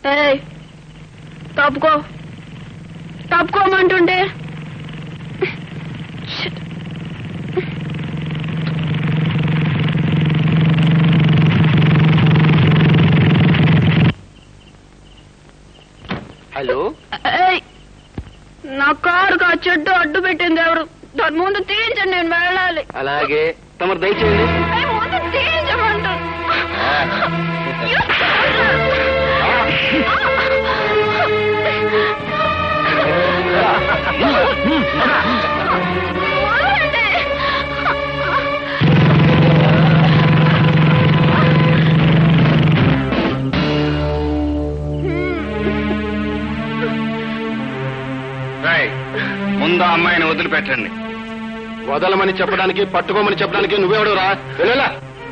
ఏయ్ తప్పుకో తప్పుకోమంటుంటే Shit. Hello ఏయ్ నా కారుకు ఆ చెట్టు అడ్డు పెట్టింది ఎవరు దాని ముందు తీయించండి నేను వెళ్ళాలి అలాగే తమరు దయచేయండి ఏయ్, ముందు తీయించమంటారు రాయ్ ముందు ఆ అమ్మాయిని వదిలిపెట్టండి వదలమని చెప్పడానికి పట్టుకోమని చెప్పడానికి నువ్వెవడు రా వెళ్ళలా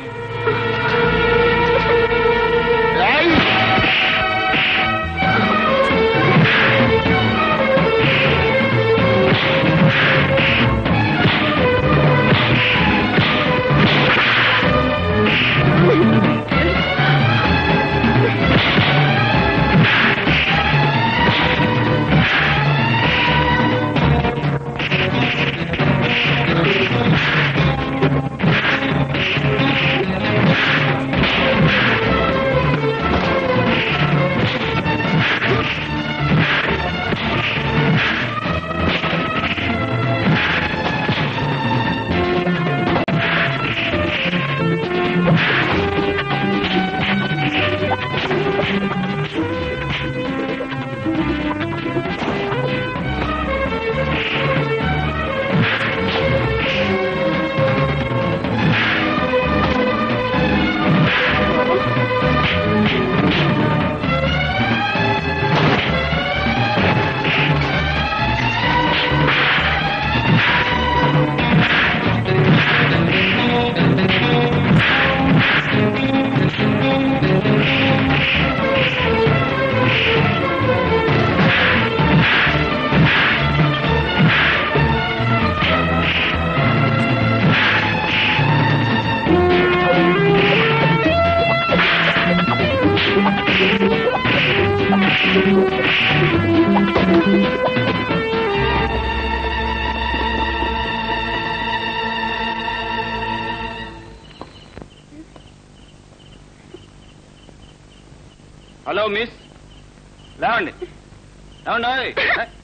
హలో మిస్ లేవండి లేవండి ఓయ్.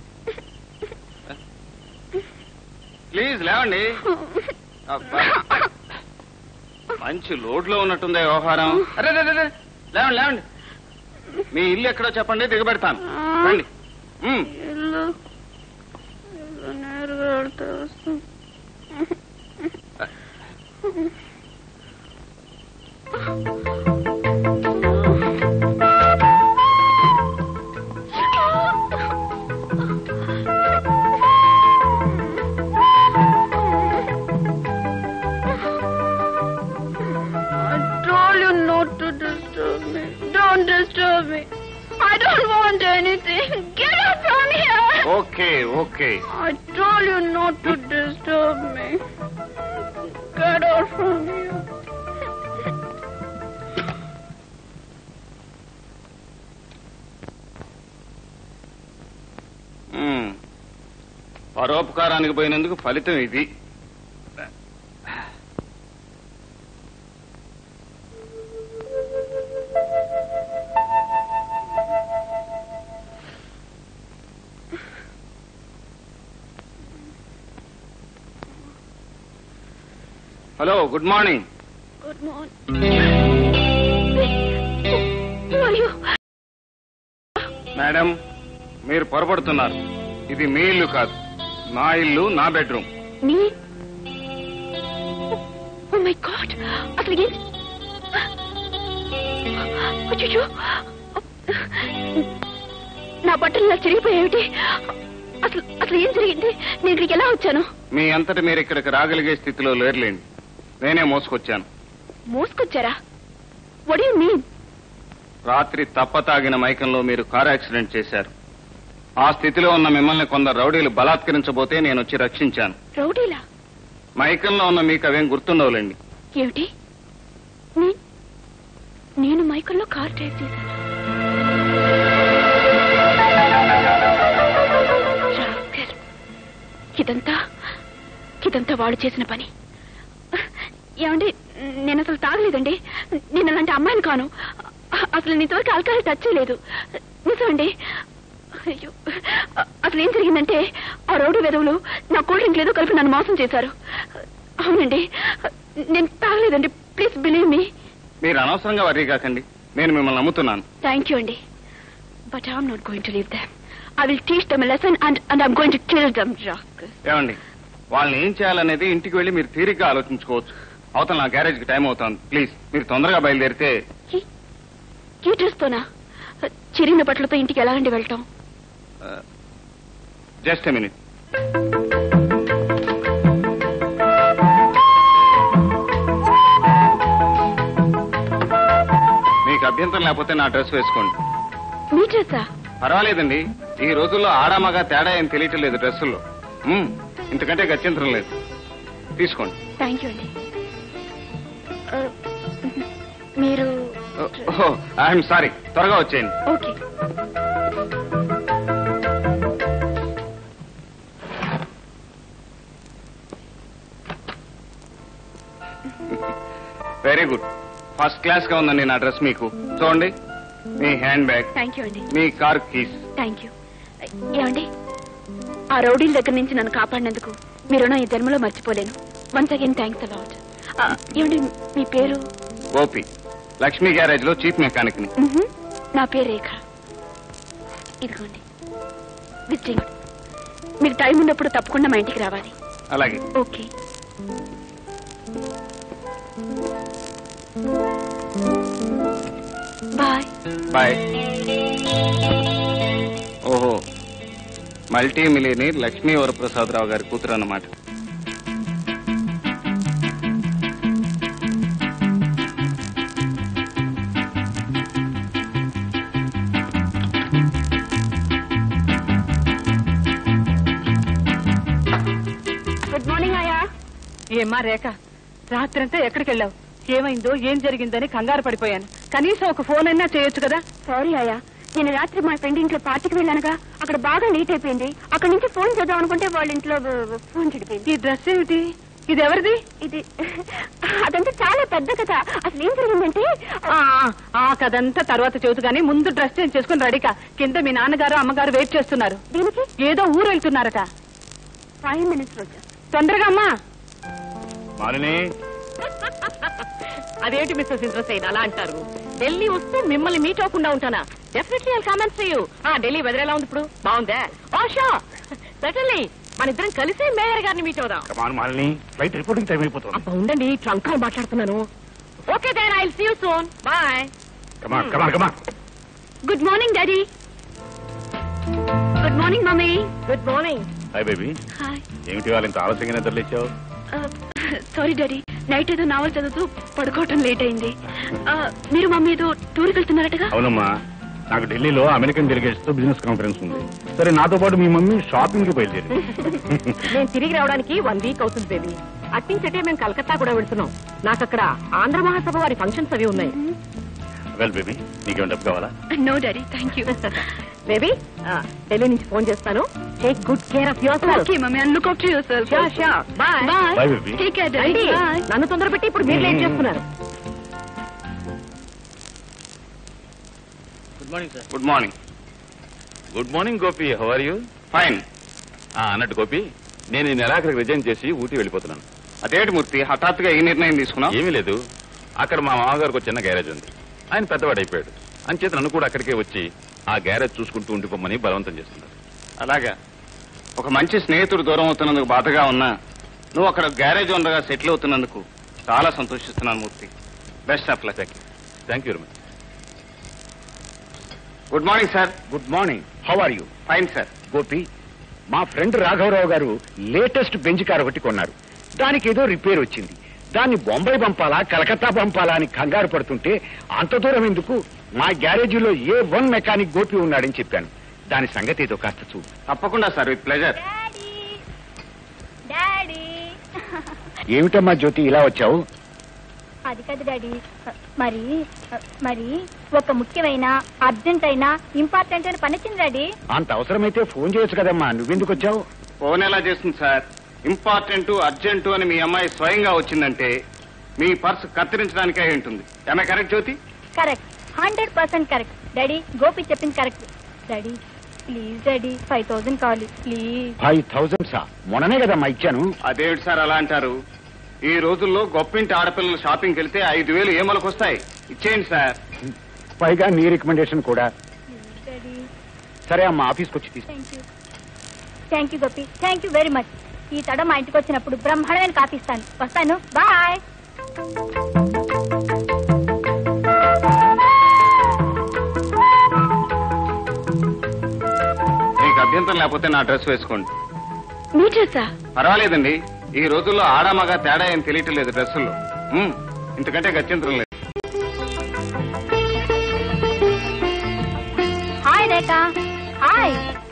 ప్లీజ్ లేవండి అబ్బా. మంచి లోడ్లో ఉన్నట్టుంది వ్యవహారం అరే అరే, అరే, అరే. లేవండి లేవండి మీ ఇల్లు ఎక్కడో చెప్పండి దిగబెడతాను రండి ఉమ్. ఇల్లు ఇల్లు నేరుగా వెళ్తే వస్తుంది I told you not to disturb me. Don't disturb me. I don't want anything. Get out from here. Okay okay I told you not to disturb me. Get out from here. ఉమ్. పరోపకారానికి పోయినందుకు ఫలితం ఇది hello good morning Good morning. Who are you? Madam మీరు పొరపడుతున్నారు ఇది మీ ఇల్లు కాదు నా ఇల్లు నా bedroom Me? Oh my God! అసలు ఏం అయ్యో నా బట్టలు ఇలా చిరిగిపోయావిటి అసలు అసలు ఏం జరిగింది నేను ఇక్కడికి ఎలా వచ్చాను మీ అంతటి మీరు ఇక్కడికి రాగలిగే స్థితిలో లేరులేండి నేనే మోసుకొచ్చాను మోసుకొచ్చారా వడ్ యు మీన్ రాత్రి తప్పతాగిన మైకంలో మీరు కారు యాక్సిడెంట్ చేశారు ఆ స్థితిలో ఉన్న మిమ్మల్ని కొందరు రౌడీలు బలాత్కరించబోతే నేను వచ్చి రక్షించాను రౌడీలా మైకంలో ఉన్న మీకు అవేం గుర్తుండవులేండి ఏమిటి నే- నేను మైకల్లో కార్ డ్రైవ్ చేశాను ఇదంతా ఇదంతా వాడు చేసిన పని ఏమండి నేను అసలు తాగలేదండి నేను అలాంటి అమ్మాయిని కాను అసలు నీతోటి ఆల్కహాల్ టచ్ చేయలేదు నిజమండి అయ్యో అసలు ఏం జరిగిందంటే ఆ రోడ్డు వెదవులు నా కూల్ డ్రింక్ లేదో కలిపి నన్ను మోసం చేశారు అవునండి నేను తాగలేదండి ప్లీజ్ బిలీవ్ మీ మీరు అనవసరంగా వర్రీ కాకండి నేను మిమ్మల్ని నమ్ముతున్నాను థ్యాంక్ యూ అండి but I'm not going to leave them I will teach them lesson and and I'm going to kill them రాక్ ఏమండి వాళ్ళని ఏం చేయాలనేది ఇంటికి వెళ్ళి మీరు తీరిగ్గా ఆలోచించుకోవచ్చు అవతల నా గ్యారేజ్ కి టైం అవుతుంది ప్లీజ్ మీరు తొందరగా బయలుదేరితే ఈ డ్రెస్ తోనా చిరిగిన బట్టలతో ఇంటికి ఎలా అండి వెళ్ళటం జస్ట్ మినిట్ మీకు అభ్యంతరం లేకపోతే నా డ్రెస్ వేసుకోండి మీ డ్రెస్సా పర్వాలేదండి ఈ రోజుల్లో ఆడామగా తేడా ఏం తెలియటం లేదు డ్రెస్సుల్లో మ్మ్, ఇంతకంటే గత్యంతరం లేదు తీసుకోండి థ్యాంక్ యూ అండి ఆ, మీరు ఓహో ఐఎమ్ సారీ త్వరగా వచ్చేయండి okay very good first class గా ఉందండి నా డ్రెస్ మీకు చూడండి మీ హ్యాండ్ బ్యాగ్ థ్యాంక్ యూ అండి మీ కార్ కీస్ థ్యాంక్ యూ ఏమండి ఆ రౌడీల దగ్గర నుంచి నన్ను కాపాడినందుకు మీరు నా ఈ జన్మలో మర్చిపోలేను వన్స్ అగైన్ థ్యాంక్స్ అలాట్ ఏమండి మీ పేరు గోపి లక్ష్మీ గ్యారేజ్ లో చీఫ్ మెకానిక్ ని మ్హూ. నా పేరు రేఖ ఇదిగోండి విజిటింగ్ మీకు టైం ఉన్నప్పుడు తప్పకుండా మా ఇంటికి రావాలి అలాగే ఓకే బాయ్ బాయ్ ఓహో మల్టీ మిలియనీర్ లక్ష్మీ వరప్రసాదరావు గారి కూతురు అన్నమాట గుడ్ మార్నింగ్ అయ్యా ఏమ్మా రేఖ రాత్రంతా ఎక్కడికి వెళ్ళావు ఏమైందో ఏం జరిగిందని కంగారు పడిపోయాను కనీసం ఒక ఫోన్ అయినా చేయొచ్చు కదా సారీ అయ్యా నేను రాత్రి మా ఫ్రెండ్ ఇంట్లో పార్టీకి వెళ్ళానుగా అక్కడ బాగా లేట్ అయిపోయింది అక్కడ నుంచి ఫోన్ చేద్దాం అనుకుంటే వాళ్ళ ఇంట్లో వ- ఫోన్ చెడిపోయింది ఈ డ్రెస్ ఏమిటి ఇది ఎవరిది ఇది అదంతా చాలా పెద్ద కథ అసలు ఏం జరిగిందంటే ఆ, ఆ కదంతా తర్వాత చెబుతూ గానీ ముందు డ్రెస్ చేంజ్ చేసుకుని రెడీకా కింద మీ నాన్నగారు అమ్మగారు వెయిట్ చేస్తున్నారు దీనికి ఏదో ఊరు వెళ్తున్నారట ఫైవ్ మినిట్స్ రోజు తొందరగా అమ్మా మాలిని అదేంటి మిస్టర్ సింద్రసేన్ అలా అంటారు ఢిల్లీ వస్తూ మిమ్మల్ని మీట్ అవ్వకుండా ఉంటానా డెఫినెట్లీ ఐ కామెంట్స్ యూ ఆ ఢిల్లీ వెదర్ ఎలా ఉంది ఇప్పుడు బాగుందా ఓషా సటన్లీ మన ఇద్దరం కలిసి మేయర్ గారిని మీట్ అవుదాం come on Malini flight reporting time అయిపోతుంది అబ్బా ఉండండి ట్రంక్ కాల్ మాట్లాడుతున్నాను okay then I see you soon bye come on come on come on good morning daddy good morning mummy good morning hi baby hi ఏమిటి వాళ్ళు ఇంత ఆలస్యంగా నిద్రలేచావు సారీ డాడీ నైట్ ఏదో నావల్ చదువుతూ పడుకోవటం లేట్ అయింది Uh, మీరు మమ్మీ ఏదో టూర్కి వెళ్తున్నారటగా అవునమ్మా నాకు ఢిల్లీలో అమెరికన్ డెలిగేట్స్ తో బిజినెస్ కాన్ఫరెన్స్ ఉంది సరే నాతో పాటు మీ మమ్మీ షాపింగ్ కి బయలుదేరి నేను తిరిగి రావడానికి వన్ వీక్ అవుతుంది బేబీ అట్టించటే మేము కలకత్తా కూడా వెళ్తున్నాం నాకు అక్కడ ఆంధ్ర మహాసభ వారి ఫంక్షన్స్ అవి ఉన్నాయి వెల్ బేబీ నీకేమైనా డబ్బు కావాలా no daddy thank you baby Delhi నుంచి ఫోన్ చేస్తాను take good care of yourself okay mummy and look after yourself Sure, sure. Bye. Bye Bye, baby. Take care daddy bye నన్ను తొందర పెట్టి ఇప్పుడు మీరు లేట్ చేస్తున్నారు good morning sir good morning good morning Gopi how are you fine అన్నట్టు గోపి నేను ఈ నెలాఖరికి resign చేసి ఊటీ వెళ్ళిపోతున్నాను అదేంటి మూర్తి హఠాత్తుగా ఈ నిర్ణయం తీసుకున్నావు ఏమీ లేదు అక్కడ మా మామగారికి ఒక చిన్న గ్యారేజ్ ఉంది ఆయన పెద్దవాడు అయిపోయాడు అంచేత నన్ను కూడా అక్కడికే వచ్చి ఆ గ్యారేజ్ చూసుకుంటూ ఉండిపోమని బలవంతం చేస్తున్నారు అలాగా ఒక మంచి స్నేహితుడు దూరం అవుతున్నందుకు బాధగా ఉన్నా నువ్వు అక్కడ గ్యారేజ్ ఉండగా సెటిల్ అవుతున్నందుకు చాలా సంతోషిస్తున్నాను Murthy best of luck thank you very much good morning sir good morning how are you fine sir Gopi మా ఫ్రెండ్ రాఘవరావు గారు లేటెస్ట్ బెంచ్ కార్ ఒకటి కొన్నారు దానికి ఏదో రిపేర్ వచ్చింది దాన్ని బొంబాయి పంపాలా కలకత్తా పంపాలా అని కంగారు పడుతుంటే అంత దూరం ఎందుకు మా గ్యారేజీలో ఏ వన్ మెకానిక్ గోపి ఉన్నాడని చెప్పాను దాని సంగతి ఏదో కాస్త చూడు తప్పకుండా sir with pleasure daddy daddy ఏమిటమ్మా జ్యోతి ఇలా వచ్చావు అది కాదు డాడీ మరి మరి ఒక ముఖ్యమైన అర్జెంట్ అయినా ఇంపార్టెంట్ అయిన పని వచ్చింది డాడీ అంత అవసరమైతే ఫోన్ చేయొచ్చు కదమ్మా నువ్వెందుకు వచ్చావు ఫోన్ ఎలా చేస్తుంది సార్ ఇంపార్టెంట్ అర్జెంటు అని మీ అమ్మాయి స్వయంగా వచ్చిందంటే మీ పర్స్ కత్తిరించడానికే అయి ఉంటుంది ఏమే correct Jyothi correct hundred percent correct daddy Gopi చెప్పింది correct daddy please daddy five thousand కావాలి ప్లీజ్ ఫైవ్ థౌజండ్ సా మొన్ననే కదమ్మా ఇచ్చాను అదేమిటి సార్ అలా అంటారు ఈ రోజుల్లో గొప్పింటి ఆడపిల్లలు షాపింగ్కి వెళ్తే ఐదు వేలు ఏమలకు వస్తాయి ఇచ్చేయండి సార్ పైగా నీ రికమెండేషన్ కూడా ప్లీజ్ డాడీ సరే అమ్మా ఆఫీస్కి వచ్చి తీసు thank you thank you Gopi thank you very much ఈ తడ మా ఇంటికి వచ్చినప్పుడు బ్రహ్మాండమైన కాఫీ ఇస్తాను వస్తాను బాయ్ మీకు అభ్యంతరం లేకపోతే నా డ్రెస్ వేసుకోండి మీ డ్రెస్సా పర్వాలేదండి ఈ రోజుల్లో ఆడామగా తేడా ఏం తెలియటం లేదు డ్రెస్సుల్లో ఉమ్, ఇంతకంటే గత్యంతరం లేదు hi Rekha hi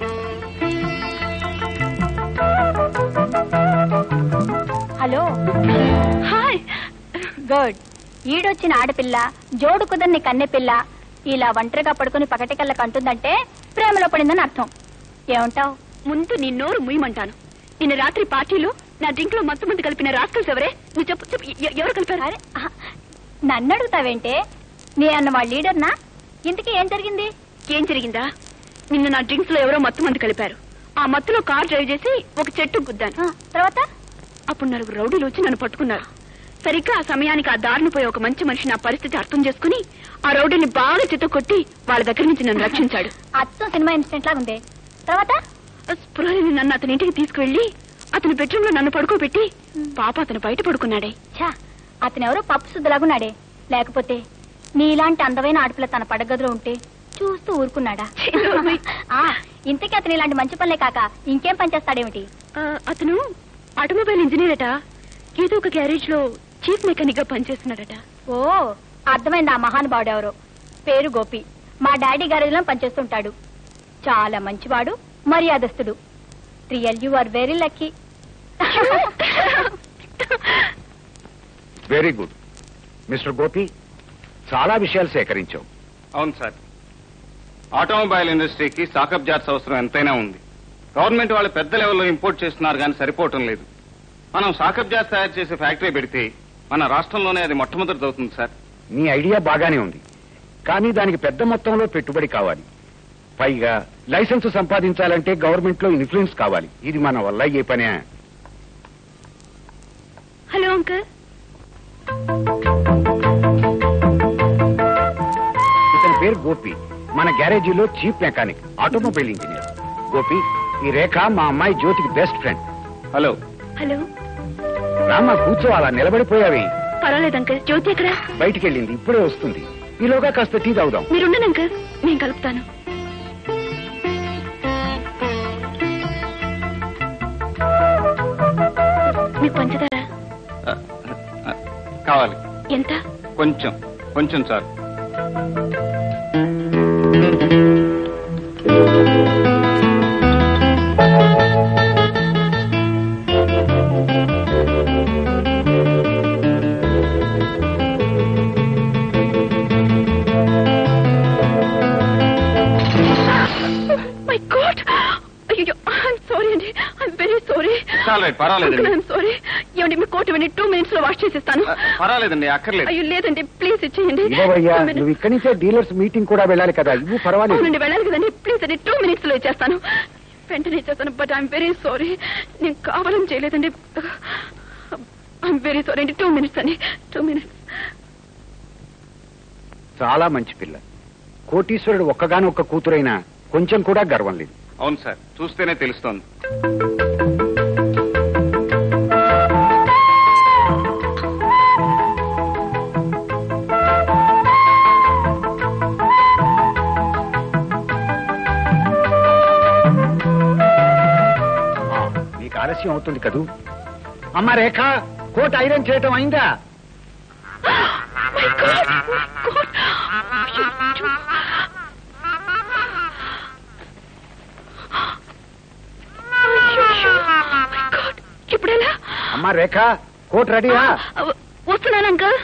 hello hi good ఈడొచ్చిన ఆడపిల్ల జోడు కుదర్ని కన్నెపిల్ల ఇలా ఒంటరిగా పడుకుని పకటికల్ల కంటుందంటే ప్రేమలో పడిందని అర్థం ఏమంటావ్ ముందు నీ నోరు ముయ్యమంటాను నిన్న రాత్రి పార్టీలో నా డ్రింక్ లో మొత్తం మంది కలిపిన రాస్కల్స్ ఎవరే నువ్వు చెప్పు చెప్పు ఎ- ఎవరు కలిపారు అరే ఆహా, నన్ను అడుగుతావేంటే నీ అన్న వాళ్ళ లీడర్నా ఇంతకీ ఏం జరిగింది ఏం జరిగిందా నిన్న నా డ్రింక్స్ లో ఎవరో మత్తు మంది కలిపారు ఆ మత్తులో కార్ డ్రైవ్ చేసి ఒక చెట్టు గుద్దాను ఆ, తర్వాత అప్పుడు నలుగురు రౌడీలు వచ్చి నన్ను పట్టుకున్నారు సరిగ్గా ఆ సమయానికి ఆ దారిని పోయి ఒక మంచి మనిషి నా పరిస్థితి అర్థం చేసుకుని ఆ రౌడీని బాగా చిత్త కొట్టి వాళ్ళ దగ్గర నుంచి నన్ను రక్షించాడు అచ్చం సినిమా ఇన్సిడెంట్ లాగా ఉంది తర్వాత స్పృహని నన్ను అతని ఇంటికి తీసుకువెళ్లి అతని బెడ్రూమ్ లో నన్ను పడుకోబెట్టి పాప అతను బయట పడుకున్నాడే ఛా అతనెవరో పప్పు శుద్ధలాగున్నాడే లేకపోతే నీలాంటి అందమైన ఆడపిల్ల తన పడగదిలో ఉంటే చూస్తూ ఊరుకున్నాడా ఛీ, నోర్మై. ఆ, ఇంతకీ అతను ఇలాంటి మంచి పనులే కాక ఇంకేం పని చేస్తాడేమిటి ఆ, అతను ఆటోమొబైల్ ఇంజనీర్ అట ఏదో ఒక గ్యారేజ్ లో చీఫ్ మెకానిక్ గా పనిచేస్తున్నాడట ఓ అర్థమైంది ఆ మహానుభావుడు ఎవరో పేరు గోపి మా డాడీ గ్యారేజ్ లో పనిచేస్తుంటాడు చాలా మంచివాడు మర్యాదస్తుడు real you are very lucky very good mister Gopi చాలా విషయాలు సేకరించావు అవును సార్ ఆటోమొబైల్ ఇండస్ట్రీకి సాకప్ జార్స్ అవసరం ఎంతైనా ఉంది గవర్నమెంట్ వాళ్ళు పెద్ద లెవెల్లో ఇంపోర్ట్ చేస్తున్నారు కానీ సరిపోవటం లేదు మనం సాకప్ జార్స్ తయారు చేసే ఫ్యాక్టరీ పెడితే మన రాష్ట్రంలోనే అది మొట్టమొదటి అవుతుంది సార్ నీ ఐడియా బాగానే ఉంది కానీ దానికి పెద్ద మొత్తంలో పెట్టుబడి కావాలి పైగా లైసెన్స్ సంపాదించాలంటే గవర్నమెంట్ లో ఇన్ఫ్లుయెన్స్ కావాలి ఇది మన వల్ల ఏ పనే హలో అంకుల్ ఇతని పేరు గోపి మన గ్యారేజీలో chief mechanic automobile engineer Gopi ఈ రేఖ మా అమ్మాయి జ్యోతికి బెస్ట్ ఫ్రెండ్ హలో హలో రామ్మ కూర్చో అలా నిలబడిపోయావి పర్వాలేదు అంకుల్ జ్యోతి ఎక్కడ బయటికి వెళ్ళింది ఇప్పుడే వస్తుంది ఈలోగా కాస్త టీ తాగుదాం మీరుండండి అంకుల్ నేను కలుపుతాను మీకు పంచదార ఆ, ఆ, కావాలి ఎంత కొంచెం కొంచెం సార్ మై గాడ్ అయ్యో ఐఎమ్ సారీ అండి I'm very sorry All right, పర్వాలేదండి. ఐఎమ్ సారీ ఏమండి మీ కోట్ ఇవ్వండి టూ మినిట్స్ లో వాష్ చేసేస్తాను ఆ, పర్వాలేదండి అక్కర్లేదు అయ్యో లేదండి ప్లీజ్ ఇచ్చేయండి ఇవ్వవయ్యా Two minutes. నువ్వు ఇక్కడి నుంచే డీలర్స్ మీటింగ్ కూడా వెళ్ళాలి కదా ఇవ్వు పర్వాలేదు అవునండి వెళ్ళాలి కదండి ప్లీజ్ అండి టూ మినిట్స్ లో ఇచ్చేస్తాను వెంటనే ఇచ్చేస్తాను బట్ ఐఎమ్ వెరీ సారీ నేను కావాలని చేయలేదండి ఐఎమ్ వెరీ సారీ అండి టూ మినిట్స్ అండి టూ మినిట్స్ చాలా మంచి పిల్ల కోటీశ్వరుడు ఒక్కగాని ఒక్క కూతురైనా కొంచెం కూడా గర్వం లేదు అవును సార్ చూస్తేనే తెలుస్తోంది ఆ, నీకు ఆలస్యం అవుతుంది కదూ అమ్మ రేఖ కోట్ ఐరన్ చేయటం అయిందా మై గాడ్ మై గాడ్ ఇప్పుడెలా అమ్మ రేఖ కోట్ రెడీయా వస్తున్నాను అంకల్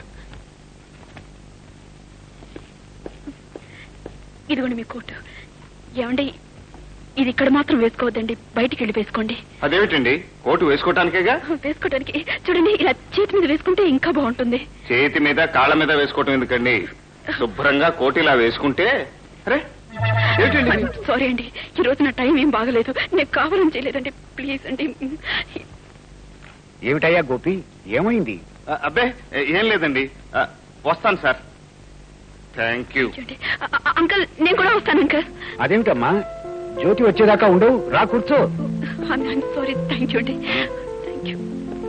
ఇదిగోండి మీ కోటు ఏమండి ఇది ఇక్కడ మాత్రం వేసుకోవద్దండి బయటికి వెళ్ళి వేసుకోండి అదేమిటండి కోటు వేసుకోవటానికేగా వేసుకోవడానికి చూడండి ఇలా చేతి మీద వేసుకుంటే ఇంకా బాగుంటుంది చేతి మీద కాళ్ళ మీద వేసుకోవటం ఎందుకండి శుభ్రంగా కోటు ఇలా వేసుకుంటే అరే ఏమిటండి ఇది? సారీ అండి ఈ రోజు నా టైం ఏం బాగలేదు నేను కావాలని చేయలేదండి ప్లీజ్ అండి ఏమిటయ్యా గోపి ఏమైంది ఆ, అబ్బే ఏం లేదండి ఆ, వస్తాను సార్ థ్యాంక్ యూ చూడండి. అ- అ- అంకుల్ నేను కూడా వస్తాను అంకుల్ అదేమిటమ్మా జ్యోతి వచ్చేదాకా ఉండవు రా కూర్చో సారీ థ్యాంక్ యూ అండి thank you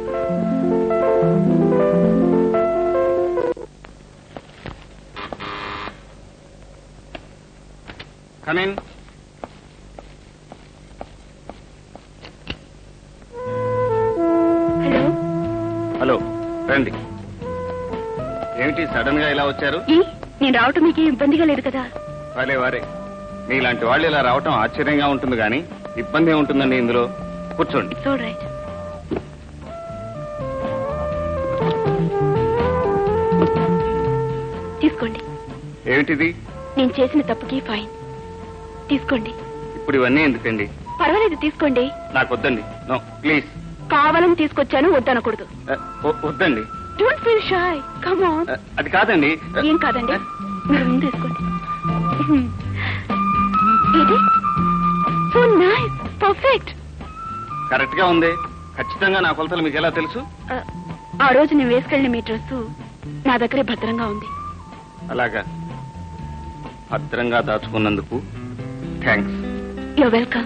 come in hello hello రండి ఏమిటి సడన్ గా ఇలా వచ్చారు ఈ నేను రావటం మీకు ఇబ్బందిగా లేదు కదా వారే వారే మీలాంటి వాళ్ళు ఇలా రావటం ఆశ్చర్యంగా ఉంటుంది కానీ ఇబ్బంది ఏముంటుందండి ఇందులో కూర్చోండి ఇట్స్ ఆల్ రైట్ తీసుకోండి ఏమిటిది నేను చేసిన తప్పుకి ఫైన్ తీసుకోండి ఇప్పుడు ఇవన్నీ ఎందుకండి పర్వాలేదు తీసుకోండి నాకు వద్దండి నో ప్లీజ్ కావాలని తీసుకొచ్చాను వద్దనకూడదు వద్దండి don't feel shy come on ఆ, అది కాదండి ఏం కాదండి మీరు ముందు తీసుకోండి ఇది సో నైస్ పర్ఫెక్ట్ కరెక్ట్ గా ఉంది ఖచ్చితంగా నా కొలతలు మీకు ఎలా తెలుసు ఆ రోజు నేను వేసుకెళ్ళిన మీ డ్రెస్ నా దగ్గరే భద్రంగా ఉంది అలాగా భద్రంగా దాచుకున్నందుకు thanks you welcome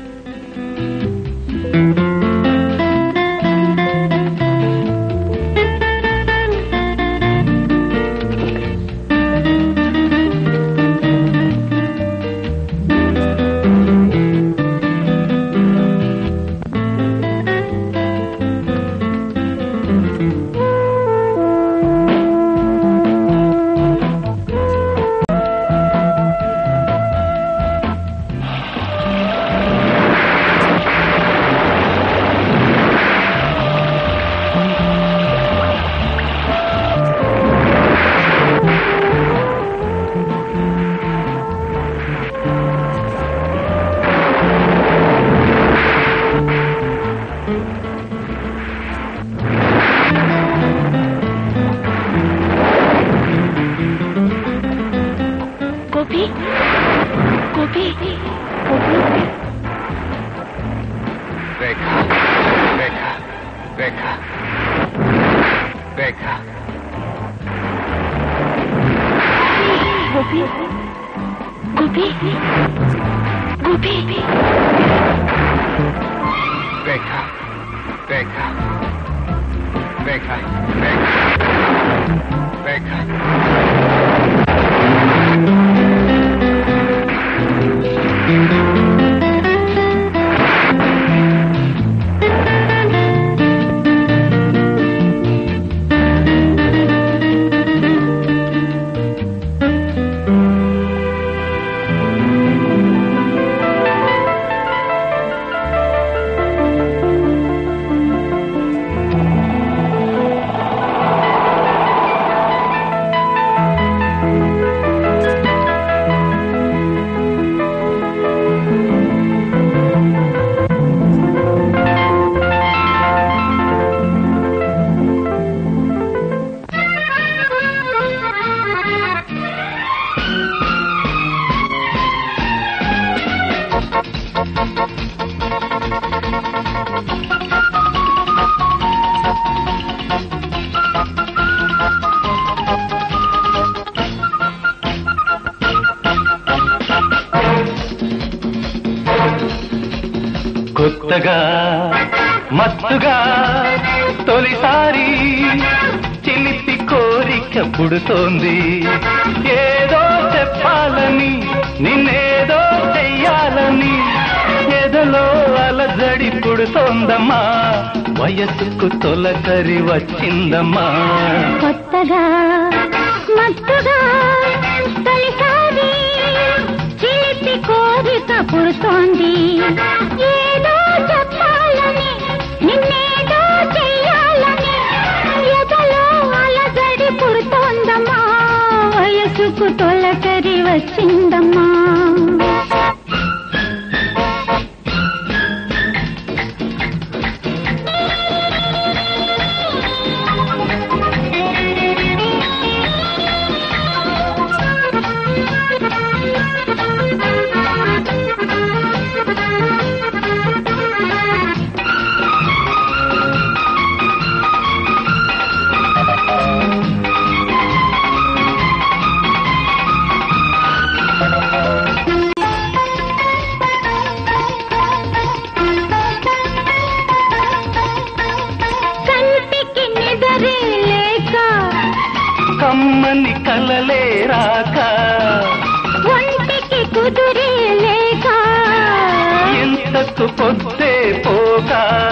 Gopi Gopi Gopi Rekha Rekha Rekha Rekha Gopi Gopi Gopi Rekha Rekha Rekha Rekha Rekha కొత్తగా మత్తుగా తొలిసారి చిలిపి కోరిక పుడుతోంది ఏదో చెప్పాలని నిన్నేదో చెయ్యాలని ఎదలో అలజడి పుడుతోందమ్మా వయసుకు తొలకరి వచ్చిందమ్మా కొత్తగా మత్తుగా తొలిసారి చిలిపి కోరిక పుడుతోంది ఏదో చెప్పాలని నిన్నేదో చెయ్యాలని ఎదలో అలజడి పుడుతోందమ్మా వయసుకు తొలకరి వచ్చిందమ్మా మనసు పొద్దే పోక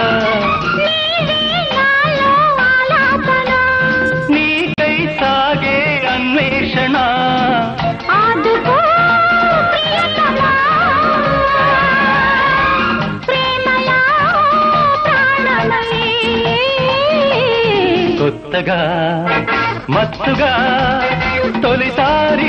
నీకై సాగే అన్వేషణ కొత్తగా మత్తుగా తొలిసారి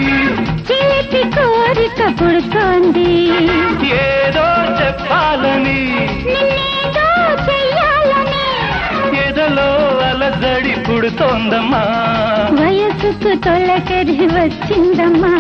కోరిక పుడుతోంది ఏదో చెప్పాలని నిన్నేదో చెయ్యాలని ఎదలో అలజడి పుడుతోందమ్మా వయసుకు తొలకరి వచ్చిందమ్మా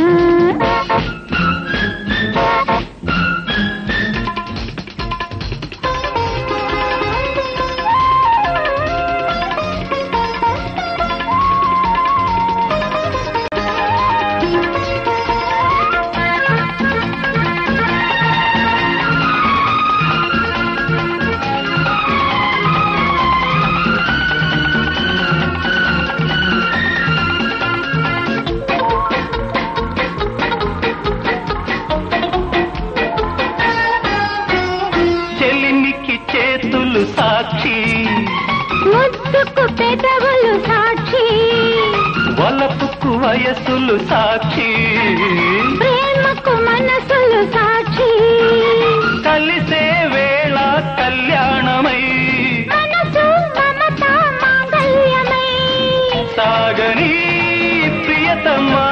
చెలిమికి చేతులు సాక్షి ముద్దుకు పెదవులు సాక్షి వలపుకు వయసులు సాక్షి ప్రేమకు మనసులు సాక్షి కలిసే వేళ కళ్యాణమై మనసు మమత మాంగళ్యమై సాగని ప్రియతమా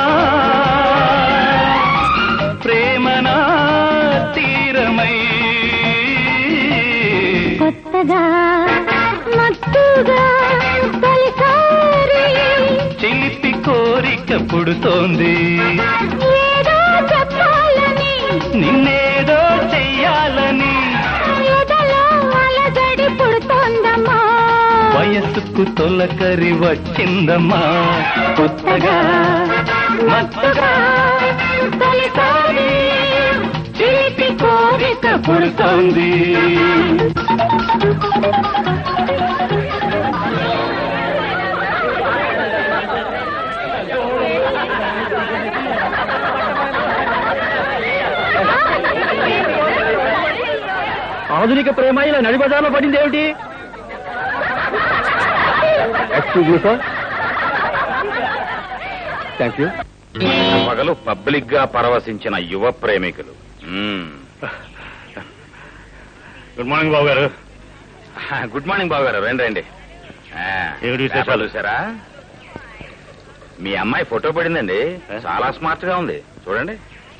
ప్రేమనా తీరమై కొత్తగా మత్తుగా తొలిసారి చిలిపి కోరిక పుడుతోంది ఏదో చెప్పాలని నిన్నేదో చెయ్యాలని ఎదలో అలజడి పుడుతోందమ్మా వయస్సుకు తొలకరి వచ్చిందమ్మా కొత్తగా మత్తుగా తొలిసారి చిలిపి కోరిక పుడుతోంది ఆధునిక ప్రేమ ఇలా నడిబజార్లో పడింది ఏమిటి excuse me sir thank you పగలు పబ్లిక్ గా పరవశించిన యువ ప్రేమికులు మ్మ్. గుడ్ మార్నింగ్ బాబు గారు గుడ్ మార్నింగ్ బాబు గారు రండి రండి ఆ, ఏమిటి విశేషాలు? పేపర్లు చూసారా మీ అమ్మాయి ఫోటో పడిందండి చాలా స్మార్ట్ గా ఉంది చూడండి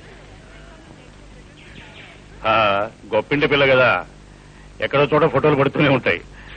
గొప్పింటి పిల్ల కదా ఎక్కడో చోట ఫోటోలు పడుతూనే ఉంటాయి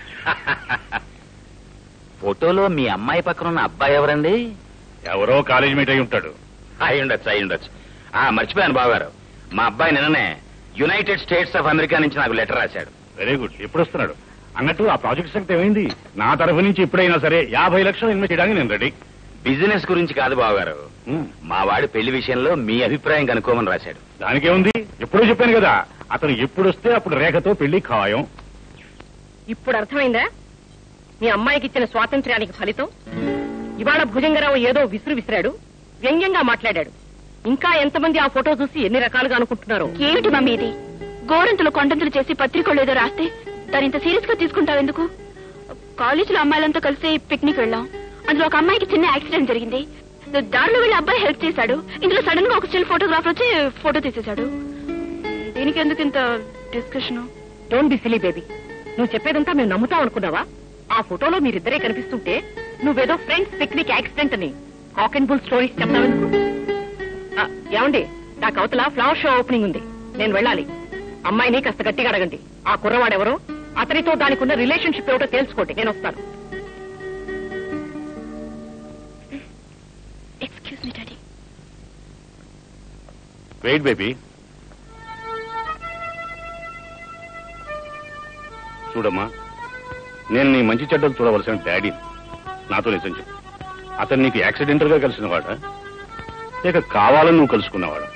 ఫోటోలో మీ అమ్మాయి పక్కన ఉన్న అబ్బాయి ఎవరండి ఎవరో కాలేజ్ మీట్ అయి ఉంటాడు అయి ఉండొచ్చు అయి ఉండొచ్చు ఆ మర్చిపోయాను బావగారు మా అబ్బాయి నిన్ననే యునైటెడ్ స్టేట్స్ ఆఫ్ అమెరికా నుంచి నాకు లెటర్ రాశాడు వెరీ గుడ్ ఎప్పుడు వస్తున్నాడు అన్నట్టు ఆ ప్రాజెక్ట్ సంగతి ఏమైంది నా తరఫు నుంచి ఎప్పుడైనా సరే యాభై లక్షలు ఇన్వెస్ట్ చేయడానికి నేను రెడీ బిజినెస్ గురించి కాదు బావగారు మా వాడి పెళ్లి విషయంలో మీ అభిప్రాయం కనుక్కోమని రాశాడు దానికేముంది ఎప్పుడూ చెప్పాను కదా అతను ఎప్పుడు వస్తే అప్పుడు రేఖతో పెళ్లి ఖాయం ఇప్పుడు అర్థమైందా మీ అమ్మాయికి ఇచ్చిన స్వాతంత్ర్యానికి ఫలితం ఇవాళ భుజంగరావు ఏదో విసురు విసిరాడు వ్యంగ్యంగా మాట్లాడాడు ఇంకా ఎంతమంది ఆ ఫోటో చూసి ఎన్ని రకాలుగా అనుకుంటున్నారో ఏమిటి మమ్మీ ఇది గోరంతులు కొండంతులు చేసి పత్రికలు ఏదో రాస్తే దాని ఇంత సీరియస్ గా తీసుకుంటావెందుకు కాలేజీలో అమ్మాయిలంతా కలిసి పిక్నిక్ వెళ్ళాం అందులో ఒక అమ్మాయికి చిన్న యాక్సిడెంట్ జరిగింది దారిలో వెళ్ళి అబ్బాయి హెల్ప్ చేశాడు ఇందులో సడన్ గా ఒక స్టిల్ ఫోటోగ్రాఫర్ వచ్చి ఫోటో తీసేశాడు దీనికి ఎందుకు ఇంత discussion don't be silly baby నువ్వు చెప్పేదంతా మేము నమ్ముతాం అనుకున్నావా ఆ ఫోటోలో మీరిద్దరే కనిపిస్తుంటే నువ్వేదో ఫ్రెండ్స్ పిక్నిక్ యాక్సిడెంట్ అని కాక్ అండ్ బుల్ స్టోరీస్ చెప్తావెందుకు ఆ, ఏమండి నాకు అవతల ఫ్లవర్ షో ఓపెనింగ్ ఉంది నేను వెళ్ళాలి అమ్మాయిని కాస్త గట్టిగా అడగండి ఆ కుర్రవాడెవరో అతనితో దానికి ఉన్న రిలేషన్షిప్ ఏమిటో తెలుసుకోండి నేను వస్తాను excuse me daddy wait baby చూడమ్మా నేను నీ మంచి చెడ్డలు చూడవలసిన డాడీ నాతో నిజం చెప్పు అతను నీకు యాక్సిడెంటల్ గా కలిసిన వాడా లేక కావాలని నువ్వు కలుసుకున్నవాడా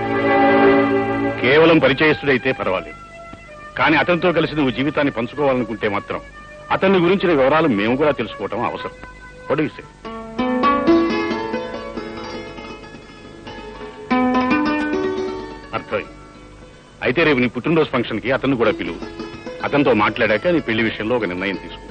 కేవలం పరిచయస్తుడైతే పర్వాలేదు కానీ అతనితో కలిసి నువ్వు జీవితాన్ని పంచుకోవాలనుకుంటే మాత్రం అతన్ని గురించిన వివరాలు మేము కూడా తెలుసుకోవటం అవసరం పొడిగిస్తే అర్థమైంది అయితే రేపు నీ పుట్టినరోజు ఫంక్షన్ కి అతన్ని కూడా పిలువు అతనితో మాట్లాడాక నీ పెళ్లి విషయంలో ఒక నిర్ణయం తీసుకుంటాను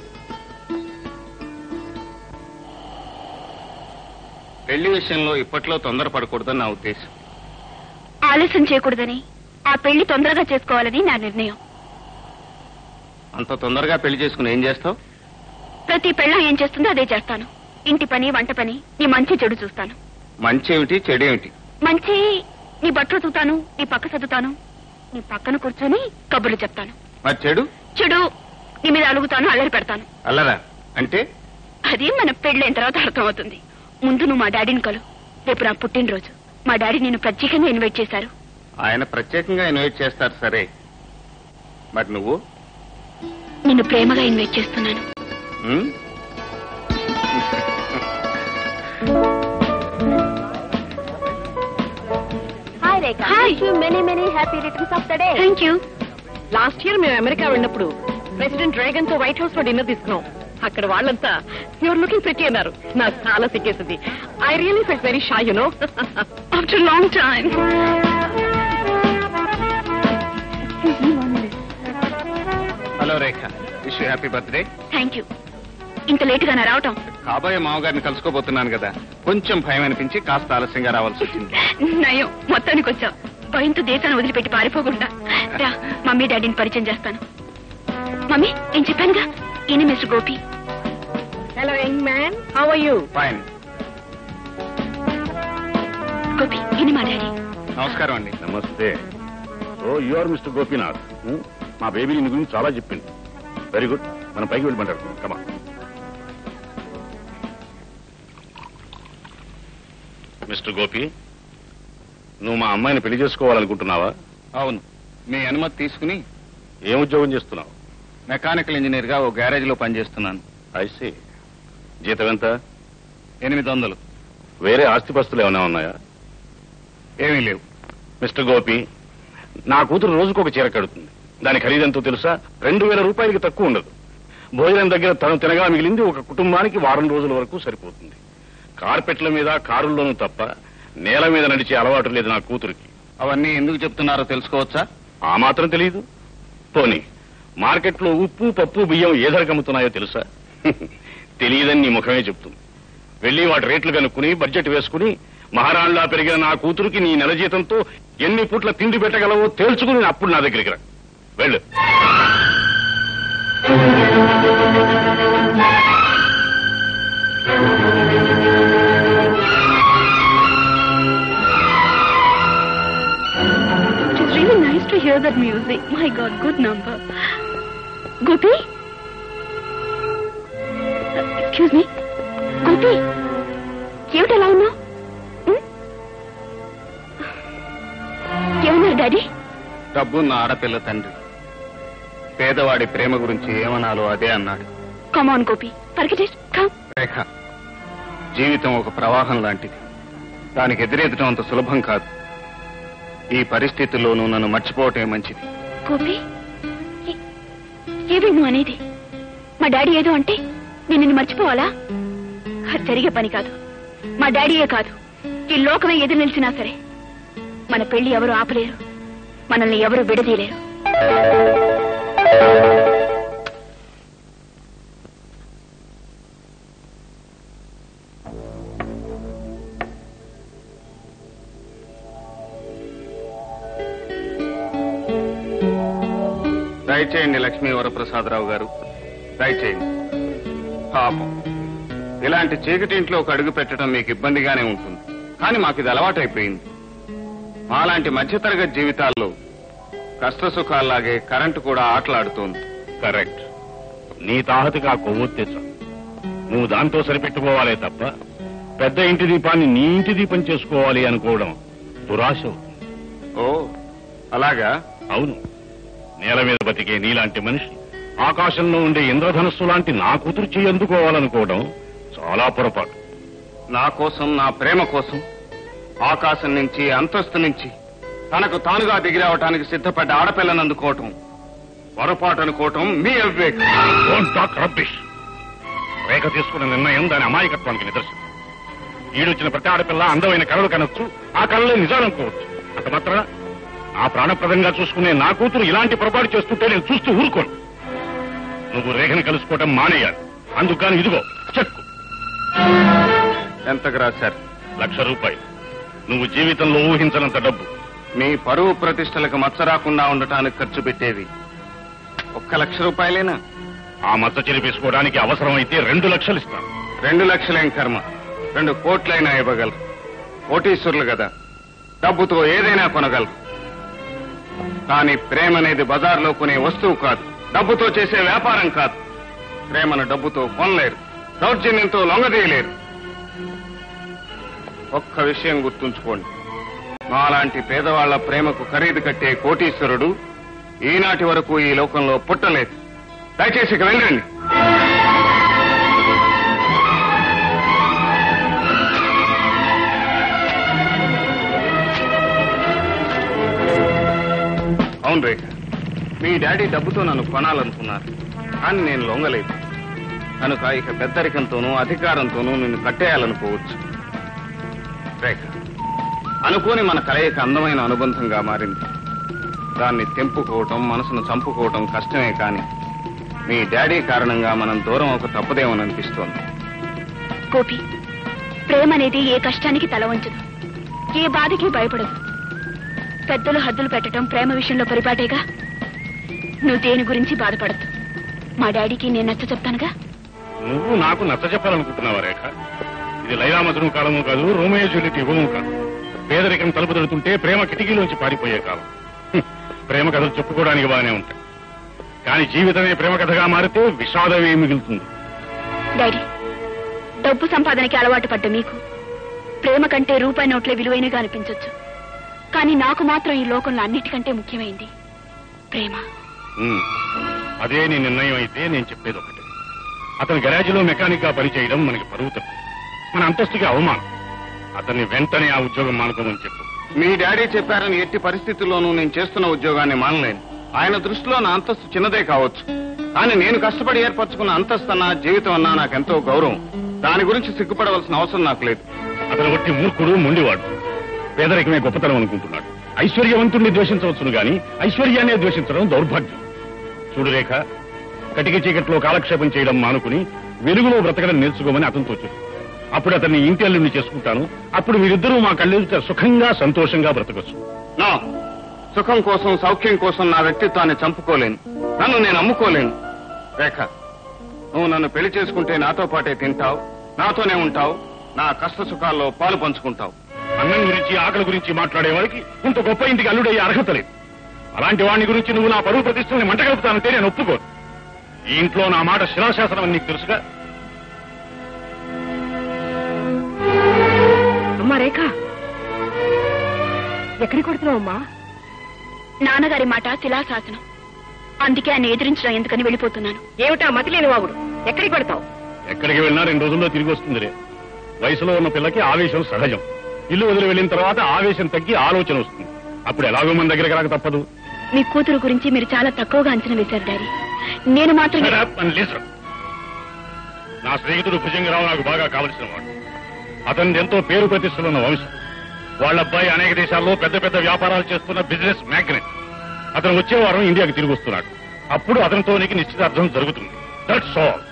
పెళ్లి విషయంలో ఇప్పట్లో తొందరపడకూడదని నా ఉద్దేశం ఆలస్యం చేయకూడదని ఆ పెళ్లి తొందరగా చేసుకోవాలని నా నిర్ణయం అంత తొందరగా పెళ్లి చేసుకుని ఏం చేస్తావు ప్రతి పెళ్ళం ఏం చేస్తుందో అదే చేస్తాను ఇంటి పని వంట పని నీ మంచి చెడు చూస్తాను మంచి ఏమిటి చెడు ఏమిటి మంచి నీ బట్టలు చూతాను నీ పక్క చదువుతాను నీ పక్కన కూర్చొని కబుర్లు చెప్తాను మరి చెడు చెడు నీ మీద అలుగుతాను అల్లరి పెడతాను అల్లరా అంటే అది మన పెళ్ళైన తర్వాత అర్థమవుతుంది ముందు నువ్వు మా డాడీని కలు రేపు నా పుట్టినరోజు మా డాడీ నిన్ను ప్రత్యేకంగా ఇన్వైట్ చేశారు ఆయన ప్రత్యేకంగా ఇన్వైట్ చేస్తారు సరే మరి నువ్వు నిన్ను ప్రేమగా ఇన్వైట్ చేస్తున్నాను ఉమ్? Hi Rekha Hi. Many many happy returns of the day thank you last year మేము అమెరికా వెళ్ళినప్పుడు ప్రెసిడెంట్ డ్రాగన్ తో వైట్ హౌస్ లో డిన్నర్ తీసుకున్నాం అక్కడ వాళ్ళంతా యూర్ లుకింగ్ ప్రిటీ అన్నారు నాకు చాలా సిగ్గేసింది I really felt very shy you know after long time hello Rekha wish happy birthday thank you ఇంత లేట్ గా రావటం కాబోయే మామగారిని కలుసుకోబోతున్నాను కదా కొంచెం భయం అనిపించి కాస్త ఆలస్యంగా రావాల్సి వచ్చింది నయం మొత్తానికి వచ్చావు భయంతో దేశాన్ని వదిలిపెట్టి పారిపోకుండా రా మమ్మీ డాడీని పరిచయం చేస్తాను మమ్మీ నేను చెప్పానుగా ఈయన mister Gopi hello young man how are you fine Gopi ఈయన మా డాడీ నమస్కారం అండి నమస్తే oh you are mister Gopinath ఉమ్, మా బేబీ నీ గురించి చాలా చెప్పింది వెరీ గుడ్ మనం పైకి వెళ్ళి మాట్లాడుకుందాం కమా మిస్టర్ గోపి నువ్వు మా అమ్మాయిని పెళ్లి చేసుకోవాలనుకుంటున్నావా అవును మీ అనుమతి తీసుకుని ఏం ఉద్యోగం చేస్తున్నావు మెకానికల్ ఇంజనీర్ గా ఓ గ్యారేజ్ లో పనిచేస్తున్నాను ఐసీ జీతం ఎంత ఎనిమిది వందలు వేరే ఆస్తిపస్తులు ఏమైనా ఉన్నాయా ఏమీ లేవు మిస్టర్ గోపి నా కూతురు రోజుకు ఒక చీర కడుతుంది దాని ఖరీదెంతో తెలుసా రెండు వేల రూపాయలకి తక్కువ ఉండదు భోజనం దగ్గర తను తినగా మిగిలింది ఒక కుటుంబానికి వారం రోజుల వరకు సరిపోతుంది కార్పెట్ల మీద కారుల్లోనూ తప్ప నేల మీద నడిచే అలవాటు లేదు నా కూతురికి అవన్నీ ఎందుకు చెప్తున్నారో తెలుసుకోవచ్చా ఆ మాత్రం తెలియదు పోనీ మార్కెట్లో ఉప్పు పప్పు బియ్యం ఏ ధరకు అమ్ముతున్నాయో తెలుసా తెలియదని నీ ముఖమే చెప్తుంది వెళ్ళి వాటి రేట్లు కనుక్కుని బడ్జెట్ వేసుకుని మహారాణిలా పెరిగిన నా కూతురికి నీ నెల జీతంతో ఎన్ని పూట్ల తిండి పెట్టగలవో తేల్చుకుని అప్పుడు నా దగ్గరికి రా వెళ్ళు It is really nice to hear that music. My God, good number. Gopi excuse me Gopi ఏమిటి ఎలా ఉన్నావు ఏమన్నారు డాడీ డబ్బున్న ఆడపిల్ల తండ్రి పేదవాడి ప్రేమ గురించి ఏమనాలో అదే అన్నాడు కమాన్ గోపి పరిగెట్ కమ్ రేఖ జీవితం ఒక ప్రవాహం లాంటిది దానికి ఎదురెదటం అంత సులభం కాదు ఈ పరిస్థితుల్లోనూ నన్ను మర్చిపోవటమే మంచిది గోపి ఏ- ఏవి నువ్వు అనేది మా డాడీ ఏదో అంటే నేను నిన్ను మర్చిపోవాలా అది జరిగే పని కాదు మా డాడీయే కాదు ఈ లోకమే ఎదురు నిలిచినా సరే మన పెళ్లి ఎవరు ఆపలేరు మనల్ని ఎవరు విడదీయలేరు దయచేయండి లక్ష్మీ వరప్రసాదరావు గారు దయచేయండి పాపం ఇలాంటి చీకటి ఇంట్లో ఒక అడుగు పెట్టడం మీకు ఇబ్బందిగానే ఉంటుంది కానీ మాకు ఇది అలవాటైపోయింది మాలాంటి మధ్యతరగతి జీవితాల్లో కష్ట సుఖాల్లాగే కరెంటు కూడా ఆటలాడుతోంది కరెక్ట్ నీ తాహతికి ఆ కొవ్వొత్తించు నువ్వు దాంతో సరిపెట్టుకోవాలే తప్ప పెద్ద ఇంటి దీపాన్ని నీ ఇంటి దీపం చేసుకోవాలి అనుకోవడం దురాశ ఓ అలాగా అవును నేల మీద బతికే నీలాంటి మనిషి ఆకాశంలో ఉండే ఇంద్రధనస్సు లాంటి నా కూతురు చేయి అందుకోవాలనుకోవడం చాలా పొరపాటు నా కోసం నా ప్రేమ కోసం ఆకాశం నుంచి అంతస్తు నుంచి తనకు తానుగా దిగిరావటానికి సిద్ధపడ్డ ఆడపిల్లను అందుకోవటం పొరపాటు అనుకోవటం మీ అవివేకం Don't talk rubbish. రేఖ తీసుకున్న నిర్ణయం దాని అమాయకత్వానికి నిదర్శనం ఈడొచ్చిన ప్రతి ఆడపిల్ల అందమైన కళలు కనొచ్చు ఆ కళలే నిజాలనుకోవచ్చు అంత మాత్రాన నా ప్రాణప్రదంగా చూసుకునే నా కూతురు ఇలాంటి పొరపాటు చేస్తుంటే నేను చూస్తూ ఊరుకోను నువ్వు రేఖను కలుసుకోవటం మానేయాలి అందుకని ఇదిగో చెక్కు ఎంతకు రాశారు లక్ష రూపాయలు నువ్వు జీవితంలో ఊహించనంత డబ్బు మీ పరువు ప్రతిష్టలకు మచ్చ రాకుండా ఉండటానికి ఖర్చు పెట్టేది ఒక్క లక్ష రూపాయలేనా ఆ మచ్చ చెరిపేసుకోవడానికి అవసరమైతే రెండు లక్షలు ఇస్తాను రెండు లక్షలేం కర్మ రెండు కోట్లైనా ఇవ్వగలరు కోటీశ్వరులు కదా డబ్బుతో ఏదైనా కొనగలరు కానీ ప్రేమ అనేది బజార్లో కొనే వస్తువు కాదు డబ్బుతో చేసే వ్యాపారం కాదు ప్రేమను డబ్బుతో కొనలేరు దౌర్జన్యంతో లొంగదీయలేరు ఒక్క విషయం గుర్తుంచుకోండి మాలాంటి పేదవాళ్ల ప్రేమకు ఖరీదు కట్టే కోటీశ్వరుడు ఈనాటి వరకు ఈ లోకంలో పుట్టలేదు దయచేసి ఇక వెళ్ళండి అవును రేఖ మీ డాడీ డబ్బుతో నన్ను కొనాలనుకున్నారు కానీ నేను లొంగలేదు కనుక ఇక పెద్దరికంతోనూ అధికారంతోనూ నిన్ను కట్టేయాలనుకోవచ్చు రేఖ అనుకోని మన కలయిక అందమైన అనుబంధంగా మారింది దాన్ని తెంపుకోవటం మనసును చంపుకోవటం కష్టమే కాని మీ డాడీ కారణంగా మనం దూరం ఒక తప్పదేమోననిపిస్తోంది గోపి ప్రేమ అనేది ఏ కష్టానికి తల వంచదు ఏ బాధకి భయపడదు పెద్దలు హద్దులు పెట్టడం ప్రేమ విషయంలో పరిపాటేగా నువ్వు దేని గురించి బాధపడద్దు మా డాడీకి నేను నచ్చ చెప్తానుగా నువ్వు నాకు నచ్చ చెప్పాలనుకుంటున్నావా రేఖ ఇది లైలా మధురం కాలము కాదు రోమయ్య జూలికి యుగము కాదు పేదరికం తలుపు తడుతుంటే ప్రేమ కిటికీలోంచి పారిపోయే కాలం హ్మ్. ప్రేమ కథలు చెప్పుకోవడానికి బాగానే ఉంటాయి కానీ జీవితమే ప్రేమ కథగా మారితే విషాదమే మిగులుతుంది డాడీ డబ్బు సంపాదనకి అలవాటు పడ్డ మీకు ప్రేమ కంటే రూపాయి నోట్లే విలువైనగా అనిపించొచ్చు కానీ నాకు మాత్రం ఈ లోకంలో అన్నిటికంటే ముఖ్యమైంది ప్రేమ హ్మ్. అదే నీ నిర్ణయం అయితే నేను చెప్పేది ఒకటి అతని గరాజీలో మెకానిక్ గా పనిచేయడం మనకి పరువు తప్పు మన అంతస్తుకి అవమానం అతన్ని వెంటనే ఆ ఉద్యోగం మానుకోమని చెప్పు మీ డాడీ చెప్పారని ఎట్టి పరిస్థితుల్లోనూ నేను చేస్తున్న ఉద్యోగాన్ని మానలేను ఆయన దృష్టిలో నా అంతస్తు చిన్నదే కావచ్చు కానీ నేను కష్టపడి ఏర్పరచుకున్న అంతస్తు అన్నా జీవితం అన్నా నాకెంతో గౌరవం దాని గురించి సిగ్గుపడవలసిన అవసరం నాకు లేదు అతను ఒట్టి మూర్ఖుడు మొండివాడు పేదరికమే గొప్పతనం అనుకుంటున్నాడు ఐశ్వర్యవంతుణ్ణి ద్వేషించవచ్చును గాని ఐశ్వర్యాన్ని ద్వేషించడం దౌర్భాగ్యం చూడు రేఖ కటిక చీకట్లో కాలక్షేపం చేయడం మానుకుని వెలుగులో బ్రతకడం నేర్చుకోమని అతనితో చెప్పు అప్పుడు అతన్ని ఇంటి అల్లుడిని చేసుకుంటాను అప్పుడు మీరిద్దరూ మా కళ్ళెదుట సుఖంగా సంతోషంగా బ్రతకొచ్చు నో సుఖం కోసం సౌఖ్యం కోసం నా వ్యక్తిత్వాన్ని చంపుకోలేను నన్ను నేను అమ్ముకోలేను రేఖ నువ్వు నన్ను పెళ్లి చేసుకుంటే నాతో పాటే తింటావు నాతోనే ఉంటావు నా కష్ట సుఖాల్లో పాలు పంచుకుంటావు అన్నం గురించి ఆకలి గురించి మాట్లాడే వారికి ఇంత గొప్ప ఇంటికి అల్లుడయ్యే అర్హత లేదు అలాంటి వాడిని గురించి నువ్వు నా పరువు ప్రతిష్టల్ని మంటగలుపుతానంటే నేను ఒప్పుకోను ఈ ఇంట్లో నా మాట శిలాశాసనం అని నీకు తెలుసుగా అమ్మా రేఖ ఎక్కడికి కొడుతున్నావు అమ్మా నాన్నగారి మాట శిలాశాసనం అందుకే ఆయన ఎదిరించడం ఎందుకని వెళ్ళిపోతున్నాను ఏమిటా మతి లేని వాగుడు ఎక్కడికి పెడతావు ఎక్కడికి వెళ్ళినా రెండు రోజుల్లో తిరిగి వస్తుంది రే వయసులో ఉన్న పిల్లకి ఆవేశం సహజం ఇల్లు వదిలి వెళ్ళిన తర్వాత ఆవేశం తగ్గి ఆలోచన వస్తుంది అప్పుడు ఎలాగో మన దగ్గరికి రాక తప్పదు మీ కూతురు గురించి మీరు చాలా తక్కువగా అంచనా వేశారు డాడీ నేను మాత్రం Shut up and listen. నా స్నేహితుడు భుజంగరావు నాకు బాగా కావలసిన వాడు అతని ఎంతో పేరు ప్రతిష్టలున్న వంశం వాళ్ళ అబ్బాయి అనేక దేశాల్లో పెద్ద పెద్ద వ్యాపారాలు చేస్తున్న బిజినెస్ మ్యాగ్నెట్ అతను వచ్చే వారం ఇండియాకి తిరిగి వస్తున్నాడు అప్పుడు అతనితో నీకు నిశ్చితార్థం జరుగుతుంది దట్స్ ఆల్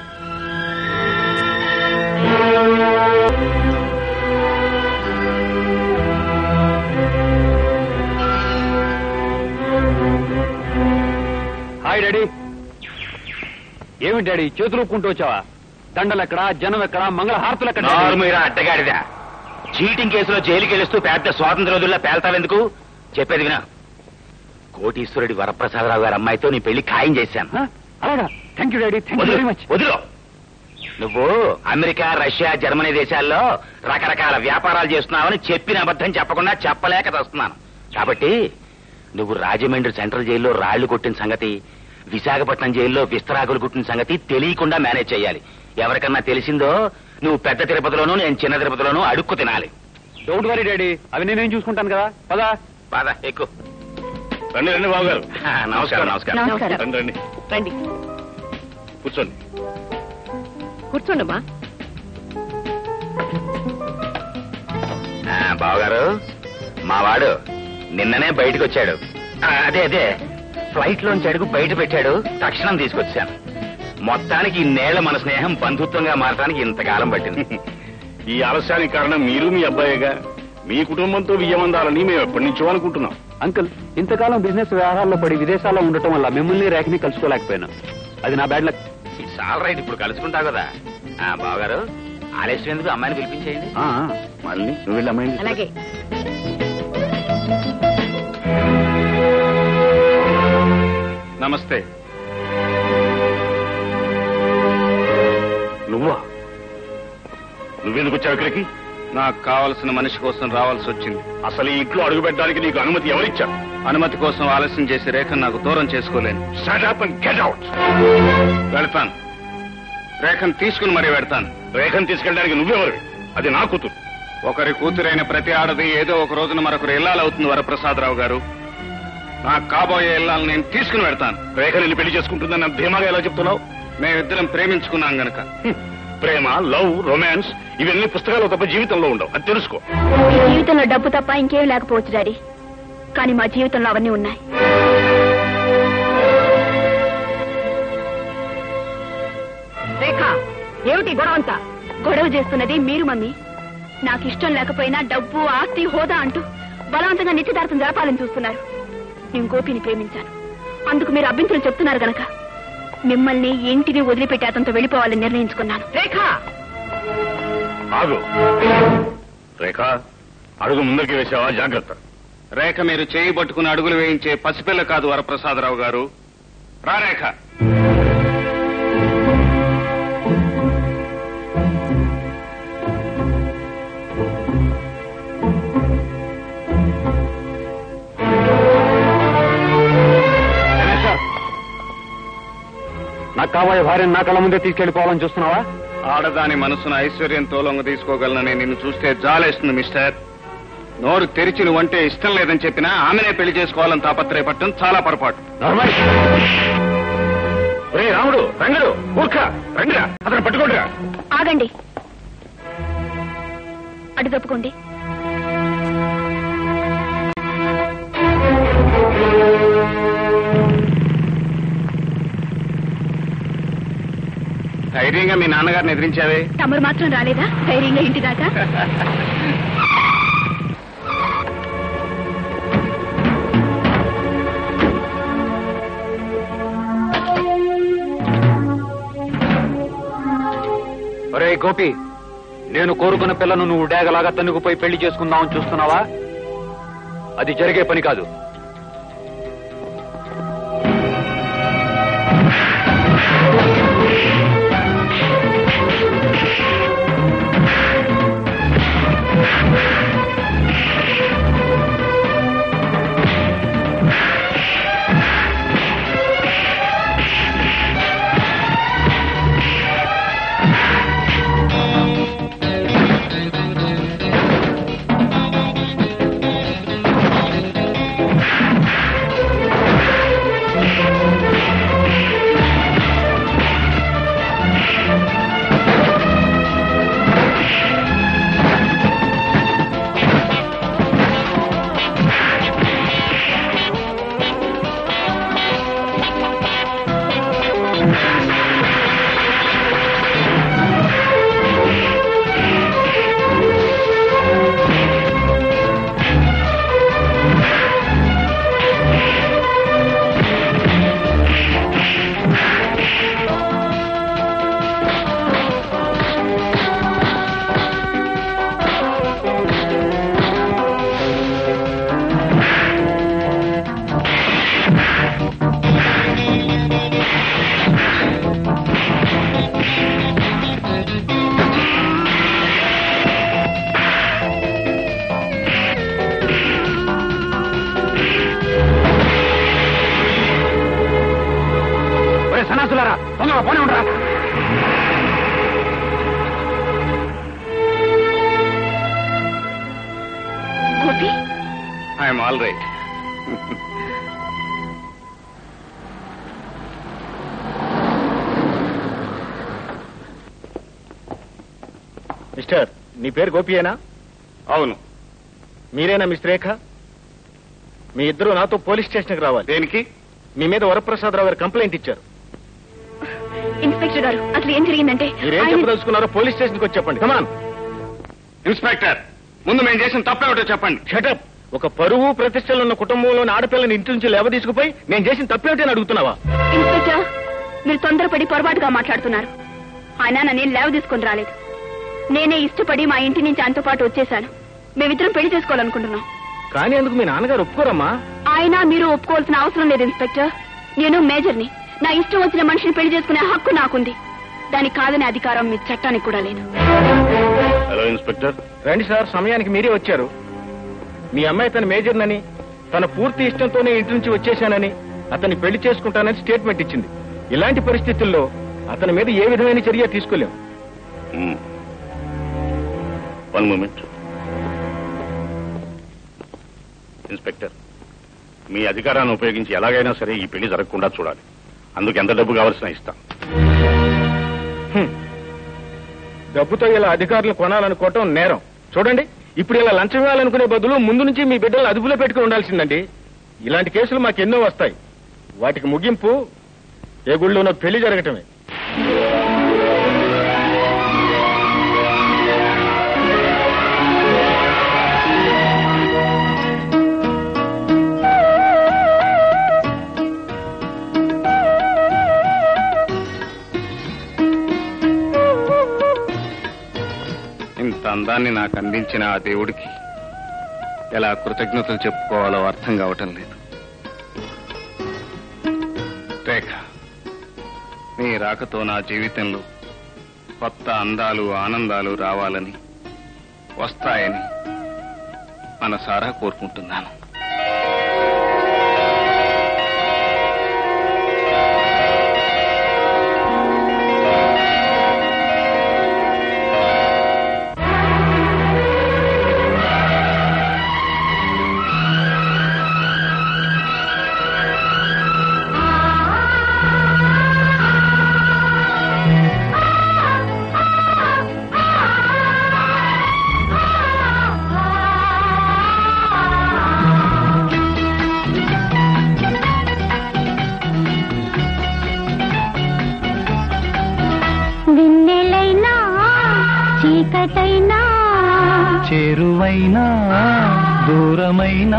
హాయ్ డాడీ ఏమి డాడీ చేతులు ఊపుకుంటూ వచ్చావా దండలు ఎక్కడ జనం ఎక్కడ మంగళ హారతులు ఎక్కడ నార్మల్గా అడ్డగాడిదా చీటింగ్ కేసులో జైలుకి వెళుస్తూ పెద్ద స్వాతంత్ర రోజుల్లో పేల్తావెందుకు చెప్పేది వినా కోటీశ్వరుడి వరప్రసాదరావు గారి అమ్మాయితో నీ పెళ్లి ఖాయం చేశాను హ? అలాగా thank you daddy thank you very much వదిలో నువ్వు అమెరికా రష్యా జర్మనీ దేశాల్లో రకరకాల వ్యాపారాలు చేస్తున్నావని చెప్పిన అబద్ధం చెప్పకుండా చెప్పలేక వస్తున్నాను కాబట్టి నువ్వు రాజమండ్రి సెంట్రల్ జైల్లో రాళ్లు కొట్టిన సంగతి విశాఖపట్నం జైల్లో విస్తరాకులు కుట్టిన సంగతి తెలియకుండా మేనేజ్ చేయాలి ఎవరికన్నా తెలిసిందో నువ్వు పెద్ద తిరుపతిలోనూ నేను చిన్న తిరుపతిలోనూ అడుక్కు తినాలి డోంట్ వరీ డాడీ అవి నేనేం చూసుకుంటాను కదా పదా బాధ ఎక్కువ రండి రండి బాబు గారు నమస్కారం నమస్కారం నమస్కారం రండి రండి రండి కూర్చోండి కూర్చోండమ్మా ఆ, బావగారు మా వాడు నిన్ననే బయటకు వచ్చాడు ఆ, అదే అదే ఫ్లైట్ లోంచి అడుగు బయట పెట్టాడు తక్షణం తీసుకొచ్చాను మొత్తానికి ఇన్నేళ్ల మన స్నేహం బంధుత్వంగా మారడానికి ఇంతకాలం పట్టింది ఈ ఆలస్యానికి కారణం మీరు మీ అబ్బాయిగా మీ కుటుంబంతో వియ్యమందాలని మేము ఎప్పటి నుంచో అనుకుంటున్నాం అంకుల్ ఇంతకాలం బిజినెస్ వ్యవహారాల్లో పడి విదేశాల్లో ఉండటం వల్ల మిమ్మల్ని రేఖని కలుసుకోలేకపోయాను అది నా bad luck it's all right ఇప్పుడు కలుసుకుంటావు కదా ఆ బావగారు ఆలస్యం ఎందుకు అమ్మాయిని పిలిపించేయండి మళ్ళీ నువ్వు వెళ్ళి అమ్మాయిని తీసుకురా. అలాగే నమస్తే నువ్వా నువ్వెందుకు వచ్చావు ఇక్కడికి నాకు కావలసిన మనిషి కోసం రావాల్సి వచ్చింది అసలు ఈ ఇంట్లో అడుగు పెట్టడానికి నీకు అనుమతి ఎవరిచ్చారు అనుమతి కోసం ఆలస్యం చేసి రేఖను నాకు దూరం చేసుకోలేను shut up and get out వెళ్తాను రేఖను తీసుకుని మరీ వెళ్తాను రేఖను తీసుకెళ్ళడానికి నువ్వెవరు అది నా కూతురు ఒకరి కూతురైన ప్రతి ఆడది ఏదో ఒక రోజున మరొకరు ఇల్లాలవుతుంది వరప్రసాదరావు గారు నాకు కాబోయే ఇల్లాలు నేను తీసుకుని వెళ్తాను రేఖని వెళ్ళి పెళ్లి చేసుకుంటుందని అంత ధీమాగా ఎలా చెప్తున్నావు మేమిద్దరం ప్రేమించుకున్నాం గనక హ్మ్. ప్రేమ లవ్ రొమాన్స్ ఇవన్నీ పుస్తకాలు తప్ప జీవితంలో ఉండవు అది తెలుసుకో ఈ జీవితంలో డబ్బు తప్ప ఇంకేం లేకపోవచ్చు డాడీ కానీ మా జీవితంలో అవన్నీ ఉన్నాయి రేఖ ఏమిటి గొడవంతా గొడవ చేస్తున్నది మీరు మమ్మీ నాకు ఇష్టం లేకపోయినా డబ్బు ఆస్తి హోదా అంటూ బలవంతంగా నిశ్చితార్థం జరపాలని చూస్తున్నారు నేను గోపిని ప్రేమించాను అందుకు మీరు అభ్యంతరం చెప్తున్నారు గనక మిమ్మల్ని ఇంటిని వదిలిపెట్టి అతనితో వెళ్ళిపోవాలని నిర్ణయించుకున్నాను రేఖ ఆగు రేఖ అడుగు ముందరికి వేసావా జాగ్రత్త రేఖ మీరు చేయి పట్టుకుని అడుగులు వేయించే పసిపిల్ల కాదు వరప్రసాదరావు గారు రా రేఖ నాకు కాబోయే భార్యను నా కళ్ళ ముందే తీసుకెళ్లిపోవాలని చూస్తున్నావా ఆడదాని మనసును ఐశ్వర్యంతో లొంగ తీసుకోగలనని నిన్ను చూస్తే జాలేస్తుంది మిస్టర్ నోరు తెరిచి నువ్వంటే ఇష్టం లేదని చెప్పినా ఆమెనే పెళ్లి చేసుకోవాలని తాపత్రయపడటం చాలా పొరపాటు నార్మల్ రే రాముడు రంగడు ఊర్ఖ రండిరా అతను పట్టుకోండిరా ఆగండి అటు తప్పుకోండి ధైర్యంగా మీ నాన్నగారిని ఎదిరించావే తమరు మాత్రం రాలేదా ధైర్యంగా ఇంటి దాకా ఒరే గోపి నేను కోరుకున్న పిల్లను నువ్వు డేగలాగా తన్నుకుపోయి పెళ్లి చేసుకుందామని చూస్తున్నావా అది జరిగే పని కాదు ఒరే సన్నాసులారా తొందరగా పోనీ ఉండరా Gopi I'm all right mister నీ పేరు గోపియేనా అవును మీరేనా మిస్ రేఖ మీ ఇద్దరు నాతో పోలీస్ స్టేషన్కి రావాలి దేనికి మీ మీద వరప్రసాదరావు గారు కంప్లైంట్ ఇచ్చారు ఇన్స్పెక్టర్ గారు అసలు ఏం జరిగిందంటే మీరేం ఆయన- చెప్పదలుచుకున్నారో పోలీస్ స్టేషన్కి వచ్చి చెప్పండి కమాన్ ఇన్స్పెక్టర్ ముందు మేము చేసిన తప్పేమిటో చెప్పండి షటప్ ఒక పరువు ప్రతిష్టలు ఉన్న కుటుంబంలోని ఆడపిల్లని ఇంటి నుంచి లేవ తీసుకుపోయి నేను చేసిన తప్పేమిటని అడుగుతున్నావా ఇన్స్పెక్టర్ మీరు తొందరపడి పొరపాటుగా మాట్లాడుతున్నారు ఆయన నన్ను లేవ తీసుకొని రాలేదు నేనే ఇష్టపడి మా ఇంటి నుంచి ఆయనతో పాటు వచ్చేశాను మేమిద్దరం పెళ్లి చేసుకోవాలనుకుంటున్నాం కానీ అందుకు మీ నాన్నగారు ఒప్పుకోరమ్మా ఆయన మీరు ఒప్పుకోవాల్సిన అవసరం లేదు ఇన్స్పెక్టర్ నేను మేజర్ని నా ఇష్టం వచ్చిన మనిషిని పెళ్లి చేసుకునే హక్కు నాకుంది దానికి కాదనే అధికారం మీ చట్టానికి కూడా లేదు హలో ఇన్స్పెక్టర్ రండి సార్ సమయానికి మీరే వచ్చారు మీ అమ్మాయి తన మేజర్నని తన పూర్తి ఇష్టంతోనే ఇంటి నుంచి వచ్చేశానని అతన్ని పెళ్లి చేసుకుంటానని స్టేట్మెంట్ ఇచ్చింది ఇలాంటి పరిస్థితుల్లో అతని మీద ఏ విధమైన చర్య తీసుకోలేం వన్ మూమెంట్ ఇన్స్పెక్టర్ మీ అధికారాన్ని ఉపయోగించి ఎలాగైనా సరే ఈ పెళ్లి జరగకుండా చూడాలి అందుకు ఎంత డబ్బు కావాల్సిన ఇస్తాం హ్మ్. డబ్బుతో ఇలా అధికారులు కొనాలనుకోవటం నేరం చూడండి ఇప్పుడు ఇలా లంచం ఇవ్వాలనుకునే బదులు ముందు నుంచి మీ బిడ్డలు అదుపులో పెట్టుకుని ఉండాల్సిందండి ఇలాంటి కేసులు మాకెన్నో వస్తాయి వాటికి ముగింపు ఏ గుళ్ళోనో పెళ్లి జరగటమే ఇంత అందాన్ని నాకు అందించిన ఆ దేవుడికి ఎలా కృతజ్ఞతలు చెప్పుకోవాలో అర్థం కావటం లేదు రేఖ నీ రాకతో నా జీవితంలో కొత్త అందాలు ఆనందాలు రావాలని వస్తాయని మనసారా కోరుకుంటున్నాను వెన్నెలైనా చీకటైనా చేరువైనా దూరమైనా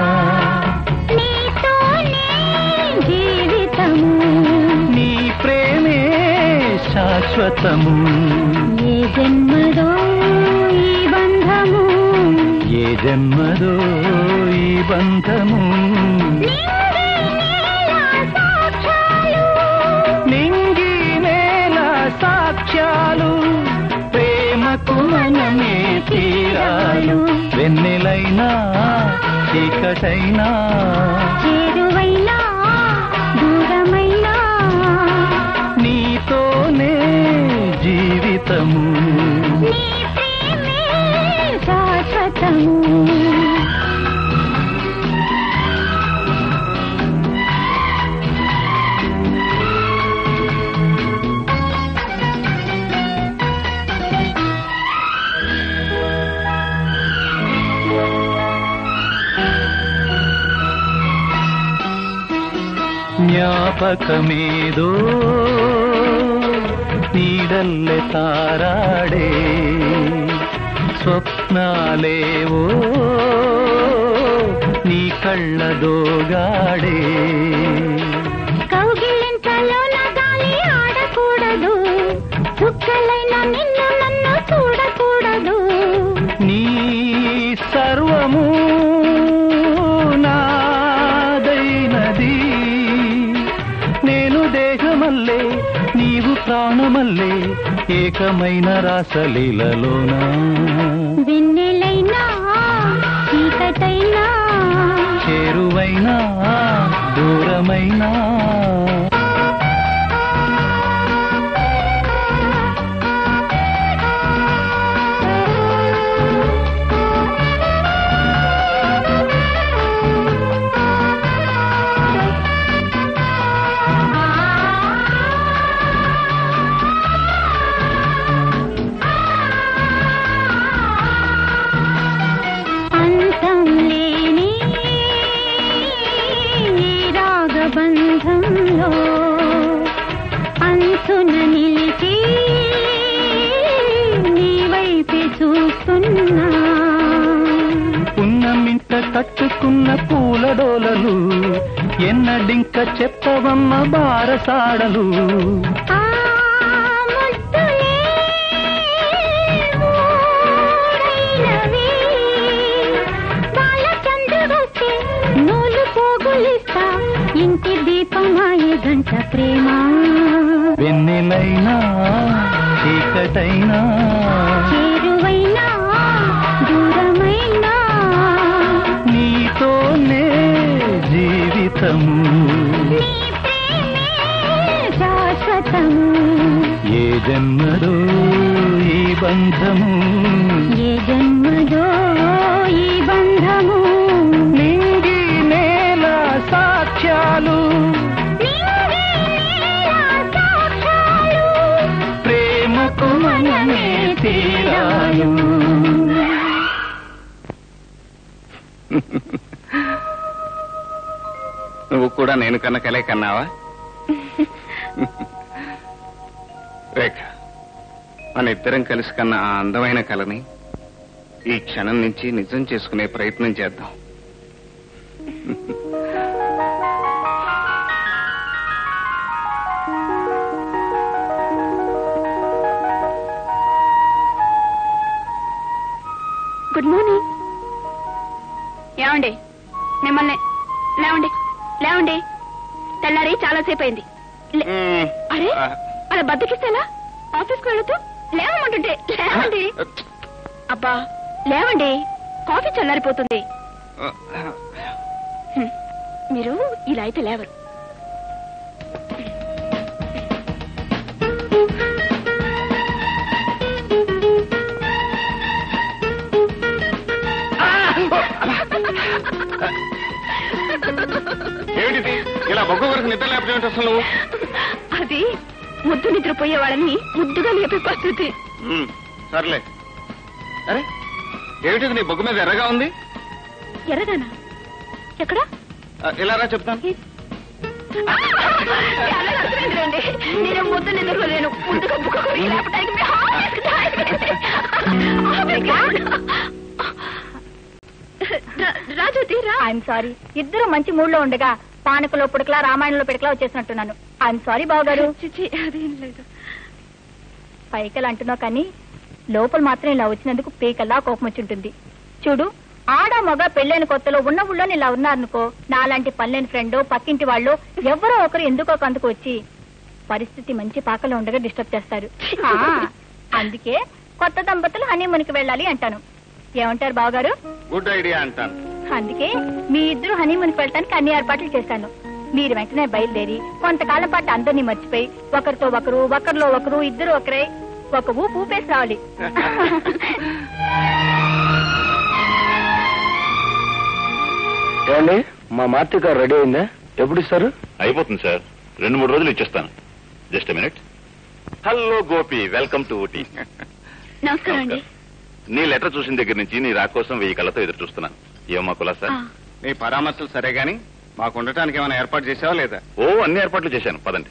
నీతోనే జీవితము నీ ప్రేమే శాశ్వతము ఏ జన్మదో ఈ బంధము ఏ జన్మదో ఈ బంధము నింగి నేల సాక్ష్యాలు ప్రేమకు మనమే తీరాలు వెన్నెలైనా చీకటైనా చేరువైనా దూరమైనా నీతోనే జీవితము నీ ప్రేమే శాశ్వతము ಜ್ಞಾಪಕಮೇದೋ ನೀಡಲ್ಲೆ ತಾರಾಡೆ ಸ್ವಪ್ನಾಲೇವೋ నీ కళ్ళదోగాడే కౌగిలింతలోన గాలి ఆడకూడదు చుక్కలైన నిన్ను నన్ను చూడకూడదు నీ సర్వము నాదైనది నేను దేహమల్లే నీవు ప్రాణమల్లే ఏకమైన రాసలీలలోనా వెన్నెలైనా చీకటైనా చేరువైనా దూరమైనా అంతం లేని కట్టుకున్న పూలడోలలు ఎన్నడింక చెప్పవమ్మ బారసాడలు ఆ ముద్దులే ఊరైనవి. వాళ్ళ చంద్రుడొస్తే నూలు పోగులిస్తా ఇంటి దీపమాయే గంట ప్రేమ వెన్నెలైనా చీకటైనా చేరువైనా దూరమైనా నీతోనే జీవితము నీ ప్రేమే శాశ్వతము ఏ జన్మలో ఈ బంధము ఏ జన్మదో ఈ బంధము నింగి నేల సాక్ష్యాలు నింగి నేల సాక్ష్యాలు ప్రేమకు మనమే తీరాలు నువ్వు కూడా నేను కన్న కలే కన్నావా రేఖ మన ఇద్దరం కలిసి కన్న ఆ అందమైన కలని ఈ క్షణం నుంచి నిజం చేసుకునే ప్రయత్నం చేద్దాం గుడ్ మార్నింగ్ ఏమండి మిమ్మల్ని లేవండి లేవండి తెల్లారి చాలా సేపు అయింది లే- అరే అలా బద్దకిస్తేలా ఆఫీస్కి వెళుతూ లేవమంటుంటే లేవండి అబ్బా లేవండి కాఫీ చల్లారిపోతుంది హ్మ్. మీరు ఇలా అయితే లేవరు ఏమిటిది ఇలా బొగ్గు వరకు నిద్ర లేకపోతే అసలు నువ్వు అది ముద్దు నిద్రపోయే వాళ్ళని ముద్దుగా లేపే పద్ధతి ఉమ్, సర్లే అరే ఏమిటిది నీ బొగ్గు మీద ఎర్రగా ఉంది ఎర్రగానా ఎక్కడ ఆ, ఇలా రా చెప్తాను చాలా అర్థమైందిలేండి. నేను ముద్దు నిద్రపోలేను ముద్దు కప్పుకోకుండా లేపడానికి మీ ఆఫీస్కి ఆఫీస్కి. రా- రాజోతి రా ఐఎమ్ సారీ ఇద్దరు మంచి మూడ్ లో ఉండగా పానకలో పుడకలా రామాయణంలో పిడకలా వచ్చేసినట్టున్నాను ఐఎమ్ సారీ బావగారు చిచి అదేం లేదు పైకలు అంటున్నావు కానీ లోపల మాత్రం ఇలా వచ్చినందుకు పీకల్లా కోపం వచ్చి ఉంటుంది చూడు ఆడ మగ పెళ్ళైన కొత్తలో ఉన్న ఊళ్ళో ఇలా ఉన్నారనుకో నాలాంటి పల్లెని ఫ్రెండ్ పక్కింటి వాళ్ళు ఎవరో ఒకరు ఎందుకో అందుకు వచ్చి పరిస్థితి మంచి పాకలో ఉండగా డిస్టర్బ్ చేస్తారు ఆ, అందుకే కొత్త దంపతులు హనీమూన్కి వెళ్ళాలి అంటాను ఏమంటారు బావగారు గుడ్ ఐడియా అంటాను అందుకే మీ ఇద్దరు హనీమూన్కి వెళ్ళటానికి అన్ని ఏర్పాట్లు చేశాను మీరు వెంటనే బయలుదేరి కొంతకాలం పాటు అందరినీ మర్చిపోయి ఒకరితో ఒకరు ఒకరిలో ఒకరు ఇద్దరు ఒకరే ఒక ఊపు ఊపేసి రావాలి ఏమండి మా మార్తి గారు రెడీ అయిందా ఎప్పుడు ఇస్తారు అయిపోతుంది సార్ రెండు మూడు రోజులు ఇచ్చేస్తాను just minute hello Gopi welcome to Ooty నమస్కారం అండి నీ లెటర్ చూసిన దగ్గర నుంచి నీ రా కోసం వెయ్యి కళ్ళతో ఎదురు చూస్తున్నాను ఏమమ్మా కులాసా ఆ, నీ పరామర్శలు సరే గాని మాకు ఉండటానికి ఏమైనా ఏర్పాటు చేసావా లేదా ఓ అన్ని ఏర్పాట్లు చేశాను పదండి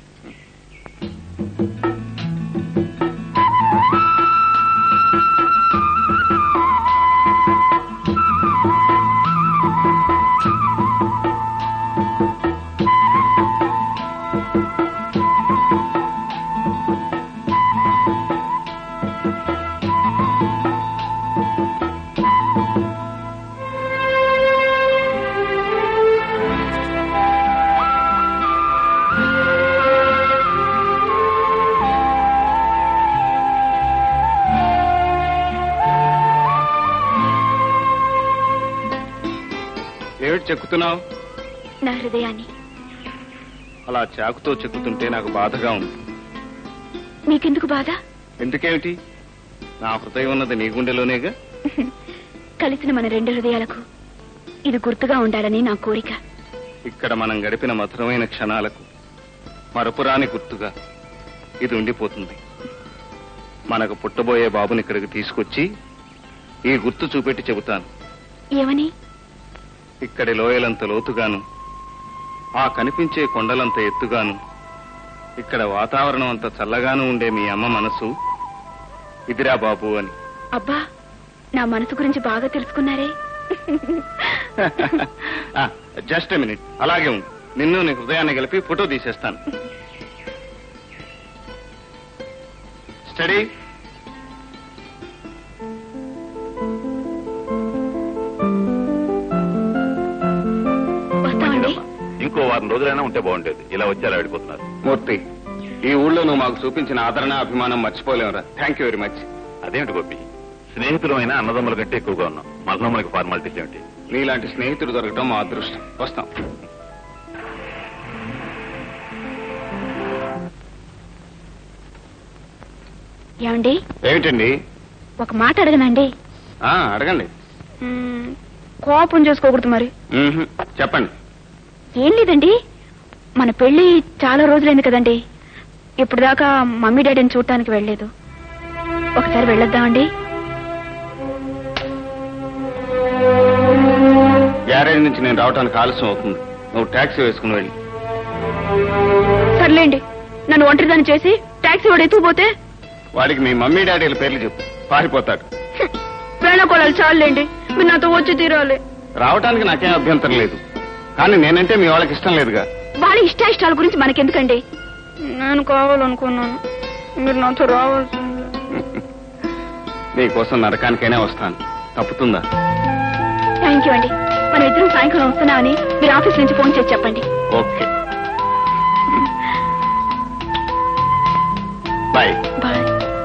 ఏమిటి చెక్కుతున్నావు నా హృదయాన్ని అలా చాకుతో చెక్కుతుంటే నాకు బాధగా ఉంది మీకెందుకు బాధ ఎందుకేమిటి నా హృదయం ఉన్నది నీ గుండెలోనేగా కలిసిన మన రెండు హృదయాలకు ఇది గుర్తుగా ఉండాలని నా కోరిక ఇక్కడ మనం గడిపిన మధురమైన క్షణాలకు మరపురాని గుర్తుగా ఇది ఉండిపోతుంది మనకు పుట్టబోయే బాబుని ఇక్కడికి తీసుకొచ్చి ఈ గుర్తు చూపెట్టి చెబుతాను ఏమని ఇక్కడి లోయలంత లోతుగాను ఆ కనిపించే కొండలంత ఎత్తుగాను ఇక్కడ వాతావరణం అంత చల్లగాను ఉండే మీ అమ్మ మనసు ఇదిరా బాబు అని అబ్బా నా మనసు గురించి బాగా తెలుసుకున్నారే జస్ట్ మినిట్ అలాగే ఉంది నిన్ను నీ హృదయాన్ని కలిపి ఫోటో తీసేస్తాను స్టడీ వస్తామండి ఇంకో వారం రోజులైనా ఉంటే బాగుండేది ఇలా వచ్చి అలా వెళ్ళిపోతున్నారు మూర్తి ఈ ఊళ్ళో నువ్వు మాకు చూపించిన ఆదరణ అభిమానం మర్చిపోలేవురా థ్యాంక్ యూ వెరీ మచ్ అదేమిటి గోపి స్నేహితులమైన అన్నదమ్ముల కంటే ఎక్కువగా ఉన్నాం మళ్ళీ మనకి ఫార్మాలిటీస్ ఏమిటి నీలాంటి స్నేహితుడు దొరకడం మా అదృష్టం వస్తాం ఏమండి ఏమిటండి ఒక మాట అడగనండి ఆ, అడగండి మ్మ్, కోపం చేసుకోకూడదు మరి మ్మ్హ్. చెప్పండి ఏం లేదండి మన పెళ్లి చాలా రోజులైంది కదండి ఇప్పుడు దాకా మమ్మీ డాడీని చూడటానికి వెళ్ళలేదు ఒకసారి వెళ్ళొద్దామండి గ్యారేజ్ నుంచి నేను రావడానికి ఆలస్యం అవుతుంది నువ్వు ట్యాక్సీ వేసుకుని వెళ్ళి సర్లేండి నన్ను ఒంటరిదాన్ని చేసి టాక్సీ వాడు ఎత్తుకుపోతే వాడికి మీ మమ్మీ డాడీల పేర్లు చెప్పు పారిపోతాడు వేళకోళాలు చాలండి మీరు నాతో వచ్చి తీరాలి రావడానికి నాకేం అభ్యంతరం లేదు కానీ నేనంటే మీ వాళ్ళకి ఇష్టం లేదుగా వాళ్ళ ఇష్టాయిష్టాల గురించి మనకెందుకండి నేను కావాలనుకున్నాను మీరు నాతో రావాల్సింది నీకోసం నరకానికైనా వస్తాను తప్పుతుందా థ్యాంక్ యూ అండి మన ఇద్దరం సాయంకాలం వస్తున్నామని మీరు ఆఫీస్ నుంచి ఫోన్ చేసి చెప్పండి okay bye bye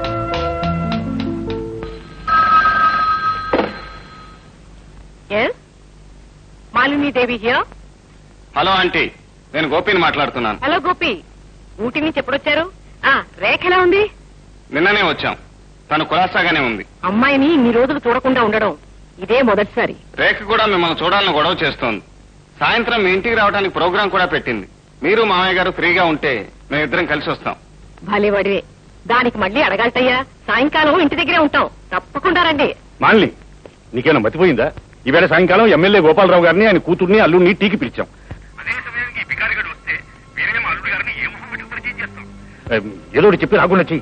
yes Malini Devi here hello aunty నేను గోపిని మాట్లాడుతున్నాను హలో గోపి ఊటీ నుంచి ఎప్పుడొచ్చారు ఆ రేఖ ఎలా ఉంది నిన్ననే వచ్చాం తను కులాసాగానే ఉంది అమ్మాయిని ఇన్ని రోజులు చూడకుండా ఉండడం ఇదే మొదటిసారి రేఖ కూడా మిమ్మల్ని చూడాలని గొడవ చేస్తోంది సాయంత్రం మీ ఇంటికి రావడానికి ప్రోగ్రాం కూడా పెట్టింది మీరు మామయ్య గారు ఫ్రీగా ఉంటే మేమిద్దరం కలిసి వస్తాం భలేవాడివే దానికి మళ్ళీ అడగాలటయ్యా సాయంకాలం ఇంటి దగ్గరే ఉంటాం తప్పకుండా రండి మాలిని నీకేనా మతిపోయిందా ఈవేళ సాయంకాలం ఎమ్మెల్యే గోపాలరావు గారిని ఆయన కూతుర్ని అల్లుడిని టీకి పిలిచాం ఏదో ఒకటి చెప్పి రాకుండా చెయ్యి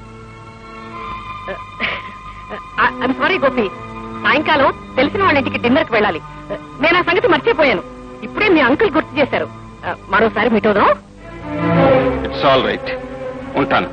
అది సారీ గోపి సాయంకాలం తెలిసిన వాళ్ళ ఇంటికి డిన్నర్ కి వెళ్ళాలి నేను ఆ సంగతి మర్చిపోయాను ఇప్పుడే మీ అంకుల్ గుర్తు చేశారు ఆ, మరోసారి మీటోదాం ఇట్స్ ఆల్ రైట్ ఉంటాను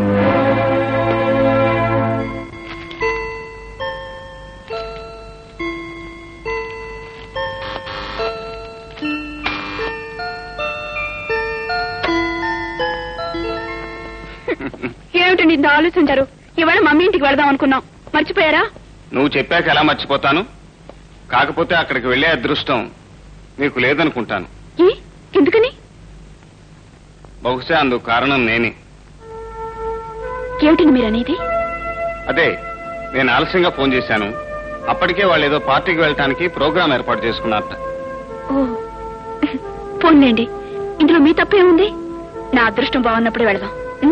ఏమిటండి ఇంత ఆలోచించారు ఇవాళ మమ్మీ ఇంటికి వెళదాం అనుకున్నాం మర్చిపోయారా నువ్వు చెప్పాక ఎలా మర్చిపోతాను కాకపోతే అక్కడికి వెళ్ళే అదృష్టం నీకు లేదనుకుంటాను ఏ ఎందుకని బహుశా అందుకు కారణం నేనే ఏమిటండి మీరు అనేది అదే నేను ఆలస్యంగా ఫోన్ చేశాను అప్పటికే వాళ్ళు ఏదో పార్టీకి వెళ్ళటానికి ప్రోగ్రాం ఏర్పాటు చేసుకున్నారట ఓ పోన్లేండి ఇందులో మీ తప్పే ఉంది నా అదృష్టం బాగున్నప్పుడే వెళదాం ఉం?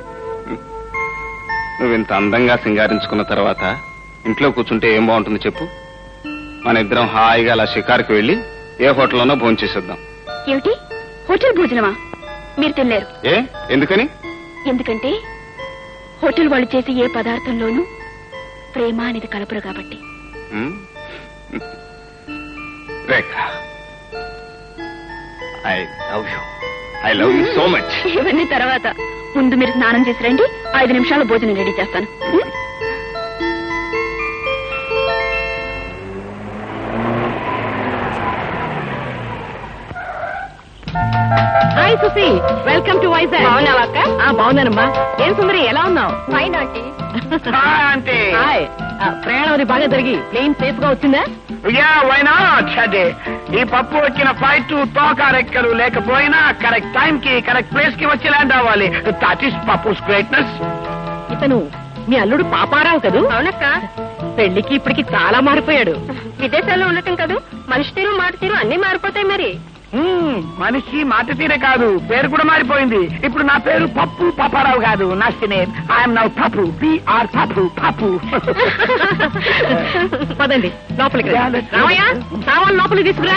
నువ్వు ఇంత అందంగా సింగారించుకున్న తర్వాత ఇంట్లో కూర్చుంటే ఏం బాగుంటుంది చెప్పు మన ఇద్దరం హాయిగా అలా షికారుకి వెళ్ళి ఏ హోటల్లోనో భోజనం చేసేద్దాం ఏమిటి హోటల్ భోజనమా మీరు తినలేరు ఏ ఎందుకని ఎందుకంటే హోటల్ వాళ్ళు చేసే ఏ పదార్థంలోనూ ప్రేమ అనేది కలపరు కాబట్టి ఉమ్? Rekha I love you I love you so much ఇవన్నీ తర్వాత ముందు మీరు స్నానం చేసి రండి ఐదు నిమిషాలు భోజనం రెడీ చేస్తాను ఉం? Hi Susi welcome to Vizag బాగున్నావా అక్క బాగున్నానమ్మా ఏం సుందరి ఎలా ఉన్నావు ఫైన్ ఆంటీ అంటే హాయ్ ఆ, ప్రయాణం అది బాగా జరిగి ప్లేన్ సేఫ్ గా వచ్చిందా యా వైనా చదే ఈ పప్పు వచ్చిన ఫ్లైట్ తోక రెక్కలు లేకపోయినా కరెక్ట్ టైం కి కరెక్ట్ ప్లేస్ కి వచ్చి ల్యాండ్ అవ్వాలి దట్ ఈస్ పప్పుస్ గ్రేట్నెస్ ఇతను మీ అల్లుడు పాపారావు కదూ అవునక్క పెళ్లికి ఇప్పటికి చాలా మారిపోయాడు విదేశాల్లో ఉండటం కదూ మనిషి తీరు మాట తీరు అన్ని మారిపోతాయి మరి మనిషి మాట తీరే కాదు పేరు కూడా మారిపోయింది ఇప్పుడు నా పేరు పప్పు పాపారావు కాదు నా name I'm now Pappu PR Pappu Pappu పదండి లోపలికి రండి. Yeah, let's go. రామయ్య సామాన్ లోపలికి తీసుకురా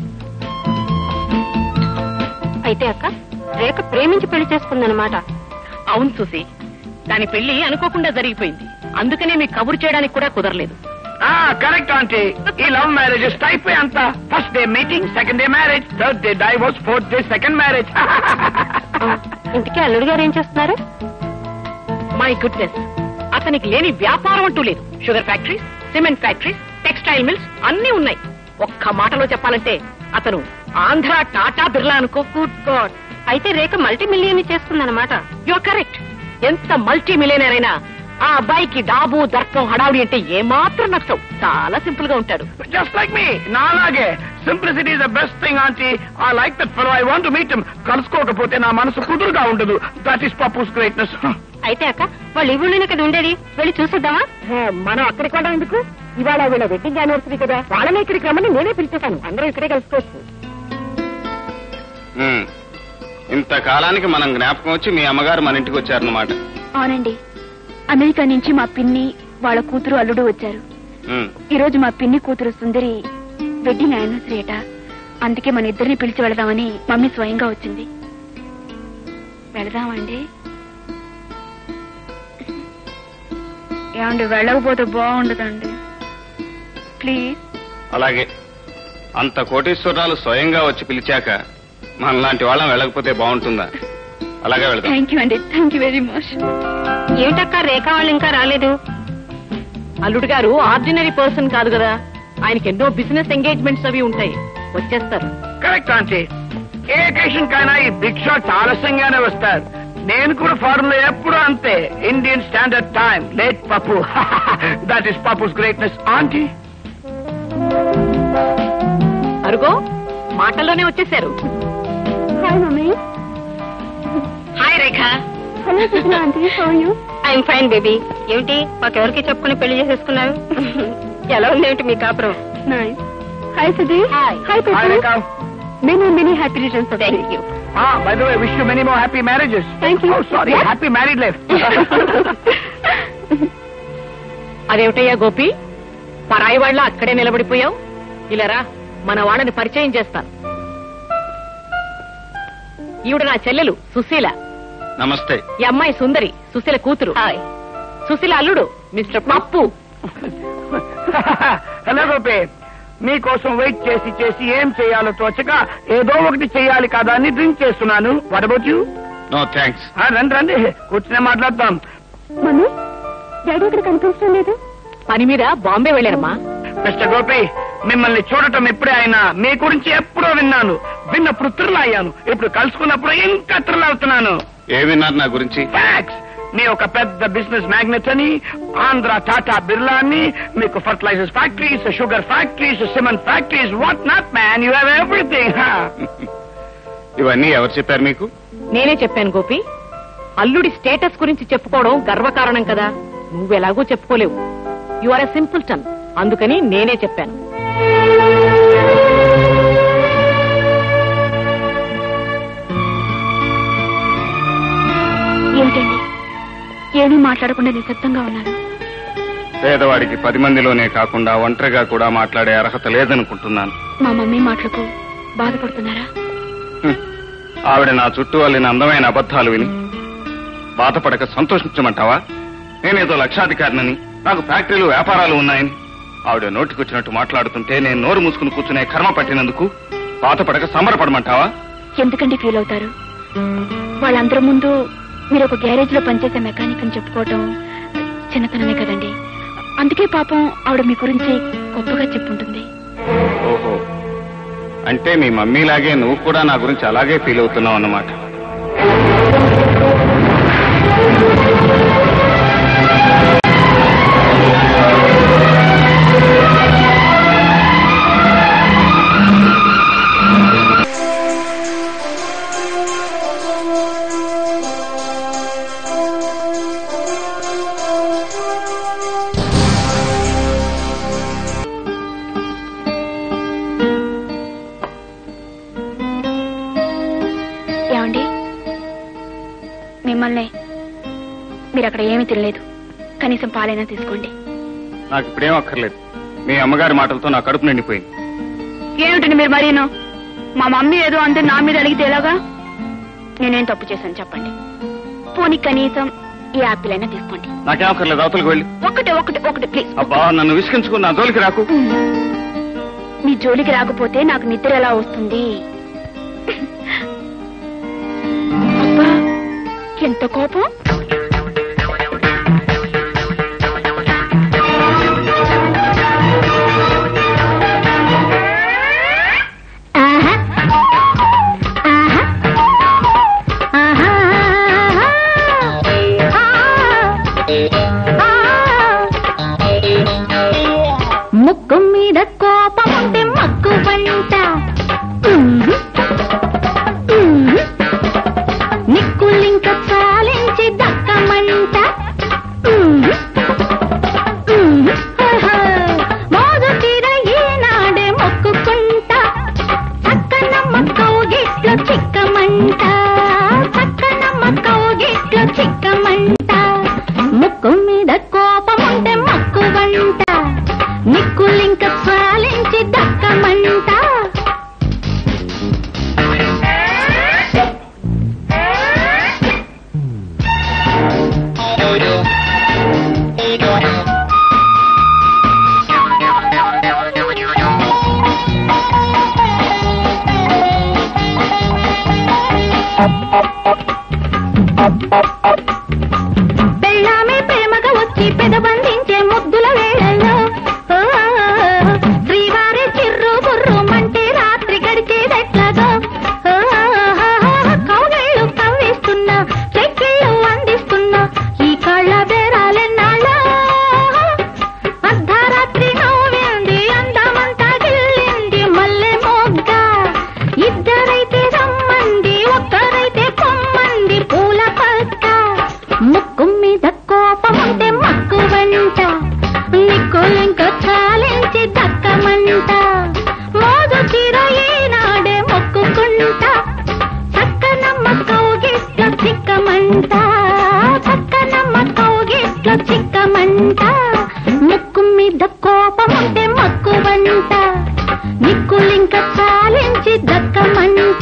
అయితే అక్క రేఖ ప్రేమించి పెళ్లి చేసుకుందనమాట అవును చూసి దాని పెళ్లి అనుకోకుండా జరిగిపోయింది అందుకనే మీకు కబురు చేయడానికి కూడా కుదరలేదు కరెక్ట్ ఆంటీ ఈ లవ్ మ్యారేజెస్ టైప్ అంత first day meeting second day marriage third day divorce fourth day second marriage ఇంటికి అల్లుడు గారు ఏం చేస్తున్నారు మై గుడ్నెస్ అతనికి లేని వ్యాపారం అంటూ లేదు sugar factories cement factories textile mills అన్ని ఉన్నాయి ఒక్క మాటలో చెప్పాలంటే అతను ఆంధ్ర టాటా బిర్లా అనుకో గుడ్ గాడ్ అయితే రేఖ మల్టీ మిలియన్ చేసుకుందన్నమాట యు కరెక్ట్ ఎంత మల్టీ మిలియనర్ అయినా ఆ అబ్బాయికి డాబు దర్పం హడావుడి అంటే ఏమాత్రం నచ్చవు చాలా సింపుల్ గా ఉంటాడు జస్ట్ లైక్ మీ నాలాగే simplicity is the best thing aunty I like that fellow I want meet him కలుసుకోకపోతే నా మనసు కుదురుగా ఉండదు దట్ ఈస్ పప్పుస్ గ్రేట్నెస్ అయితే అక్క వాళ్ళు ఈ ఊళ్ళోనే కదా ఉండేది వెళ్ళి చూసొద్దామా మనం అక్కడికి వెళ్ళడం ఎందుకు ఇవాళ వీళ్ళ వెడ్డింగ్ యానివర్సరీ కదా వాళ్ళని ఇక్కడికి రమ్మని నేనే పిలిచేశాను అందరూ ఇక్కడే కలుసుకోవచ్చు ఉమ్. ఇంతకాలానికి మనం జ్ఞాపకం వచ్చి మీ అమ్మగారు మన ఇంటికి వచ్చారన్నమాట అవునండి అమెరికా నుంచి మా పిన్ని వాళ్ళ కూతురు అల్లుడు వచ్చారు ఉమ్. ఈ రోజు మా పిన్ని కూతురు సుందరి వెడ్డింగ్ యానివర్సరీ అట అందుకే మన ఇద్దరిని పిలిచి వెళదామని మమ్మీ స్వయంగా వచ్చింది వెళదామండి ఏమండి వెళ్ళకపోతే బాగుండదండి ప్లీజ్ అలాగే అంత కోటీశ్వరాలు స్వయంగా వచ్చి పిలిచాక మనలాంటి వాళ్ళం వెళ్ళకపోతే బాగుంటుందా అలాగే వెళ్దాం థ్యాంక్ యూ అండి థ్యాంక్ యూ వెరీ మచ్ ఏమిటక్క రేఖ వాళ్ళు ఇంకా రాలేదు అల్లుడు గారు ఆర్డినరీ పర్సన్ కాదు కదా ఆయనకి ఎన్నో బిజినెస్ ఎంగేజ్మెంట్స్ అవి ఉంటాయి వచ్చేస్తారు కరెక్ట్ ఆంటీ ఏ అకేషన్ కైనా ఈ బిగ్ షాట్ ఆలస్యంగానే వస్తారు నేను కూడా ఫారెన్ లో ఎప్పుడు అంతే Indian standard time late Pappu that is Pappu's greatness aunty అరుగో మాటల్లోనే వచ్చేసారు hi mummy hi Rekha hello Sujana aunty how you I'm fine baby ఏమిటి మాకెవరికి చెప్పుకుని పెళ్లి చేసేసుకున్నారు ఎలా ఉంది ఏమిటి మీ కాపురం nice hi Sudhir hi hi Rekha many many happy returns of thank you by the way wish you many more happy marriages Thank you. Sorry What? Happy married life అదేమిటయ్యా గోపి పరాయి వాళ్ళ అక్కడే నిలబడిపోయావు ఇలారా మన వాళ్ళని పరిచయం చేస్తాను ఈవిడ నా చెల్లెలు సుశీల నమస్తే ఈ అమ్మాయి సుందరి సుశీల కూతురు హాయ్ సుశీల అల్లుడు మిస్టర్ పప్పు హలో గోపి మీకోసం వెయిట్ చేసి చేసి ఏం చేయాలో తోచక ఏదో ఒకటి చేయాలి కదా అని డ్రింక్ చేస్తున్నాను what about you no thanks రండి రండి కూర్చునే మాట్లాడతాం మమ్మీ డాడీ ఇక్కడ కనిపించడం లేదు పని మీద బాంబే వెళ్ళారమ్మా మిస్టర్ గోపి మిమ్మల్ని చూడటం ఇప్పుడే అయినా మీ గురించి ఎప్పుడో విన్నాను విన్నప్పుడు థ్రిల్ అయ్యాను ఇప్పుడు కలుసుకున్నప్పుడు ఇంకా థ్రిల్ అవుతున్నాను ఏ విన్నారు నా గురించి ఫ్యాక్స్ మీ ఒక పెద్ద బిజినెస్ మ్యాగ్నెట్ అని ఆంధ్ర టాటా బిర్లా అని మీకు fertilizers factories sugar factories cement factories what not man you have everything ఇవన్నీ ఎవరు చెప్పారు మీకు నేనే చెప్పాను గోపి అల్లుడి స్టేటస్ గురించి చెప్పుకోవడం గర్వకారణం కదా నువ్వెలాగో చెప్పుకోలేవు you are a simpleton అందుకని నేనే చెప్పాను ఏమిటండి ఏమీ మాట్లాడకుండా నిశ్శబ్దంగా ఉన్నారు పేదవాడికి పది మందిలోనే కాకుండా ఒంటరిగా కూడా మాట్లాడే అర్హత లేదనుకుంటున్నాను మా మమ్మీ మాటలకు బాధపడుతున్నారా హ్మ్. ఆవిడ నా చుట్టూ అల్లిన అందమైన అబద్ధాలు విని బాధపడక సంతోషించమంటావా నేనేదో లక్షాధికారినని నాకు ఫ్యాక్టరీలు వ్యాపారాలు ఉన్నాయని ఆవిడ నోటికొచ్చినట్టు మాట్లాడుతుంటే నేను నోరు మూసుకుని కూర్చునే కర్మ పట్టినందుకు బాధపడక సంబరపడమంటావా ఎందుకండి ఫీల్ అవుతారు వాళ్ళందరి ముందు మీరు ఒక గ్యారేజ్ లో పనిచేసే మెకానిక్ అని చెప్పుకోవటం చిన్నతనమే కదండి అందుకే పాపం ఆవిడ మీ గురించి గొప్పగా చెప్పుంటుంది ఓహో అంటే మీ మమ్మీలాగే నువ్వు కూడా నా గురించి అలాగే ఫీల్ అవుతున్నావు అన్నమాట ఏమండి మిమ్మల్ని మీరు అక్కడ ఏమీ తినలేదు కనీసం పాలైనా తీసుకోండి నాకు ఇప్పుడేం అక్కర్లేదు మీ అమ్మగారి మాటలతో నా కడుపు నిండిపోయింది ఏమిటండి మీరు మరీను మా మమ్మీ ఏదో అంతే నా మీద అడిగితే ఎలాగా నేనేం తప్పు చేశాను చెప్పండి పోనీ కనీసం ఈ యాపిల్ అయినా తీసుకోండి నాకేం అక్కర్లేదు అవతలకు వెళ్ళి ఒకటి ఒకటి ఒకటి ప్లీజ్ అబ్బా నన్ను విసిగించుకుని నా జోలికి రాకు నీ జోలికి రాకపోతే నాకు నిద్ర ఎలా వస్తుంది అబ్బా ఎంత కోపం ఆహా ఆహా ఆహా ముక్కు మీద కోపం ఉంటే మక్కు వంట నిక్కులింక చాలించి దక్కమంట మోజు తీర ఈనాడే మొక్కుకుంటా చక్కనమ్మ కౌగిట్లో చిక్కమంట చక్కనమ్మ కౌగిట్లో చిక్కమంట ముక్కు మీద కోపం ఉంటే మక్కు వంట నిక్కులింక చాలించి దక్కమంట పెళ్ళామే ప్రేమగా వచ్చి పెదబంధించే ముద్దుల వేళల్లో ఓ, శ్రీవారి చిర్రు బుర్రు మంటే రాత్రి గడిచేదెట్లాగో ఓ, కౌగిళ్ళు కవ్విస్తున్నా చెక్కిళ్ళు అందిస్తున్నా ఈ కళ్ళ బేరాలెన్నాళ్ళో అర్ధరాత్రి నవ్వింది అందమంతా గిల్లింది మల్లె మొగ్గ ఇద్దరైతే రమ్మంది ఒక్కరైతే కొమ్మంది పూల పక్క ముక్కు మీద కోపం ఉంటే మక్కు వంట నిక్కులింక చాలించి దక్కమంట మోదు చీర ఈనాడే మొక్కుకుంటా చక్కనమ్మ కౌగిట్లో చిక్కమంట చక్కనమ్మ కౌగిట్లో చిక్కమంట ముక్కు మీద కోపం ఉంటే మక్కు వంట నిక్కులింక చాలించి దక్కమంట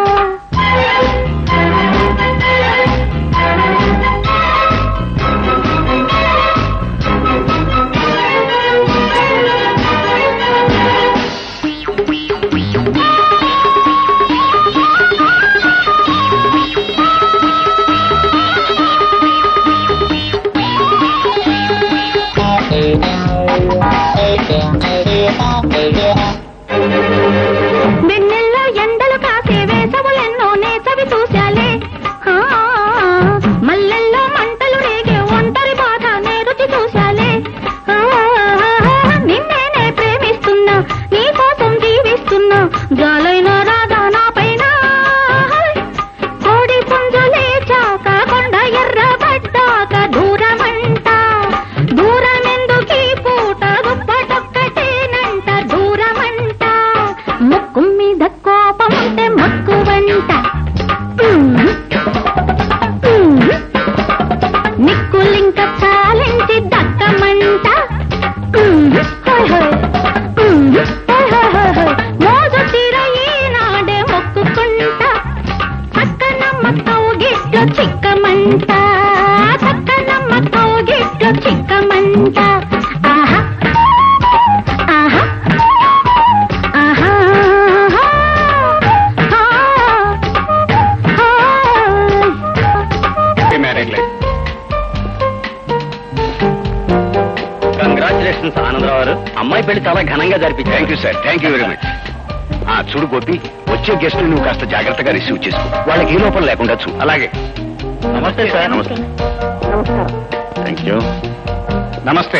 వెన్నెల్లో ఎండలు కాసే వేసవులెన్నో నేసవి చూశాలే ఆ, మల్లెల్లో మంటలు రేగే ఒంటరి బాధ నే రుచి చూశాలే ఆ, నిన్నేనే ప్రేమిస్తున్నా నీ కోసం జీవిస్తున్నా గాలైన రాగా నా పైన కోడి పుంజు లేచాక కొండ ఎర్రబడ్డాక దూరమంట దూరమెందుకీ పూట దుప్పటొక్కటేనంట దూరమంట ముక్కు మీద కోపం ఉంటే మక్కు వంట నిక్కులింక చాలించి దక్కమంట హోయ్ హోయ్. హోయ్ హోయ్ హోయ్ హోయ్. మోజు తీర ఈనాడే మొక్కుకుంటా చక్కనమ్మ కౌగిట్లో చిక్కమంట చక్కనమ్మ కౌగిట్లో చిక్కమంట ఆహా ఆహా ఆహా మ్యారేజ్ లైఫ్ కంగ్రాచులేషన్స్ ఆనందరావు గారు అమ్మాయి పెళ్లి చాలా ఘనంగా జరిపించారు thank you sir thank you very much ఆ చూడు గోపి వచ్చే గెస్ట్ నువ్వు కాస్త జాగ్రత్తగా రిసీవ్ చేసుకో వాళ్ళకి ఏ లోపం లేకుండా చూ అలాగే నమస్తే సార్ నమస్తే థ్యాంక్ యూ నమస్తే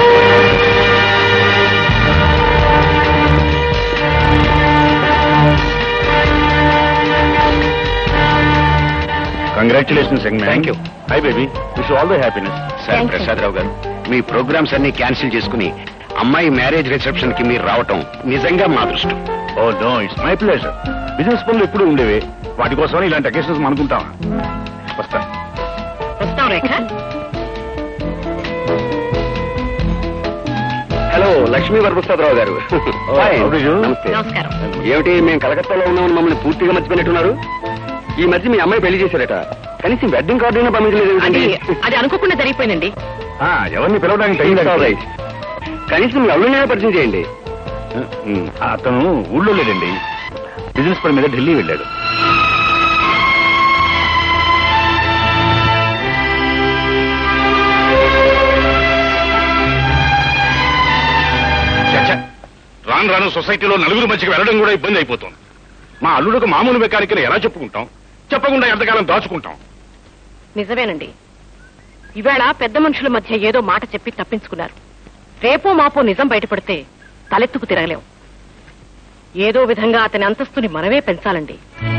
congratulations Thank you. Hi baby wish all the happiness sir Thank you. Prasadarao గారు మీ ప్రోగ్రామ్స్ అన్ని క్యాన్సిల్ చేసుకుని అమ్మాయి మ్యారేజ్ రిసెప్షన్ కి మీరు రావటం నిజంగా మా అదృష్టం oh no it's my pleasure business పనులు ఎప్పుడు ఉండేవి వాటి కోసమని ఇలాంటి అకేషన్స్ అనుకుంటాం వస్తా వస్తాం రేఖ హలో లక్ష్మీ వరప్రసాదరావు గారు Hi. how do you? నమస్తే నమస్కారం ఏమిటి మేము కలకత్తాలో ఉన్నామని మమ్మల్ని పూర్తిగా మర్చిపోయినట్టున్నారు ఈ మధ్య మీ అమ్మాయి పెళ్లి చేశారట కనీసం వెడ్డింగ్ కార్డు అయినా పంపించలేదు అది అది అనుకోకుండా జరిగిపోయిందండి ఎవరిని పిలవడానికి తగిన కనీసం మీ అల్లుడినైనా పరిచయం చేయండి అతను ఊళ్ళో లేదండి బిజినెస్ పని మీద ఢిల్లీ వెళ్ళాడు ఛ, ఛ. రాను రాను సొసైటీలో నలుగురు మధ్యకి వెళ్ళడం కూడా ఇబ్బంది అయిపోతుంది మా అల్లుడికి మామూలు మెకానిక్ ఎలా చెప్పుకుంటాం చెప్పకుండా ఎంతకాలం దాచుకుంటాం నిజమేనండి ఇవాళ పెద్ద మనుషుల మధ్య ఏదో మాట చెప్పి తప్పించుకున్నారు రేపో మాపో నిజం బయటపడితే తలెత్తుకు తిరగలేం ఏదో విధంగా అతని అంతస్తుని మనమే పెంచాలండి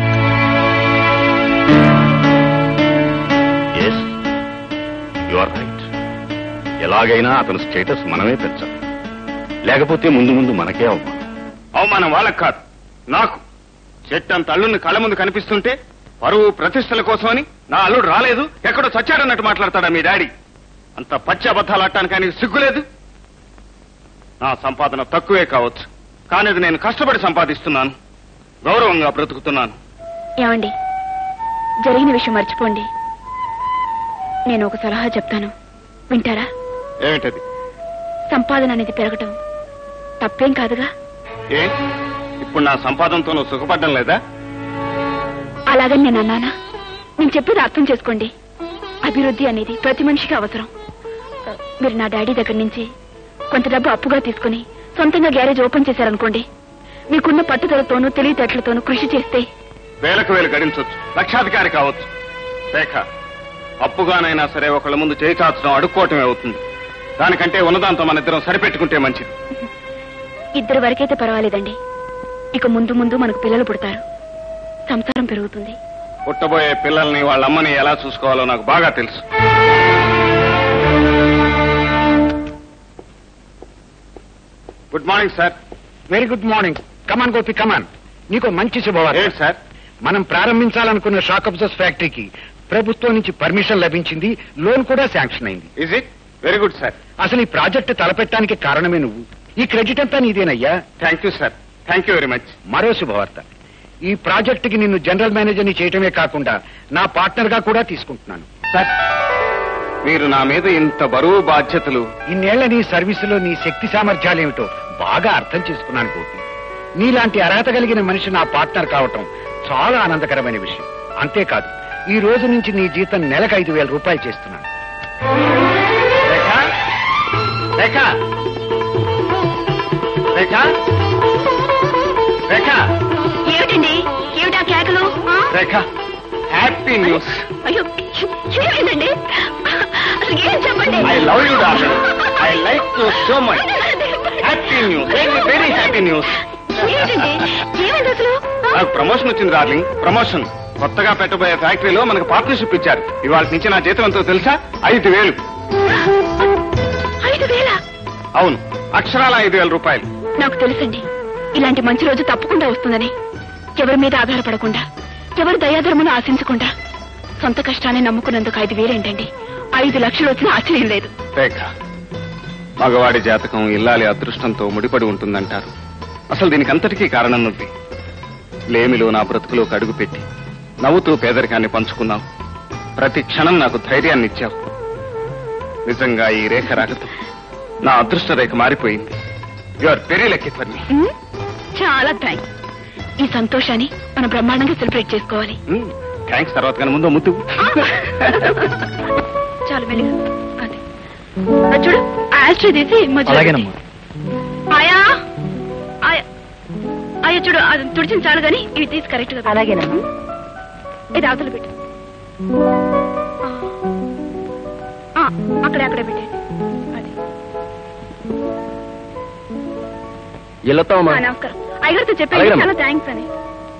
ఎస్ యు ఆర్ రైట్ ఎలాగైనా అతని స్టేటస్ మనమే పెంచాలి లేకపోతే ముందు ముందు మనకే అవమానం అవమానం వాళ్ళకి కాదు నాకు చెట్టంత అల్లుడిని కళ్ళ ముందు కనిపిస్తుంటే పరువు ప్రతిష్టల కోసమని నా అల్లుడు రాలేదు ఎక్కడో చచ్చాడన్నట్టు మాట్లాడతాడా మీ డాడీ అంత పచ్చి అబద్ధాలు ఆడటానికి ఆయనకి సిగ్గులేదు నా సంపాదన తక్కువే కావచ్చు కానీ అది నేను కష్టపడి సంపాదిస్తున్నాను గౌరవంగా బ్రతుకుతున్నాను ఏమండి జరిగిన విషయం మర్చిపోండి నేను ఒక సలహా చెప్తాను వింటారా ఏమిటది సంపాదన అనేది పెరగటం తప్పేం కాదుగా ఏ ఇప్పుడు నా సంపాదనతో నువ్వు సుఖపడడం లేదా అలాగని నేను అన్నానా నేను చెప్పేది అర్థం చేసుకోండి అభివృద్ధి అనేది ప్రతి మనిషికి అవసరం మీరు నా డాడీ దగ్గర నుంచి కొంత డబ్బు అప్పుగా తీసుకుని సొంతంగా గ్యారేజ్ ఓపెన్ చేశారనుకోండి మీకున్న పట్టుదలతోనూ తెలివితేటలతోనూ కృషి చేస్తే వేలకు వేలు గడించవచ్చు లక్షాధికారి కావచ్చు రేఖ అప్పుగానైనా సరే ఒకళ్ళ ముందు చేయి చాచడం అడుక్కోవటమే అవుతుంది దానికంటే ఉన్నదాంతో మన ఇద్దరం సరిపెట్టుకుంటే మంచిది ఇద్దరు వరకైతే పర్వాలేదండి ఇక ముందు ముందు మనకు పిల్లలు పుడతారు సంసారం పెరుగుతుంది పుట్టబోయే పిల్లల్ని వాళ్ళ అమ్మని ఎలా చూసుకోవాలో నాకు బాగా తెలుసు good morning sir very good morning come on Gopi come on నీకు మంచి శుభవార్త ఏంటి సార్ మనం ప్రారంభించాలనుకున్న షాక్ అబ్జర్స్ ఫ్యాక్టరీకి ప్రభుత్వం నుంచి పర్మిషన్ లభించింది లోన్ కూడా శాంక్షన్ అయింది is it very good sir అసలు ఈ ప్రాజెక్టు తలపెట్టడానికి కారణమే నువ్వు ఈ క్రెడిట్ అంతా నీదేనయ్యా thank you sir thank you very much మరో శుభవార్త ఈ ప్రాజెక్టుకి నిన్ను జనరల్ మేనేజర్ని చేయటమే కాకుండా నా పార్ట్నర్ గా కూడా తీసుకుంటున్నాను సార్ మీరు నా మీద ఇంత బరువు బాధ్యతలు ఇన్నేళ్ల నీ సర్వీసులో నీ శక్తి సామర్థ్యాలేమిటో బాగా అర్థం చేసుకున్నాను గోపి నీలాంటి అర్హత కలిగిన మనిషి నా పార్ట్నర్ కావటం చాలా ఆనందకరమైన విషయం అంతేకాదు ఈ రోజు నుంచి నీ జీతం నెలకు ఐదు వేల రూపాయలు చేస్తున్నాను రేఖ రేఖ రేఖ రేఖ ఏమిటండి ఏమిటా కేకలు ఆ? రేఖ హ్యాపీ న్యూస్ అయ్యో ఏమైందండి అసలు ఏం చెప్పండి I love you darling I like you so much happy news very very happy news ఏంటండి ఏమైంది అసలు ఆ? నాకు ప్రమోషన్ వచ్చింది డార్లింగ్ ప్రమోషన్ కొత్తగా పెట్టబోయే ఫ్యాక్టరీలో మనకు పార్ట్నర్షిప్ ఇచ్చారు ఇవాళ నుంచి నా జీతం ఎంతో తెలుసా ఐదు వేలు ఐదు వేల అవును అక్షరాల ఐదు వేల రూపాయలు నాకు తెలుసండి ఇలాంటి మంచి రోజు తప్పకుండా వస్తుందని ఎవరి మీద ఆధారపడకుండా ఎవరి దయాధర్మను ఆశించకుండా సొంత కష్టాన్ని నమ్ముకున్నందుకు ఐదు వేలేంటండి ఐదు లక్షలు వచ్చిన ఆశ్చర్యం లేదు రేఖ మగవాడి జాతకం ఇల్లాలి అదృష్టంతో ముడిపడి ఉంటుందంటారు అసలు దీనికి అంతటికీ కారణం నువ్వు లేమిలో నా బ్రతుకులో అడుగు పెట్టి నవ్వుతూ పేదరికాన్ని పంచుకున్నావు ప్రతి క్షణం నాకు ధైర్యాన్ని ఇచ్చావు నిజంగా ఈ రేఖ రాకతో నా అదృష్ట రేఖ మారిపోయింది you are very lucky for me ఉమ్, చాలా థ్యాంక్స్ ఈ సంతోషాన్ని మనం బ్రహ్మాండంగా సెలబ్రేట్ చేసుకోవాలి థ్యాంక్స్ తర్వాత కానీ ముందు ముద్దు చాలు వెలుగు అదే అది చూడు ఆ ఆస్ట్రే తీసి మధ్యలో అలాగేనమ్మా. పెట్టి. ఆయా ఆయా అయ్యా చూడు అది తుడిచిన చాలు గాని ఇవి తీసి కరెక్ట్ గా అలాగేనమ్మా ఇది అవతల పెట్టు ఆ, అక్కడే అక్కడే పెట్టేది అది వెళ్తామమ్మా ఆ, నమస్కారం అయ్యగారితో చెప్పాను అలాగేనమ్మా. చాలా థ్యాంక్స్ అని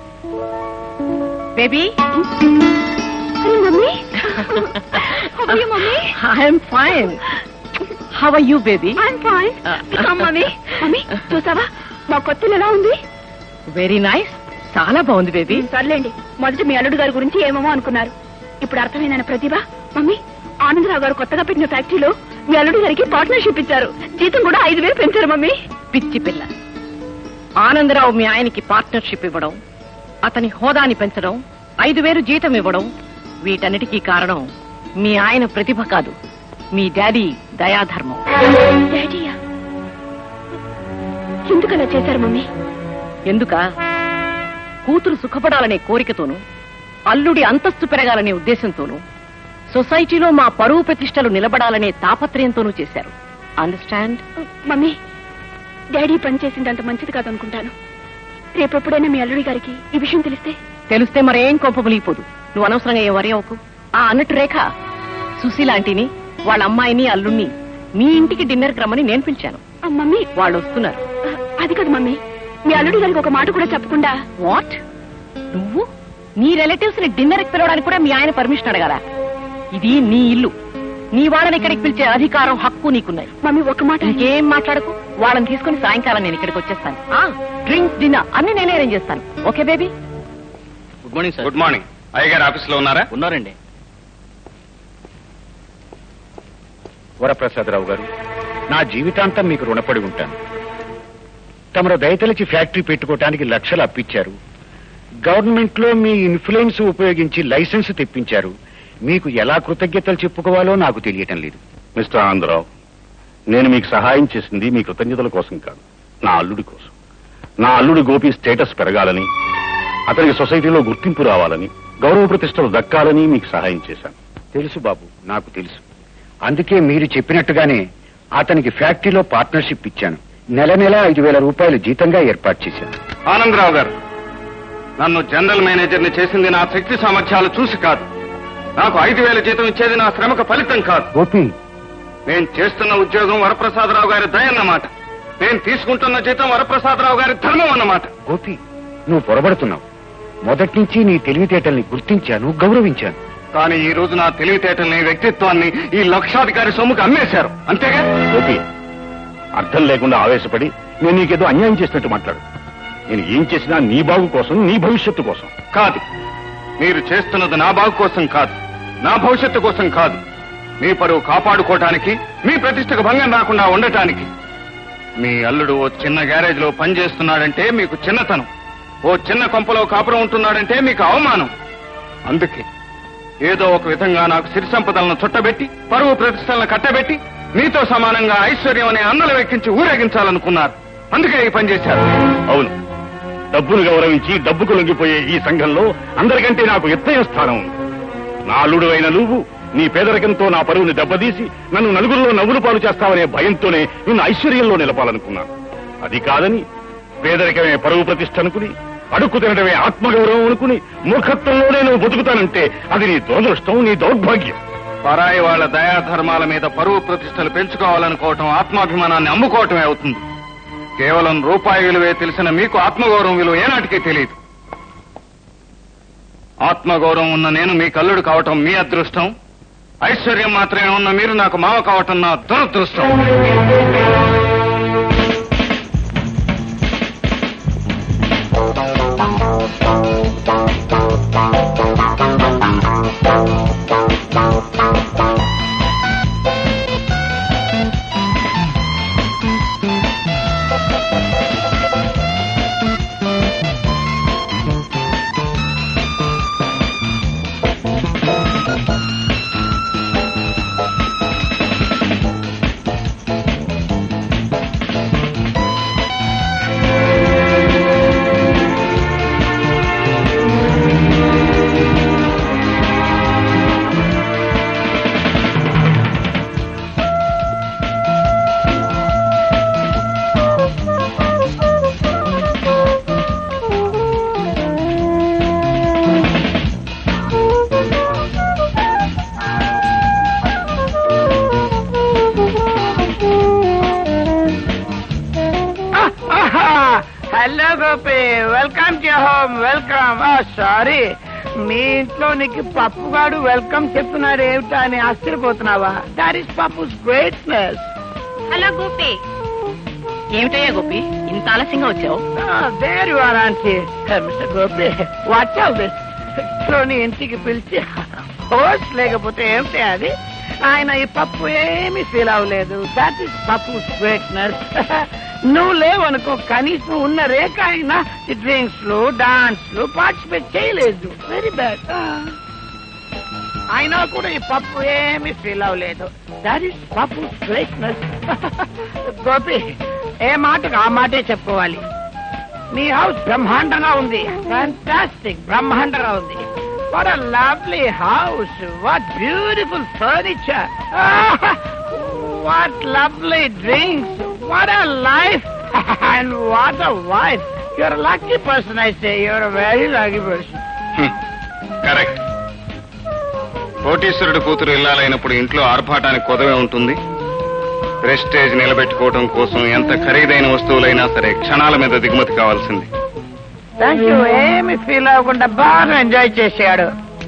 బేబీ అరే మమ్మీ అయ్యో mummy I'm fine how are you baby I'm fine mummy mummy చూసావా మా కొత్తలు ఎలా ఉంది వెరీ నైస్ చాలా బాగుంది బేబీ సర్లేండి మొదట మీ అల్లుడు గారి గురించి ఏమేమో అనుకున్నారు ఇప్పుడు అర్థమైందన్న ప్రతిభ మమ్మీ ఆనందరావు గారు కొత్తగా పెట్టిన ఫ్యాక్టరీలో మీ అల్లుడు గారికి పార్ట్నర్షిప్ ఇచ్చారు జీతం కూడా ఐదు వేలు పెంచారు మమ్మీ పిచ్చి పిల్ల ఆనందరావు మీ ఆయనకి పార్ట్నర్షిప్ ఇవ్వడం అతని హోదాని పెంచడం ఐదు వేలు జీతం ఇవ్వడం వీటన్నిటికీ కారణం మీ ఆయన ప్రతిభ కాదు మీ డాడీ దయాధర్మం డాడీయా ఎందుకు అలా చేశారు మమ్మీ ఎందుక కూతురు సుఖపడాలనే కోరికతోనూ అల్లుడి అంతస్తు పెరగాలనే ఉద్దేశంతోనూ సొసైటీలో మా పరువు ప్రతిష్టలు నిలబడాలనే తాపత్రయంతోనూ చేశారు అండర్స్టాండ్ మమ్మీ డాడీ పని చేసింది అంత మంచిది కాదనుకుంటాను రేపెప్పుడైనా మీ అల్లుడి గారికి ఈ విషయం తెలిస్తే తెలిస్తే మరేం కోప మునిగిపోదు నువ్వు అనవసరంగా ఏం వరి అవ్వకు ఆ అన్నట్టు రేఖ సుశీలాంటిని వాళ్ళ అమ్మాయిని అల్లుణ్ణి మీ ఇంటికి డిన్నర్కి రమ్మని నేను పిలిచాను ఆ, మమ్మీ వాళ్ళు వస్తున్నారు ఆ, అది కాదు మమ్మీ మీ అల్లుడి గారికి ఒక మాట కూడా చెప్పకుండా వాట్ నువ్వు నీ రిలేటివ్స్ ని డిన్నర్ కి పిలవడానికి కూడా మీ ఆయన పర్మిషన్ అడగాల ఇది నీ ఇల్లు నీ వాళ్ళని ఇక్కడికి పిలిచే అధికారం హక్కు నీకున్నాయి మమ్మీ ఒక మాట ఇంకేం మాట్లాడకు వాళ్ళని తీసుకుని సాయంకాలం నేను ఇక్కడికి వచ్చేస్తాను ఆ డ్రింక్స్ డిన్నర్ అన్ని నేనే అరేంజ్ చేస్తాను okay baby good morning sir good morning అయ్యగారు ఆఫీస్ లో ఉన్నారా ఉన్నారండి వరప్రసాదరావు గారు నా జీవితాంతం మీకు రుణపడి ఉంటాను తమరు దయతలిచి ఫ్యాక్టరీ పెట్టుకోవటానికి లక్షలు అప్పించారు గవర్నమెంట్ లో మీ ఇన్ఫ్లుయెన్స్ ఉపయోగించి లైసెన్స్ తెప్పించారు మీకు ఎలా కృతజ్ఞతలు చెప్పుకోవాలో నాకు తెలియటం లేదు మిస్టర్ ఆనందరావు నేను మీకు సహాయం చేసింది మీ కృతజ్ఞతల కోసం కాదు నా అల్లుడి కోసం నా అల్లుడి గోపి స్టేటస్ పెరగాలని అతనికి సొసైటీలో గుర్తింపు రావాలని గౌరవ ప్రతిష్టలు దక్కాలని మీకు సహాయం చేశాను తెలుసు బాబు నాకు తెలుసు అందుకే మీరు చెప్పినట్టుగానే అతనికి ఫ్యాక్టరీలో పార్ట్నర్షిప్ ఇచ్చాను నెల నెల ఐదు వేల రూపాయలు జీతంగా ఏర్పాటు చేశాను ఆనందరావు గారు నన్ను జనరల్ మేనేజర్ ని చేసింది నా శక్తి సామర్థ్యాలు చూసి కాదు నాకు ఐదు వేల జీతం ఇచ్చేది నా శ్రమకు ఫలితం కాదు గోపి నేను చేస్తున్న ఉద్యోగం వరప్రసాదరావు గారి దయ అన్నమాట నేను తీసుకుంటున్న జీతం వరప్రసాదరావు గారి ధర్మం అన్నమాట గోపి నువ్వు పొరబడుతున్నావు మొదటి నుంచి నీ తెలివితేటల్ని గుర్తించాను గౌరవించాను కానీ ఈ రోజు నా తెలివితేటల్ని వ్యక్తిత్వాన్ని ఈ లక్షాధికారి సొమ్ముకు అమ్మేశారు అంతేగా గోపి అర్థం లేకుండా ఆవేశపడి నేను నీకేదో అన్యాయం చేసినట్టు మాట్లాడు నేను ఏం చేసినా నీ బాగు కోసం నీ భవిష్యత్తు కోసం కాదు మీరు చేస్తున్నది నా బాగు కోసం కాదు నా భవిష్యత్తు కోసం కాదు మీ పరువు కాపాడుకోవటానికి మీ ప్రతిష్టకు భంగం రాకుండా ఉండటానికి మీ అల్లుడు ఓ చిన్న గ్యారేజ్ లో పనిచేస్తున్నాడంటే మీకు చిన్నతనం ఓ చిన్న కొంపలో కాపురం ఉంటున్నాడంటే మీకు అవమానం అందుకే ఏదో ఒక విధంగా నాకు సిరి సంపదలను చుట్టబెట్టి పరువు ప్రతిష్టలను కట్టబెట్టి మీతో సమానంగా ఐశ్వర్యం అనే అన్నలు వెక్కించి ఊరేగించాలనుకున్నారు అందుకే ఈ పని చేశారు అవును డబ్బును గౌరవించి డబ్బుకు లొంగిపోయే ఈ సంఘంలో అందరికంటే నాకు ఎత్తైన స్థానం ఉంది నా అల్లుడు అయిన నువ్వు నీ పేదరికంతో నా పరువుని దెబ్బతీసి నన్ను నలుగురిలో నవ్వులు పాలు చేస్తావనే భయంతోనే నిన్ను ఐశ్వర్యంలో నిలపాలనుకున్నాను అది కాదని పేదరికమే పరువు ప్రతిష్ట అనుకుని అడుక్కు తినడమే ఆత్మగౌరవం అనుకుని మూర్ఖత్వంలోనే నువ్వు బతుకుతానంటే అది నీ దురదృష్టం నీ దౌర్భాగ్యం పరాయి వాళ్ళ దయాధర్మాల మీద పరువు ప్రతిష్టలు పెంచుకోవాలనుకోవటం ఆత్మాభిమానాన్ని అమ్ముకోవటమే అవుతుంది కేవలం రూపాయి విలువే తెలిసిన మీకు ఆత్మగౌరవం విలువ ఏనాటికి తెలియదు ఆత్మగౌరవం ఉన్న నేను మీ కల్లుడు కావటం మీ అదృష్టం ఐశ్వర్యం మాత్రమే ఉన్న మీరు నాకు మావ కావటం నా దురదృష్టం hello Gopi welcome to home welcome sorry మీ ఇంట్లో నీకు పప్పుగాడు వెల్కమ్ చెప్తున్నాడు ఏమిటా అని ఆశ్చర్యపోతున్నావా that is Pappu's greatness hello Gopi ఏమిటయ్యా గోపి ఇంత ఆలస్యంగా వచ్చావు there you are aunty mister Gopi what all this నీ ఇంటికి పిలిచి హోస్ట్ లేకపోతే ఏమిటి అది ఆయన ఈ పప్పు ఏమీ ఫీల్ అవ్వలేదు దట్ ఈస్ పప్పు గ్రేట్నెస్ నువ్వు లేవనుకో కనీసం ఉన్న రేఖ అయినా ఈ డ్రింక్స్ లో డాన్స్ లో పార్టిసిపేట్ చేయలేదు వెరీ బ్యాడ్ అయినా కూడా ఈ పప్పు ఏమీ ఫీల్ అవ్వలేదు that is Pappu greatness Gopi ఏ మాటకు ఆ మాటే చెప్పుకోవాలి మీ హౌస్ బ్రహ్మాండంగా ఉంది ఫ్యాంటాస్టిక్ బ్రహ్మాండంగా ఉంది what a lovely house what beautiful furniture what lovely drinks what a life and what a wife your lucky person అయితే your very lucky person correct కోటీశ్వరుడు కూతురు ఇల్లాలైనప్పుడు ఇంట్లో ఆర్భాటానికి కొదవే ఉంటుంది ప్రెస్టేజ్ నిలబెట్టుకోవడం కోసం ఎంత ఖరీదైన వస్తువులైనా సరే క్షణాల మీద దిగుమతి కావాల్సింది థ్యాంక్ యూ ఏమి ఫీల్ అవ్వకుండా బాగా ఎంజాయ్ చేశాడు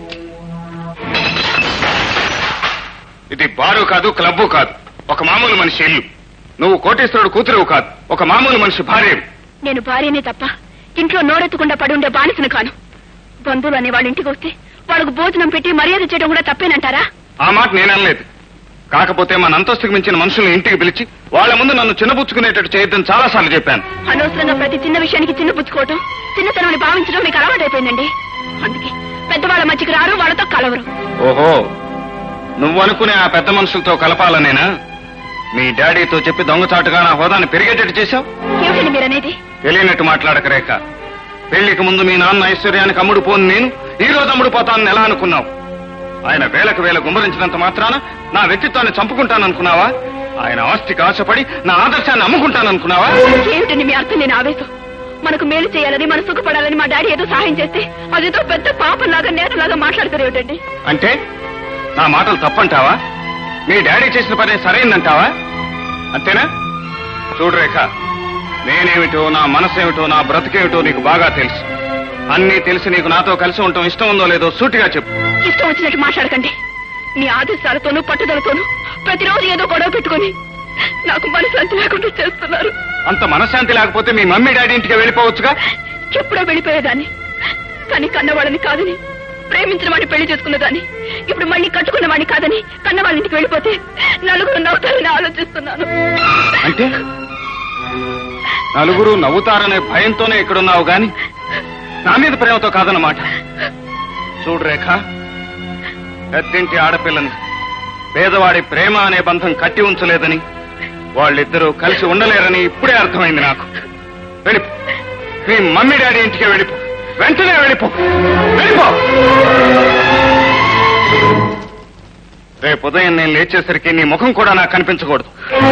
ఇది బారు కాదు క్లబ్బు కాదు ఒక మామూలు మనిషి ఇల్లు నువ్వు కోటీశ్వరుడు కూతురువు కాదు ఒక మామూలు మనిషి భార్య నేను భార్యనే తప్ప ఇంట్లో నోరెత్తకుండా పడి ఉండే బానిసను కాను బంధువులు అనే వాళ్ళ ఇంటికి వస్తే వాళ్ళకు భోజనం పెట్టి మర్యాద చేయడం కూడా తప్పేనంటారా ఆ మాట నేననలేదు కాకపోతే మన అంతస్తుకు మించిన మనుషుల్ని ఇంటికి పిలిచి వాళ్ళ ముందు నన్ను చిన్నబుచ్చుకునేటట్టు చేయొద్దని చాలా సార్లు చెప్పాను అనవసరంగా ప్రతి చిన్న విషయానికి చిన్నపుచ్చుకోవటం చిన్నతనమని భావించడం మీకు అలవాటైపోయిందండి అందుకే పెద్దవాళ్ళ మధ్యకి రారు వాళ్ళతో కలవరు ఓహో నువ్వు అనుకునే ఆ పెద్ద మనుషులతో కలపాలనేనా మీ డాడీతో చెప్పి దొంగచాటుగా నా హోదాను పెరిగేటట్టు చేశావు ఏమిటండి మీరనేది తెలియనట్టు మాట్లాడక రేఖ పెళ్లికి ముందు మీ నాన్న ఐశ్వర్యానికి అమ్ముడు పోను నేను ఈ రోజు అమ్ముడు పోతానని ఎలా అనుకున్నావు ఆయన వేలకు వేల గుమ్మరించినంత మాత్రాన నా వ్యక్తిత్వాన్ని చంపుకుంటాననుకున్నావా ఆయన ఆస్తికి ఆశపడి నా ఆదర్శాన్ని అమ్ముకుంటాననుకున్నావా ఏమిటండి మీ అర్థం నేను ఆవేశం మనకు మేలు చేయాలని మన సుఖపడాలని మా డాడీ ఏదో సహాయం చేస్తే అదేదో పెద్ద పాపంలాగా నేతలాగా మాట్లాడతారు ఏమిటండి అంటే నా మాటలు తప్పంటావా మీ డాడీ చేసిన పని సరైందంటావా అంతేనా చూడు రేఖ నేనేమిటో నా మనసేమిటో నా బ్రతికేమిటో నీకు బాగా తెలుసు అన్నీ తెలిసి నీకు నాతో కలిసి ఉండటం ఇష్టం ఉందో లేదో సూటిగా చెప్పు ఇష్టం వచ్చినట్టు మాట్లాడకండి మీ ఆదేశాలతోనూ పట్టుదలతోనూ ప్రతిరోజు ఏదో గొడవ పెట్టుకొని నాకు మనశ్శాంతి లేకుండా చేస్తున్నారు అంత మనశ్శాంతి లేకపోతే మీ మమ్మీ డాడీ ఇంటికి వెళ్ళిపోవచ్చుగా ఎప్పుడో వెళ్ళిపోయేదాన్ని కానీ కన్నవాళ్ళని కాదని ప్రేమించిన వాడిని పెళ్లి చేసుకున్నదాన్ని ఇప్పుడు మళ్ళీ కట్టుకున్న వాడిని కాదని కన్నవాళ్ళ ఇంటికి వెళ్ళిపోతే నలుగురు నవ్వుతారని ఆలోచిస్తున్నాను అంటే నలుగురు నవ్వుతారనే భయంతోనే ఇక్కడున్నావు గాని నా మీద ప్రేమతో కాదన్నమాట చూడు రేఖ పెద్దింటి ఆడపిల్లని పేదవాడి ప్రేమ అనే బంధం కట్టి ఉంచలేదని వాళ్ళిద్దరూ కలిసి ఉండలేరని ఇప్పుడే అర్థమైంది నాకు వెళ్ళిపో మీ మమ్మీ డాడీ ఇంటికి వెళ్ళిపో వెంటనే వెళ్ళిపో వెళ్ళిపో రేపు ఉదయం నేను లేచేసరికి నీ ముఖం కూడా నాకు కనిపించకూడదు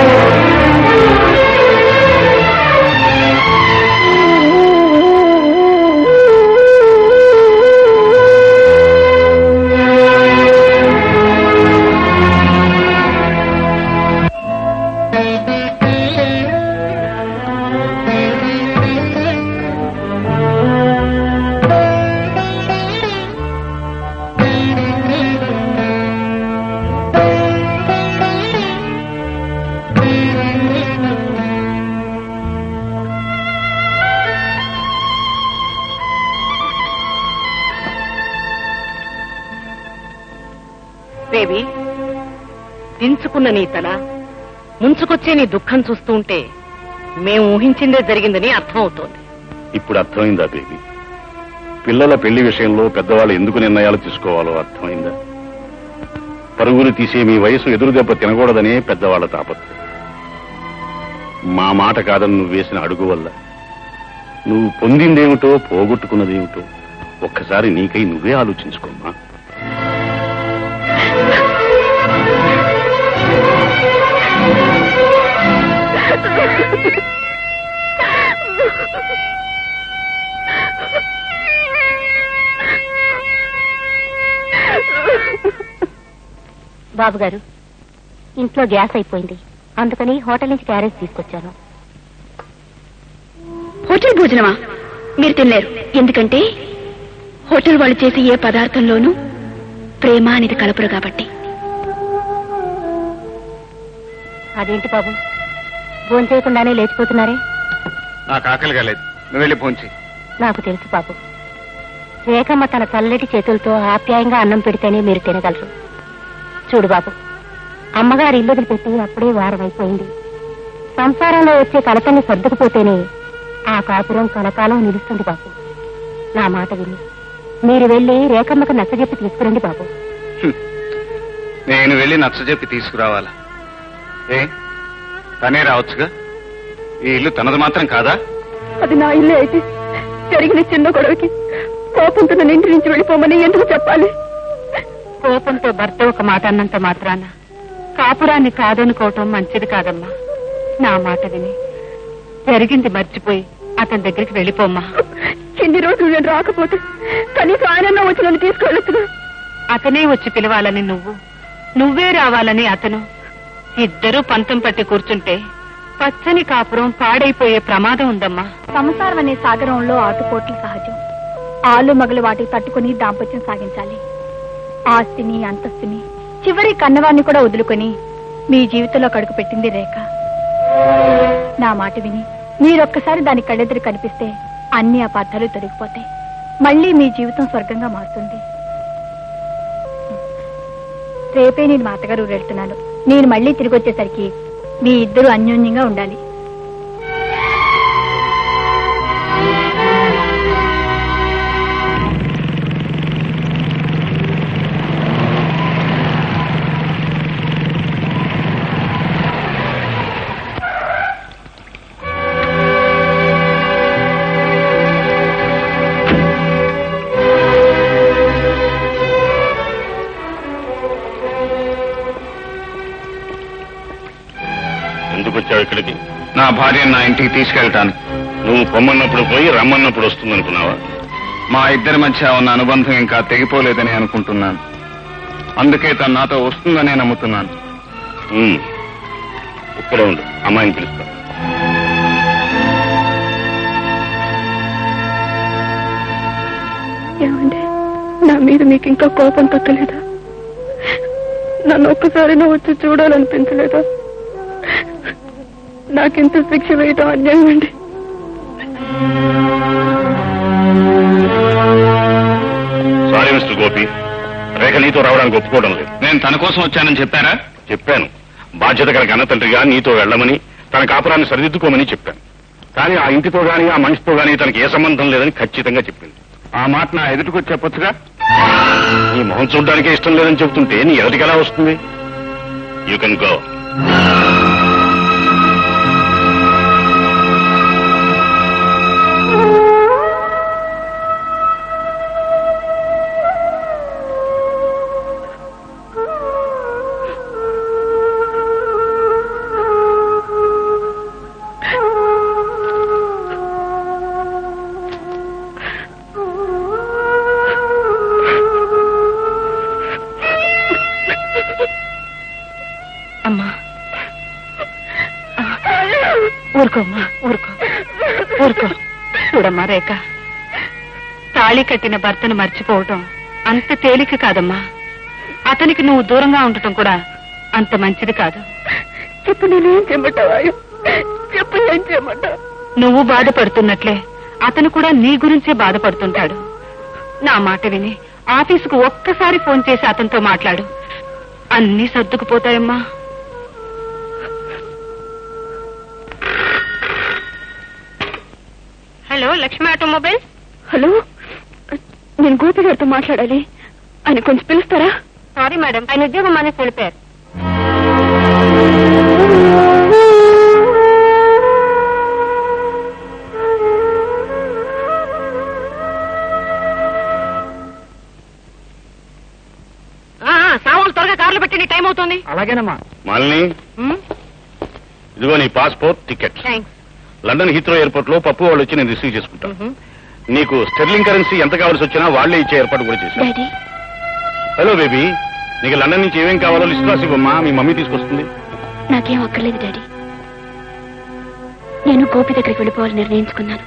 బేబీ దించుకున్న నీ తల ముంచుకొచ్చే నీ దుఃఖం చూస్తూ ఉంటే మేము ఊహించిందే జరిగిందని అర్థం అవుతోంది ఇప్పుడు అర్థమైందా బేబీ పిల్లల పెళ్లి విషయంలో పెద్దవాళ్ళు ఎందుకు నిర్ణయాలు తీసుకోవాలో అర్థమైందా పరుగులు తీసే మీ వయసు ఎదురు దెబ్బ తినకూడదనే పెద్దవాళ్ళ తాపత్రయం మా మాట కాదని నువ్వు వేసిన అడుగు వల్ల నువ్వు పొందిందేమిటో పోగొట్టుకున్నదేమిటో ఒక్కసారి నీకై నువ్వే ఆలోచించుకోమ్మా బాబు గారు ఇంట్లో గ్యాస్ అయిపోయింది అందుకని హోటల్ నుంచి క్యారేజ్ తీసుకొచ్చాను హోటల్ భోజనమా మీరు తినలేరు ఎందుకంటే హోటల్ వాళ్ళు చేసే ఏ పదార్థంలోనూ ప్రేమ అనేది కలపరు కాబట్టి అదేంటి బాబు భోజనం చేయకుండానే లేచిపోతున్నారే నాకు ఆకలిగా లేదు నువ్వు వెళ్ళి పోంచి నాకు తెలుసు బాబు రేఖమ్మ తన చల్లటి చేతులతో ఆప్యాయంగా అన్నం పెడితేనే మీరు తినగలరు చూడు బాబు అమ్మగారి ఇల్లు వదిలిపెట్టి అప్పుడే వారం అయిపోయింది సంసారంలో వచ్చే కలతల్ని సర్దుకుపోతేనే ఆ కాపురం కలకాలం నిలుస్తుంది బాబు నా మాట విని మీరు వెళ్ళి రేఖమ్మకు నచ్చజెప్పి తీసుకురండి బాబు నేను వెళ్ళి నచ్చజెప్పి తీసుకురావాలా ఏ తనే రావచ్చుగా ఈ ఇల్లు తనది మాత్రం కాదా అది నా ఇల్లే అయితే జరిగిన చిన్న గొడవకి కోపంతో నన్ను ఇంటి నుంచి వెళ్ళిపోమని ఎందుకు చెప్పాలి కోపంతో భర్త ఒక మాట అన్నంత మాత్రాన కాపురాన్ని కాదనుకోవటం మంచిది కాదమ్మా నా మాట విని జరిగింది మర్చిపోయి అతని దగ్గరికి వెళ్ళిపోమ్మా ఇన్ని రోజులు నేను రాకపోతే కనీసం ఆయన వచ్చి నన్ను తీసుకెళ్ళొచ్చుగా అతనే వచ్చి పిలవాలని నువ్వు నువ్వే రావాలని అతను ఇద్దరూ పంతం పట్టి కూర్చుంటే పచ్చని కాపురం పాడైపోయే ప్రమాదం ఉందమ్మా సంసారం అనే సాగరంలో ఆటుపోట్లు సహజం ఆలు మగలు వాటికి తట్టుకుని దాంపత్యం సాగించాలి ఆస్తిని అంతస్తుని చివరి కన్నవాన్ని కూడా వదులుకొని మీ జీవితంలో కడుగు పెట్టింది రేఖ నా మాట విని మీరొక్కసారి దాని కళ్ళెదురు కనిపిస్తే అన్ని అపార్థాలు తొలగిపోతాయి మళ్ళీ మీ జీవితం స్వర్గంగా మారుతుంది రేపే నేను మా అత్తగారు ఊరు వెళ్తున్నాను నేను మళ్ళీ తిరిగి వచ్చేసరికి మీ ఇద్దరు అన్యోన్యంగా ఉండాలి ఎందుకు వచ్చావు ఇక్కడికి నా భార్యను నా ఇంటికి తీసుకెళ్ళటానికి నువ్వు పొమ్మన్నప్పుడు పోయి రమ్మన్నప్పుడు వస్తుందనుకున్నావా మా ఇద్దరి మధ్య ఉన్న అనుబంధం ఇంకా తెగిపోలేదని అనుకుంటున్నాను అందుకే తను నాతో వస్తుందనే నమ్ముతున్నాను ఉమ్. ఇక్కడే ఉండు అమ్మాయిని పిలుస్తా ఏమండి నా మీద మీకు ఇంకా కోపం తగ్గలేదా నన్ను ఒక్కసారి వచ్చి చూడాలనిపించలేదా నాకింత శిక్ష వేయటం అన్యాయం అండి సారీ మిస్టర్ గోపి రేఖ నీతో రావడానికి ఒప్పుకోవడం లేదు నేను తన కోసం వచ్చానని చెప్పారా చెప్పాను బాధ్యత గల కన్న తండ్రిగా నీతో వెళ్ళమని తన కాపురాన్ని సరిదిద్దుకోమని చెప్పాను కానీ ఆ ఇంటితో గాని ఆ మనిషితో గాని తనకి ఏ సంబంధం లేదని ఖచ్చితంగా చెప్పింది ఆ మాట నా ఎదుటికొచ్చి చెప్పొచ్చుగా నీ మొహం చూడడానికే ఇష్టం లేదని చెబుతుంటే నీ ఎదుటికి ఎలా వస్తుంది యూ కెన్ గో అమ్మా ఊరుకోమ్మా ఊరుకో ఊరుకో చూడమ్మా రేఖ తాళి కట్టిన భర్తను మర్చిపోవటం అంత తేలిక కాదమ్మా అతనికి నువ్వు దూరంగా ఉండటం కూడా అంత మంచిది కాదు చెప్పు నేనేం చేయమంటావా చెప్పు ఏం చేయమంటావు నువ్వు బాధపడుతున్నట్లే అతను కూడా నీ గురించే బాధపడుతుంటాడు నా మాట విని ఆఫీసుకు ఒక్కసారి ఫోన్ చేసి అతనితో మాట్లాడు అన్నీ సర్దుకుపోతాయమ్మా హలో లక్ష్మి ఆటోమొబైల్ హలో నేను గోపి గారితో మాట్లాడాలి ఆయన కొంచెం పిలుస్తారా సారీ మేడం ఆయన ఉద్యోగం మానేసి వెళ్ళిపోయారు సామాన్లు త్వరగా కార్లో పెట్టి టైం అవుతుంది అలాగేనమ్మా మాలిని ఇదిగో నీ passport ticket thanks London Heathrow airport లో పప్పు వాళ్ళు వచ్చి నేను రిసీవ్ చేసుకుంటాను నీకు స్టెర్లింగ్ కరెన్సీ ఎంత కావాల్సి వచ్చినా వాళ్లే ఇచ్చే ఏర్పాటు కూడా చేశాను డాడీ హలో బేబీ నీకు లండన్ నుంచి ఏమేం కావాలో లిస్ట్ రాసి ఇవ్వమ్మా మీ మమ్మీ తీసుకొస్తుంది నాకేం అక్కర్లేదు డాడీ నేను గోపి దగ్గరికి వెళ్ళిపోవాలని నిర్ణయించుకున్నాను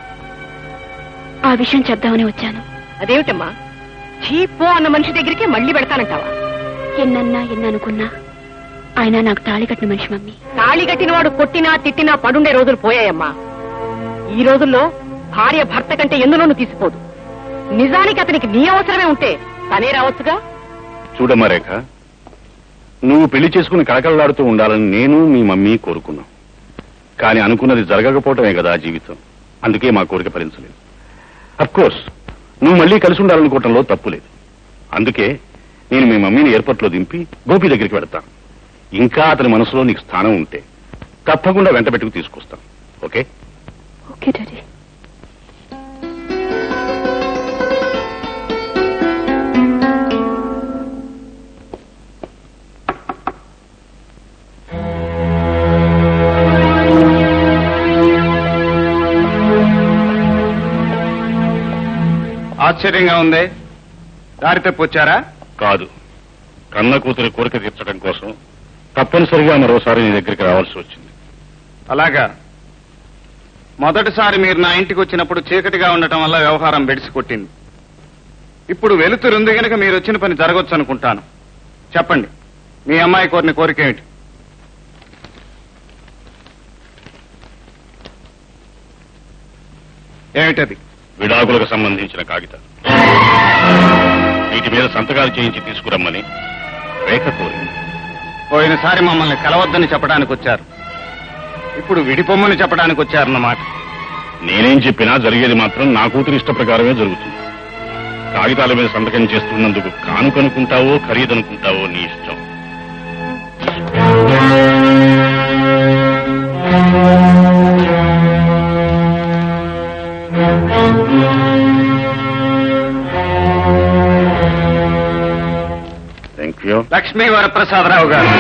ఆ విషయం చెప్దామని వచ్చాను అదేమిటమ్మా చీపో అన్న మనిషి దగ్గరికి మళ్ళీ పెడతానంటావా ఎన్నన్నా ఎన్ననుకున్నా ఆయన నాకు తాళి కట్టిన మనిషి మమ్మీ తాళి కట్టిన వాడు కొట్టినా తిట్టినా పడుండే రోజులు పోయాయమ్మా ఈ రోజుల్లో భార్య భర్త కంటే ఎందులోనూ తీసిపోదు నిజానికి అతనికి నీ అవసరమే ఉంటే తనే రావచ్చుగా చూడమ్మా రేఖ నువ్వు పెళ్లి చేసుకుని కళకళలాడుతూ ఉండాలని నేను మీ మమ్మీ కోరుకున్నాం కానీ అనుకున్నది జరగకపోవటమే కదా జీవితం అందుకే మా కోరిక ఫలించలేదు కోర్స్ నువ్వు మళ్ళీ కలిసి ఉండాలనుకోవటంలో తప్పు లేదు అందుకే నేను మీ మమ్మీని ఎయిర్పోర్ట్ లో దింపి గోపి దగ్గరికి వెళ్తాను ఇంకా అతని మనసులో నీకు స్థానం ఉంటే తప్పకుండా వెంట పెట్టుకు తీసుకొస్తాను ఓకే ఓకే డాడీ ఆశ్చర్యంగా ఉంది దారి తప్పొచ్చారా కాదు కన్న కూతురి కోరిక తీర్చడం కోసం తప్పనిసరిగా మరోసారి నీ దగ్గరికి రావాల్సి వచ్చింది అలాగా మొదటిసారి మీరు నా ఇంటికి వచ్చినప్పుడు చీకటిగా ఉండటం వల్ల వ్యవహారం బెడిసి కొట్టింది ఇప్పుడు వెలుతురుంది గనక మీరు వచ్చిన పని జరగొచ్చు అనుకుంటాను చెప్పండి మీ అమ్మాయి కోరిన కోరిక ఏమిటి ఏమిటది విడాకులకు సంబంధించిన కాగితాలు వీటి మీద సంతకాలు చేయించి తీసుకురమ్మని రేఖ కోరింది పోయినసారి మమ్మల్ని కలవద్దని చెప్పడానికి వచ్చారు ఇప్పుడు విడిపొమ్మని చెప్పడానికి వచ్చారన్నమాట నేనేం చెప్పినా జరిగేది మాత్రం నా కూతురి ఇష్ట ప్రకారమే జరుగుతుంది కాగితాల మీద సంతకం చేస్తున్నందుకు కానుకనుకుంటావో ఖరీదనుకుంటావో నీ ఇష్టం థ్యాంక్ యూ లక్ష్మీ వరప్రసాదరావు గారు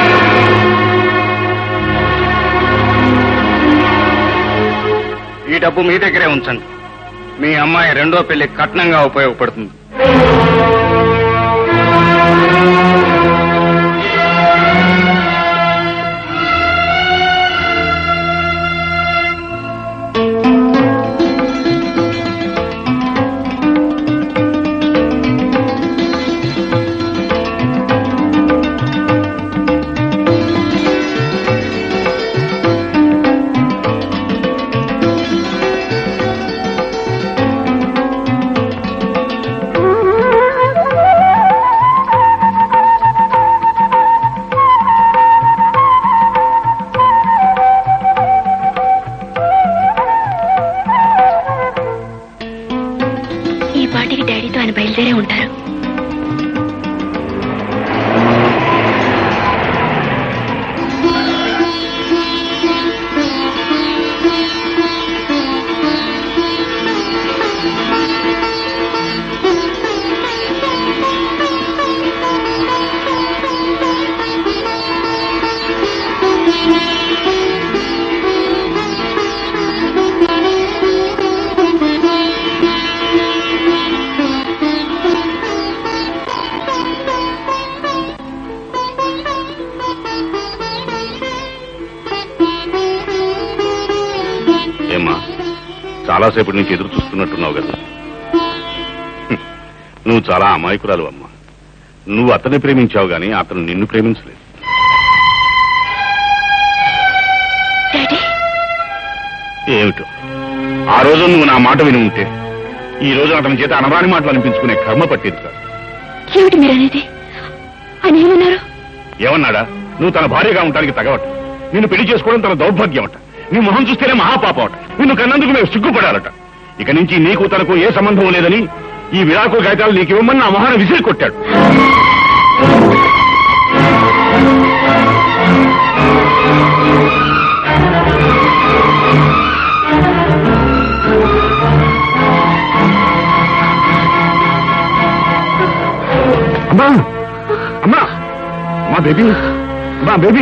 ఈ డబ్బు మీ దగ్గరే ఉంచండి మీ అమ్మాయి రెండో పెళ్లి కట్నంగా ఉపయోగపడుతుంది ఈ పాటికి డాడీతో ఆయన బయలుదేరే ఉంటారు ఏమ్మా చాలాసేపటి నుంచి ఎదురు చూస్తున్నట్టున్నావు కదా హ్మ్. నువ్వు చాలా అమాయకురాలు అమ్మా నువ్వు అతన్ని ప్రేమించావు గాని అతను నిన్ను ప్రేమించలేదు డాడీ ఏమిటో ఆ రోజు నువ్వు నా మాట విని ఉంటే ఈ రోజు అతని చేత అనరాని మాటలు అనిపించుకునే కర్మ పట్టేది కాదు ఏమిటి మీరు అనేది ఆయన ఏమన్నారు ఏమన్నాడా నువ్వు తన భార్యగా ఉండడానికి తగవట నిన్ను పెళ్లి చేసుకోవడం తన దౌర్భాగ్యం అట నీ మొహం చూస్తేనే మహాపాపం అట నిన్ను కన్నందుకు మేము సిగ్గుపడాలట ఇక నుంచి నీకు తనకు ఏ సంబంధం లేదని ఈ విడాకుల కాగితాలు నీకు ఇవ్వమని నా మొహాన్ని విసిరి కొట్టాడు అమ్మా అమ్మా మా బేబీ మా బేబీ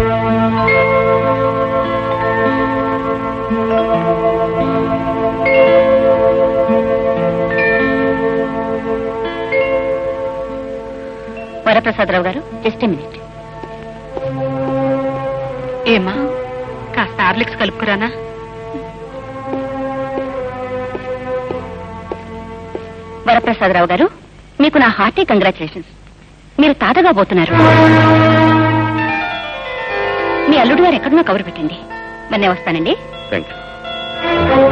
వరప్రసాదరావు గారు జస్ట్ మినిట్ ఏమా కాస్త హార్లిక్స్ కలుపుకురానా వరప్రసాదరావు గారు మీకు నా హార్టీ కంగ్రాచులేషన్స్ మీరు తాతగా పోతున్నారు మీ అల్లుడు గారు ఎక్కడున్నా కబురు పెట్టండి మరి నేను వస్తానండి థ్యాంక్ యూ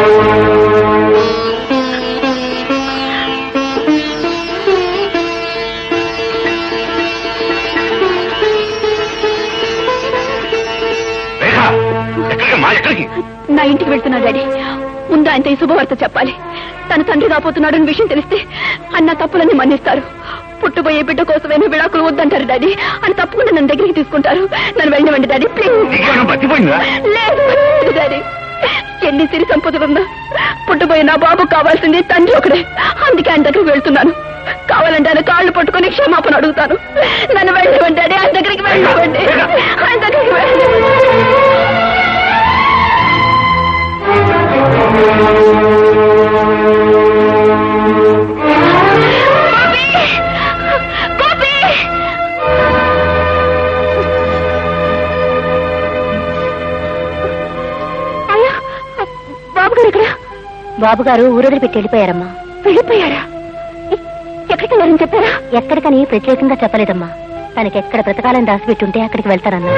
రేఖ ఎక్కడికి మా ఎక్కడికి నా ఇంటికి వెళ్తున్నా డాడీ ముందు ఆయనతో ఈ శుభవార్త చెప్పాలి తన తండ్రి కాబోతున్నాడని విషయం తెలిస్తే అన్న తప్పులన్నీ మన్నిస్తారు పుట్టబోయే బిడ్డ కోసమైనా విడాకులు వద్దంటారు డాడీ అని తప్పకుండా నన్ను దగ్గరికి తీసుకుంటారు నన్ను వెళ్ళనివ్వండి డాడీ ప్లీజ్ నీకేమైనా మర్చిపోయిందా లేదు లేదు డాడీ ఎన్ని సిరి సంపదలున్నా పుట్టబోయే నా బాబు కావాల్సింది తండ్రి ఒకడే అందుకే ఆయన దగ్గరికి వెళ్తున్నాను కావాలంటే ఆయన కాళ్ళు పట్టుకొని క్షమాపణ అడుగుతాను నన్ను వెళ్ళనివ్వండి డాడీ ఆయన దగ్గరికి వెళ్ళనివ్వండి ఆయన దగ్గరికి వెళ్ళనివ్వండి గోపి! అయ్యా, బాబు గారు ఇక్కడ బాబు గారు ఊరొదిలి పెట్టి వెళ్ళిపోయారమ్మా వెళ్ళిపోయారా ఎ- ఎక్కడికి వెళ్ళారని చెప్పారా ఎక్కడికని ప్రత్యేకంగా చెప్పలేదమ్మా తనకి ఎక్కడ బ్రతకాలని దాచిపెట్టుంటే అక్కడికి వెళ్తానన్నా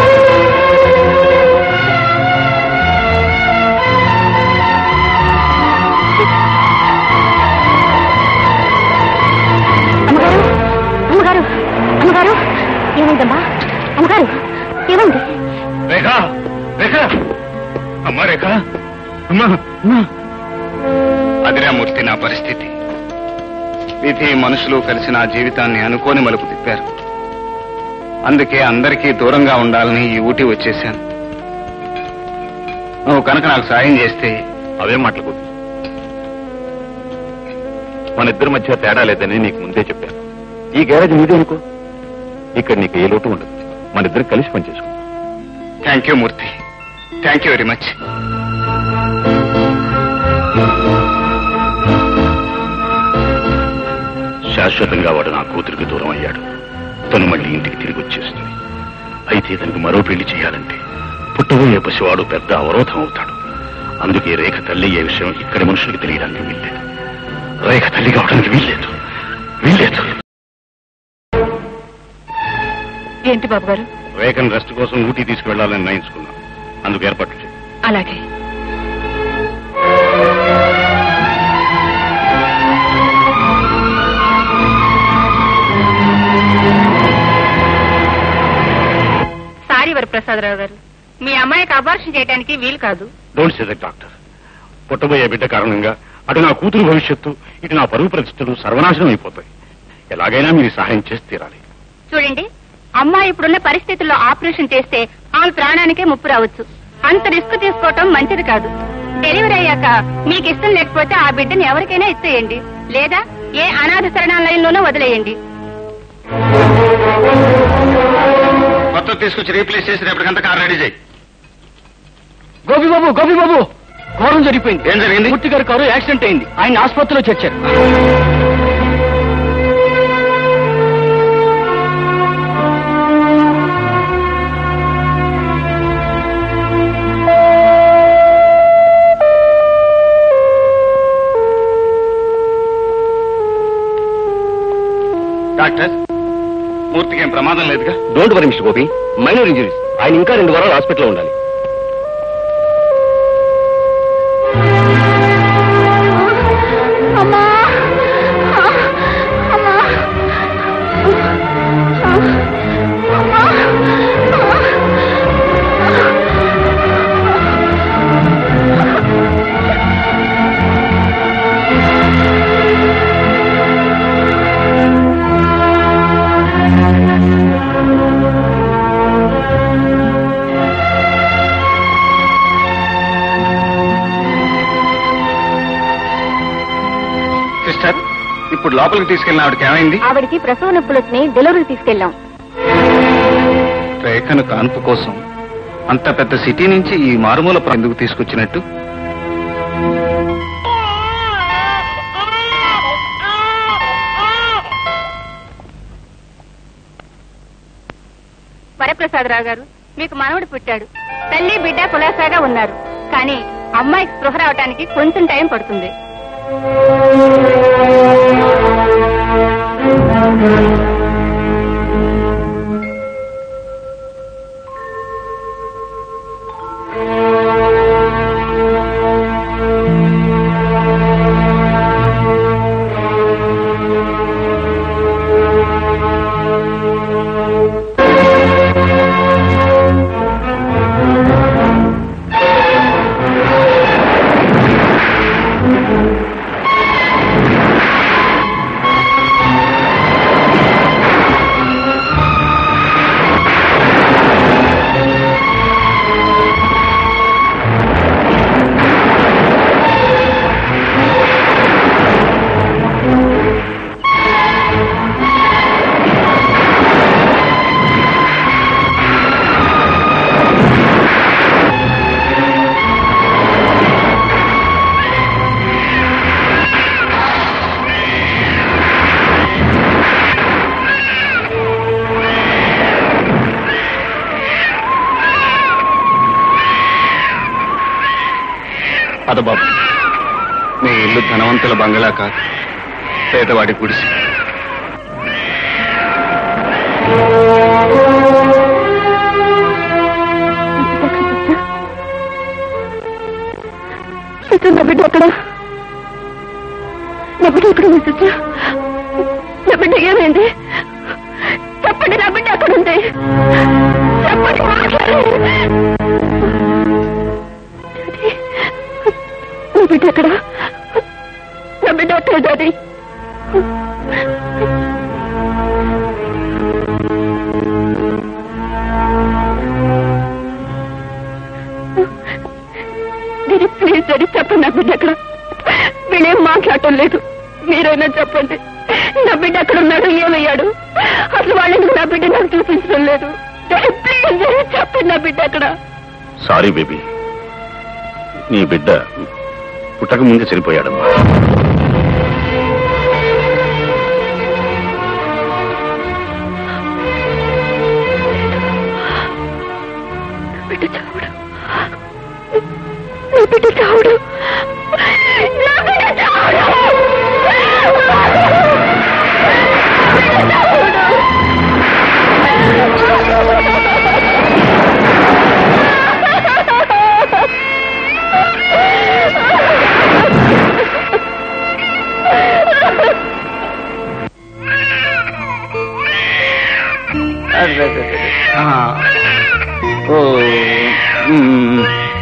అమ్మగారు అమ్మగారు అమ్మగారు ఏమైందమ్మా అమ్మగారు ఏమైంది రేఖ రేఖ అమ్మా రేఖ అమ్మా అమ్మా అదిరా మూర్తి నా పరిస్థితి విధి మనుషులు కలిసి నా జీవితాన్ని అనుకోని మలుపు తిప్పారు అందుకే అందరికీ దూరంగా ఉండాలని ఈ ఊటి వచ్చేశాను నువ్వు కనుక నాకు సాయం చేస్తే అవేం మాటలు గోపి మన ఇద్దరి మధ్య తేడా లేదని నీకు ముందే చెప్పాను ఈ గ్యారేజ్ నీదే అనుకో ఇక్కడ నీకు ఏ లోటు ఉండదు మన ఇద్దరు కలిసి పనిచేసుకో thank you Murthy thank you very much శాశ్వతంగా వాడు నా కూతురికి దూరం అయ్యాడు తను మళ్ళీ ఇంటికి తిరిగి వచ్చేస్తుంది అయితే తనకు మరో పెళ్లి చేయాలంటే పుట్టబోయే పసివాడు పెద్ద అవరోధం అవుతాడు అందుకే రేఖ తల్లి అయ్యే విషయం ఇక్కడి మనుషులకు తెలియడానికి వీల్లేదు రేఖ తల్లి కావడానికి వీల్లేదు వీల్లేదు ఏంటి బాబు గారు రేఖను రెస్ట్ కోసం ఊటీ తీసుకువెళ్లాలని నిర్ణయించుకున్నాం అందుకు ఏర్పాట్లు చేయి అలాగే సారీ వరప్రసాదరావు గారు మీ అమ్మాయికి అబార్షన్ చేయడానికి వీలు కాదు డోంట్ సే దట్ డాక్టర్ పుట్టబోయే బిడ్డ కారణంగా అటు నా కూతురు భవిష్యత్తు ఇటు నా పరువు ప్రతిష్టలు సర్వనాశనం అయిపోతాయి ఎలాగైనా మీరు సహాయం చేసి తీరాలి చూడండి అమ్మాయి ఇప్పుడున్న పరిస్థితుల్లో ఆపరేషన్ చేస్తే ఆమె ప్రాణానికే ముప్పు రావచ్చు అంత రిస్క్ తీసుకోవటం మంచిది కాదు డెలివరీ అయ్యాక మీకు ఇష్టం లేకపోతే ఆ బిడ్డని ఎవరికైనా ఇచ్చేయండి లేదా ఏ అనాథ శరణాలయంలోనూ వదిలేయండి కొత్త తీసుకొచ్చి రీప్లేస్ చేసి రేపటికంతా కార్ రెడీ చేయి గోపి బాబు గోపి బాబు ఘోరం జరిగిపోయింది ఏం జరిగింది మూర్తి గారి కారు యాక్సిడెంట్ అయింది ఆయన ఆసుపత్రిలో చేర్చారు డాక్టర్ మూర్తికి ఏం ప్రమాదం లేదుగా don't worry mister Gopi minor injuries ఆయన ఇంకా రెండు వారాలు హాస్పిటల్లో ఉండాలి అమ్మా అమ్మా సిస్టర్ ఇప్పుడు లోపలికి తీసుకెళ్ళిన ఆవిడకి ఏమైంది ఆవిడికి ప్రసవ నొప్పులు వచ్చినాయి డెలివరీ తీసుకెళ్ళాం రేఖను కాన్పు కోసం అంత పెద్ద సిటీ నుంచి ఈ మారుమూల ప్రా- ఎందుకు తీసుకొచ్చినట్టు వరప్రసాదరావు గారు మీకు మనవడు పుట్టాడు తల్లి బిడ్డ కులాసాగా ఉన్నారు కానీ అమ్మాయికి స్పృహ రావటానికి కొంచెం టైం పడుతుంది పద బాబు నీ ఇల్లు ధనవంతుల బంగళా కాదు పేదవాడి గుడిసి సత్య నా బిడ్డ అక్కడ నా బిడ్డ ఎక్కడ ఉంది సత్య నా బిడ్డ ఏమైంది చెప్పండి నా బిడ్డ ఎక్కడ ఉంది చెప్పండి మాట్లాడండి. డాడీ, నా బిడ్డ ఎక్కడ నా బిడ్డ ఎక్కడ డాడీ డాడీ ప్లీజ్ డాడీ చెప్పండి నా బిడ్డ ఎక్కడ వీళ్ళేం మాట్లాడటం లేదు మీరైనా చెప్పండి నా బిడ్డ ఎక్కడ ఉన్నాడు ఏమయ్యాడు అసలు వాళ్ళెందుకు నా బిడ్డ నాకు చూపించడం లేదు డాడీ ప్లీజ్ డాడీ చెప్పండి నా బిడ్డ ఎక్కడ సారీ బేబీ నీ బిడ్డ పుట్టక ముందే చనిపోయాడమ్మా నా బిడ్డ చావుడు నా బిడ్డ చావుడు నా బిడ్డ చావుడు అదే, అదే, అదే. ఆ. ఓ మ్మ్.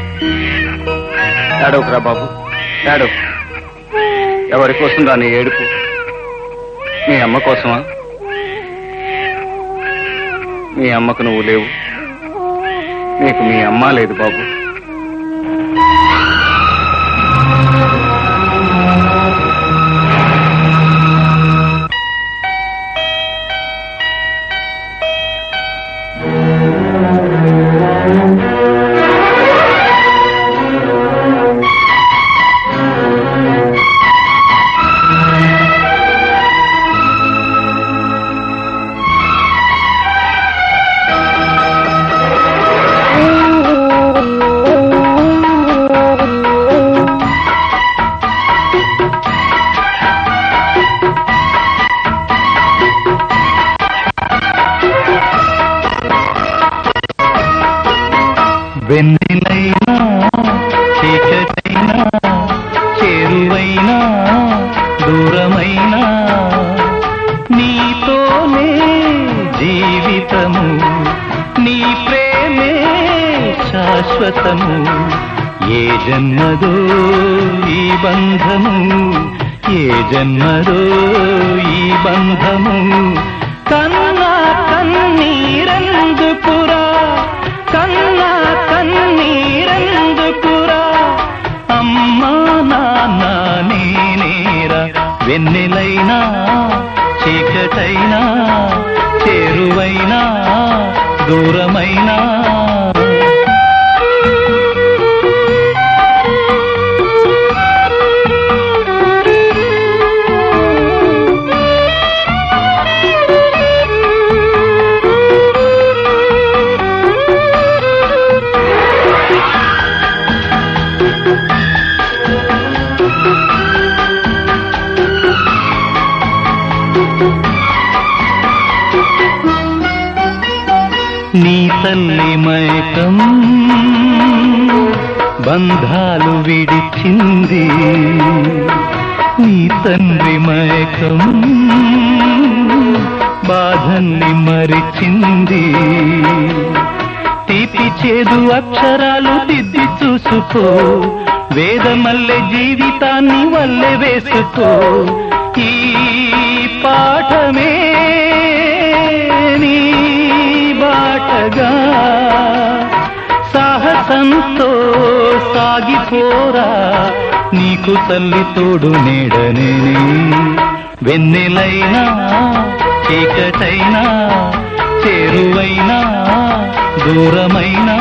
ఏడవకురా బాబు ఏడవు ఎవరి కోసం దాని ఏడుపు మీ అమ్మ కోసమా మీ అమ్మకు నువ్వు లేవు నీకు మీ అమ్మ లేదు బాబు వెన్నెలైనా చీకటైనా చేరువైనా దూరమైనా నీతోనే జీవితము నీ ప్రేమే శాశ్వతము ఏ జన్మదో ఈ బంధము ఏ జన్మదో ఈ బంధము కన్నా కన్నీరెందుకురా కన్నా కన్నీరెందుకురా అమ్మా నాన్న నేనేరా వెన్నెలైనా చీకటైనా చేరువైనా దూరమైనా నీ తల్లి మైకం బంధాలు విడిచింది నీ తండ్రి మైకం బాధల్ని మరిచింది తీపి చేదు అక్షరాలు దిద్ది చూసుకో వేదమల్లె జీవితాన్ని వల్లె వేసుకో ఈ పాఠమే నీ బాటగా సాహసంతో సాగిపోరా నీకు తల్లి తోడు నీడనే వెన్నెలైనా చీకటైనా చేరువైనా దూరమైనా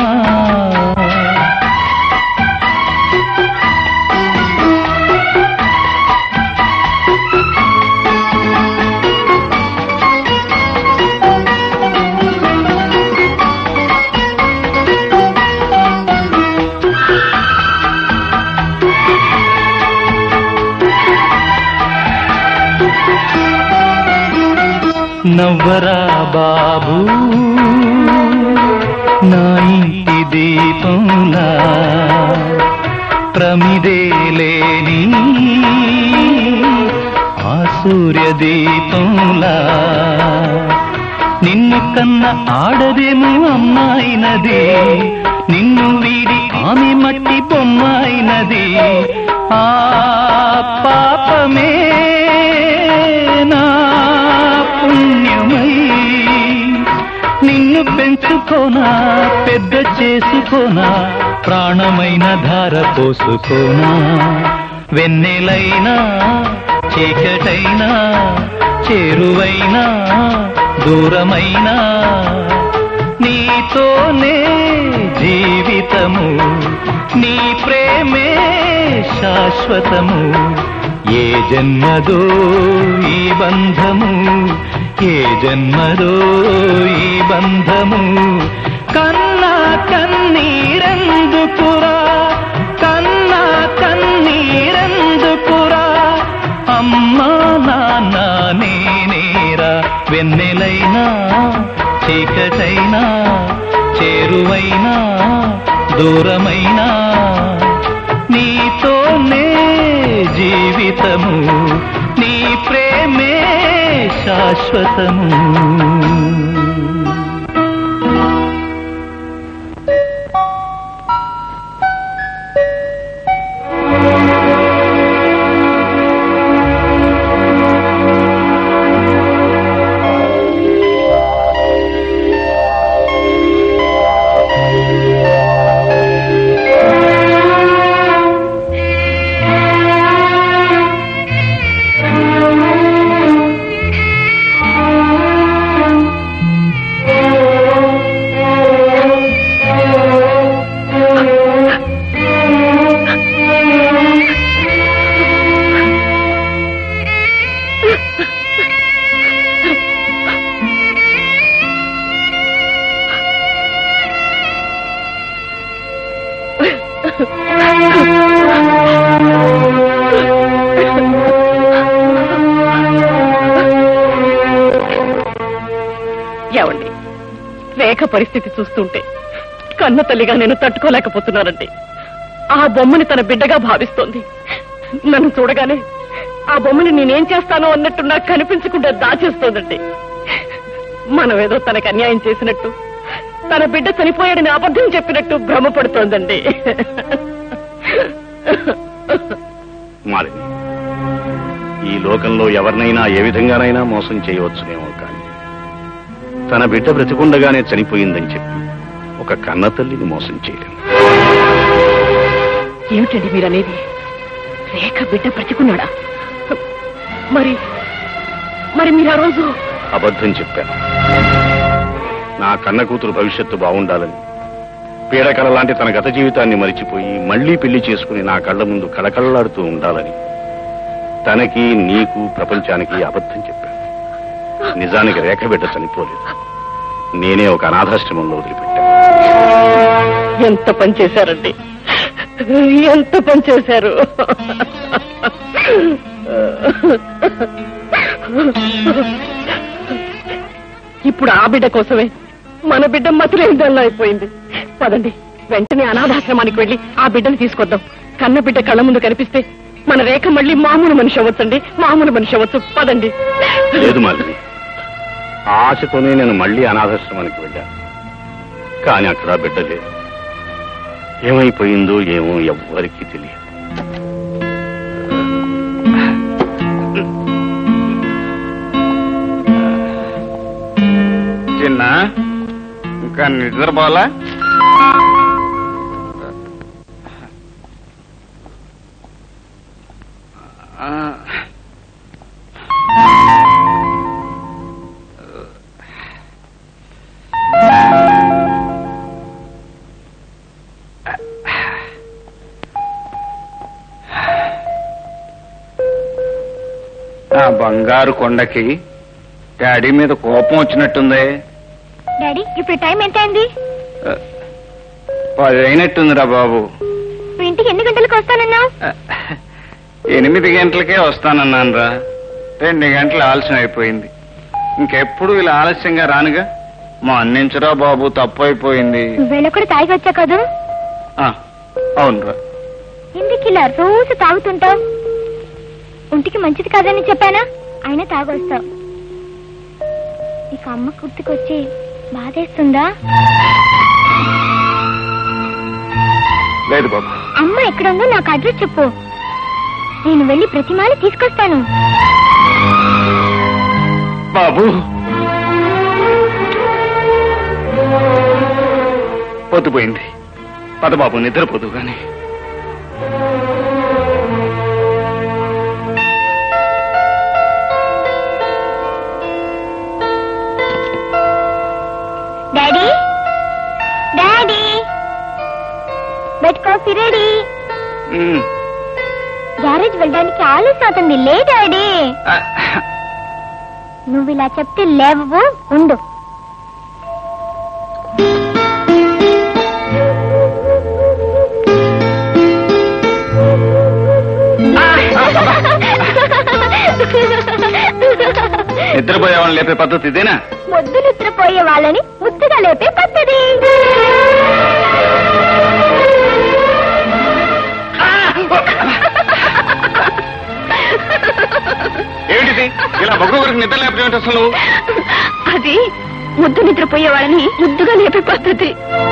నవ్వరా బాబు నా ఇంటి దీపంలా ప్రమిదేలేని ఆ సూర్య దీపంలా నిన్ను కన్న ఆడదేమో అమ్మాయినది నిన్ను వీడి ఆమె మట్టి బొమ్మాయినది ఆ పాపమే నా పుణ్యమై నిన్ను పెంచుకోనా పెద్ద చేసుకోనా ప్రాణమైన ధార పోసుకోనా వెన్నెలైనా చీకటైనా చేరువైనా దూరమైనా నీతోనే జీవితము నీ ప్రేమే శాశ్వతము ఏ జన్మదో ఈ బంధము ఏ జన్మదో ఈ బంధము కన్నా కన్నీరెందుకురా కన్నా కన్నీరెందుకురా అమ్మా నాన్న నేనేరా వెన్నెలైనా చీకటైనా చేరువైనా దూరమైనా నీతోనే జీవితము నీ ప్రేమే శాశ్వతము ఏమండి రేఖ పరిస్థితి చూస్తుంటే కన్న తల్లిగా నేను తట్టుకోలేకపోతున్నానండి ఆ బొమ్మని తన బిడ్డగా భావిస్తోంది నన్ను చూడగానే ఆ బొమ్మని నేనేం చేస్తానో అన్నట్టు నాకు కనిపించకుండా దాచేస్తోందండి మనమేదో తనకు అన్యాయం చేసినట్టు తన బిడ్డ చనిపోయాడని అబద్ధం చెప్పినట్టు భ్రమపడుతోందండి మాలిని ఈ లోకంలో ఎవరినైనా ఏ విధంగానైనా మోసం చేయవచ్చునేమో కానీ తన బిడ్డ బ్రతికుండగానే చనిపోయిందని చెప్పి ఒక కన్న తల్లిని మోసం చేయలేం ఏమిటండి మీరనేది రేఖ బిడ్డ బ్రతికున్నాడా మరి మరి మీరు ఆ రోజు అబద్ధం చెప్పాను నా కన్న కూతురు భవిష్యత్తు బాగుండాలని పీడకల లాంటి తన గత జీవితాన్ని మరిచిపోయి మళ్లీ పెళ్లి చేసుకుని నా కళ్ళ ముందు కళకళలాడుతూ ఉండాలని తనకి నీకు ప్రపంచానికి అబద్ధం చెప్పాను నిజానికి రేఖ బిడ్డ చనిపోలేదు నేనే ఒక అనాథాశ్రమంలో వదిలిపెట్టాను ఎంత పని చేశారండి ఎంత పని చేశారు ఇప్పుడు ఆ బిడ్డ కోసమే మన బిడ్డ మతులేందల్లా అయిపోయింది పదండి వెంటనే అనాథాశ్రమానికి వెళ్ళి ఆ బిడ్డను తీసుకొద్దాం కన్న బిడ్డ కళ్ళ ముందు కనిపిస్తే మన రేఖ మళ్ళీ మామూలు మనిషి అవ్వచ్చండి మామూలు మనిషి అవ్వచ్చు పదండి లేదు మాలిని ఆ ఆశతోనే నేను మళ్లీ అనాథాశ్రమానికి వెళ్ళాను కానీ అక్కడ బిడ్డ లేదు ఏమైపోయిందో ఏమో ఎవ్వరికీ తెలియదు చిన్న ఇంకా నిద్రపోలా ఆ. ఆ బంగారు కొండకి డాడీ మీద కోపం వచ్చినట్టుంది డాడీ ఇప్పుడు టైం ఎంత అయింది పది అయినట్టుందిరా బాబు నువ్వు ఇంటికి ఎన్ని గంటలకు వస్తానన్నావు ఎనిమిది గంటలకే వస్తానన్నానురా రెండు గంటలు ఆలస్యం అయిపోయింది ఇంకెప్పుడు ఇలా ఆలస్యంగా రానుగా మా అన్నించరా బాబు తప్పు అయిపోయింది వీళ్ళ కూడా తాగి వచ్చా కదా ఆ, అవునురా ఎందుకు ఇలా రోజు తాగుతుంటావు ఒంటికి మంచిది కాదని చెప్పానా అయినా తాగొస్తావు ఇక అమ్మ గుర్తుకొచ్చి బాధేస్తుందా లేదు బాబు అమ్మ ఎక్కడుందో నాకు అడ్రస్ చెప్పు నేను వెళ్ళి ప్రతిమాని తీసుకొస్తాను బాబు పొద్దుపోయింది పద బాబు నిద్రపోదు గాని daddy daddy bed coffee ready um, garage వెళ్ళడానికి ఆలస్యం అవుతుంది లే డాడీ ఆ, నువ్వు ఇలా చెప్తే లేవు ఉండు నిద్రపోయే వాళ్ళని లేపే పద్ధతి ఇదేనా ముద్దు నిద్రపోయే వాళ్ళని ముద్దుగా లేపే పద్ధతి ఏమిటిది ఇలా ఒక్కొక్కరికి నిద్ర లేపడం ఏంటి అసలు అది ముద్దు నిద్రపోయే వాళ్ళని ముద్దుగా లేపే పద్ధతి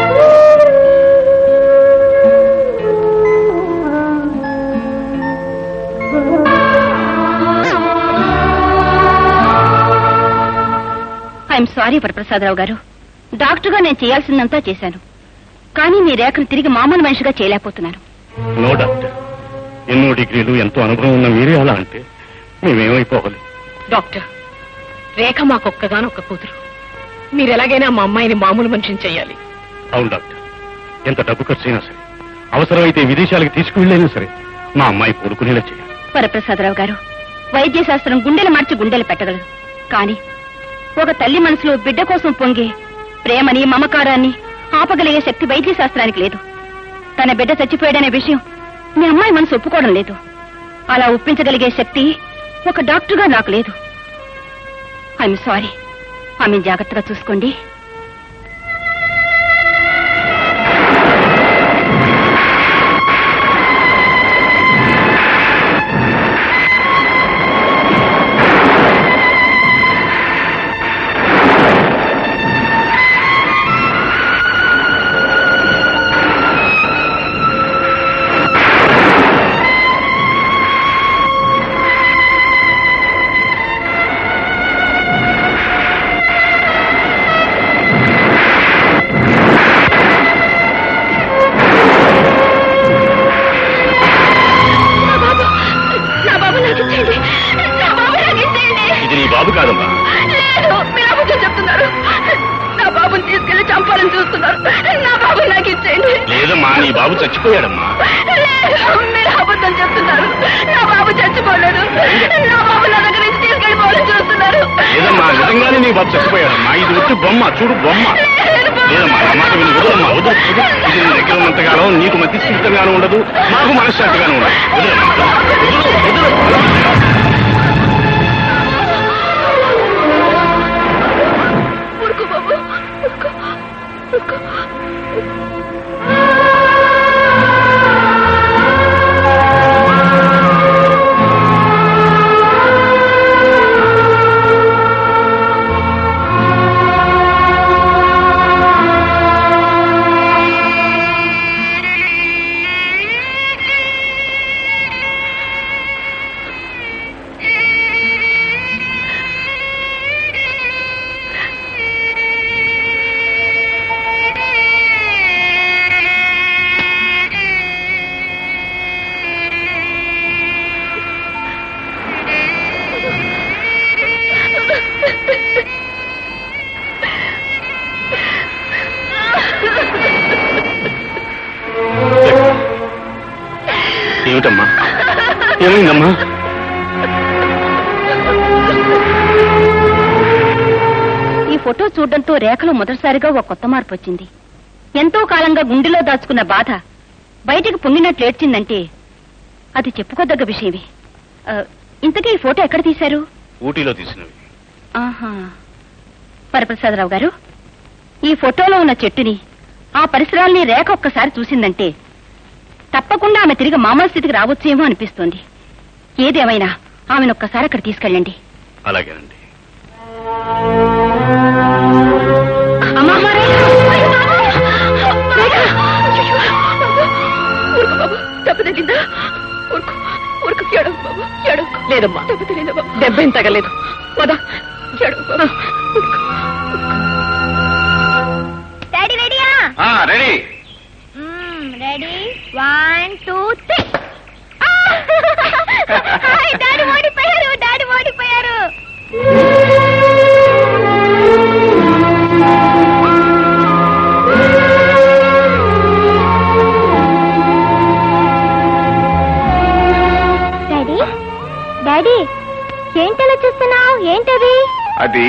ఐఎమ్ సారీ వరప్రసాదరావు గారు డాక్టర్గా నేను చేయాల్సిందంతా చేశాను కానీ మీ రేఖను తిరిగి మామూలు మనిషిగా చేయలేకపోతున్నాను నో డాక్టర్ ఎన్నో డిగ్రీలు ఎంతో అనుభవం ఉన్న మీరే అలా అంటే మేమేమైపోవాలి డాక్టర్ రేఖ మాకొక్కగానొక్క కూతురు మీరు ఎలాగైనా మా అమ్మాయిని మామూలు మనిషిని చెయ్యాలి అవును డాక్టర్ ఎంత డబ్బు ఖర్చు అయినా సరే అవసరమైతే విదేశాలకు తీసుకువెళ్ళైనా సరే మా అమ్మాయి కోరుకునేలా చేయాలి వరప్రసాదరావు గారు వైద్య శాస్త్రం గుండెలు మార్చి గుండెలు పెట్టగలదు కానీ ఒక తల్లి మనసులో బిడ్డ కోసం పొంగే ప్రేమని మమకారాన్ని ఆపగలిగే శక్తి వైద్య శాస్త్రానికి లేదు తన బిడ్డ చచ్చిపోయాడనే విషయం మీ అమ్మాయి మనసు ఒప్పుకోవడం లేదు అలా ఒప్పించగలిగే శక్తి ఒక డాక్టర్గా నాకు లేదు ఐఎమ్ సారీ ఆమె జాగ్రత్తగా చూసుకోండి నా బాబు నాకు ఇచ్చేయండి నా బాబు నాకు ఇచ్చేయండి ఇది నీ బాబు కాదమ్మా లేదు మీరు అబద్ధం చెప్తున్నారు నా బాబుని తీసుకెళ్లి చంపాలని చూస్తున్నారు నా బాబు నాకు ఇచ్చేయండి లేదమ్మా నీ బాబు చచ్చిపోయాడమ్మా లేదు మీరు అబద్ధం చెప్తున్నారు నా బాబు చచ్చిపోలేదు నా బాబు నా దగ్గర నుంచి తీసుకెళ్ళిపోవాలని చూస్తున్నారు లేదమ్మా నిజంగానే నీ బాబు చచ్చిపోయాడమ్మా ఇది వచ్చి బొమ్మ చూడు బొమ్మ లేదమ్మా నా మాట విని వదలమ్మా వదులు వదులు. ఇది నీ దగ్గర ఉన్నంతకాలం నీకు మతిస్థితంగానూ ఉండదు మాకు మనశ్శాంతిగానూ ఉండదు వదిలేమ్మా. వదులు, వదులు. ఊరుకో బాబు ఊరుకో ఊరుకో ఏమిటమ్మా ఏమైందమ్మా ఈ ఫోటో చూడడంతో రేఖలో మొదటిసారిగా ఒక కొత్త మార్పు వచ్చింది ఎంతో కాలంగా గుండెలో దాచుకున్న బాధ బయటికి పొంగినట్లు ఏడ్చిందంటే అది చెప్పుకోదగ్గ విషయమే ఆ, ఇంతకీ ఈ ఫోటో ఎక్కడ తీశారు ఊటీలో తీసినవి ఆహా వరప్రసాదరావు గారు ఈ ఫోటోలో ఉన్న చెట్టుని ఆ పరిసరాల్ని రేఖ ఒక్కసారి చూసిందంటే తప్పకుండా ఆమె తిరిగి మామూలు స్థితికి రావచ్చేమో అనిపిస్తోంది ఏదేమైనా ఆమెను ఒక్కసారి అక్కడ తీసుకెళ్ళండి అలాగేనండి అమ్మా రేఖ! రేఖ! ఊరుకు బాబు దెబ్బ తగిలిందా ఊరుకు ఊరుకు ఏడవు బాబు ఏడవు లేదమ్మా దెబ్బ తగిలిందా బాబు దెబ్బ ఏం తగలేదు పద ఏడవు బాబు డాడీ రెడీయా ready ready one two three daddy ఓడిపోయారు డాడీ ఓడిపోయారు డాడీ డాడీ ఏంటలా చూస్తున్నావు ఏంటది అది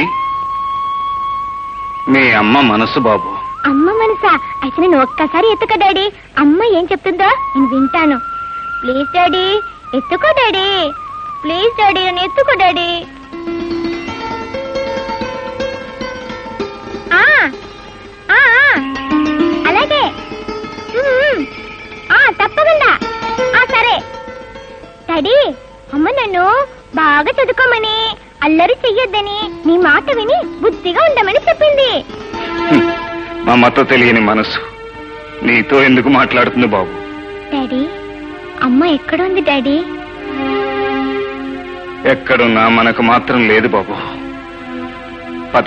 మీ అమ్మ మనసు బాబు అమ్మ మనసా అయితే నేను ఒక్కసారి ఎత్తుకో డాడీ అమ్మ ఏం చెప్తుందో నేను వింటాను ప్లీజ్ డాడీ ఎత్తుకో డాడీ ప్లీజ్ డాడీ నేను ఎత్తుకో డాడీ ఆ, ఆ, ఆ, అలాగే ఉమ్, ఉమ్. ఆ, తప్పకుండా ఆ సరే డాడీ అమ్మ నన్ను బాగా చదువుకోమని అల్లరి చెయ్యొద్దని నీ మాట విని బుద్ధిగా ఉండమని చెప్పింది హ్మ్. మా మత తెలియని మనసు నీతో ఎందుకు మాట్లాడుతుంది బాబు డాడీ అమ్మ ఎక్కడుంది డాడీ ఎక్కడున్నా మనకు మాత్రం లేదు బాబు పద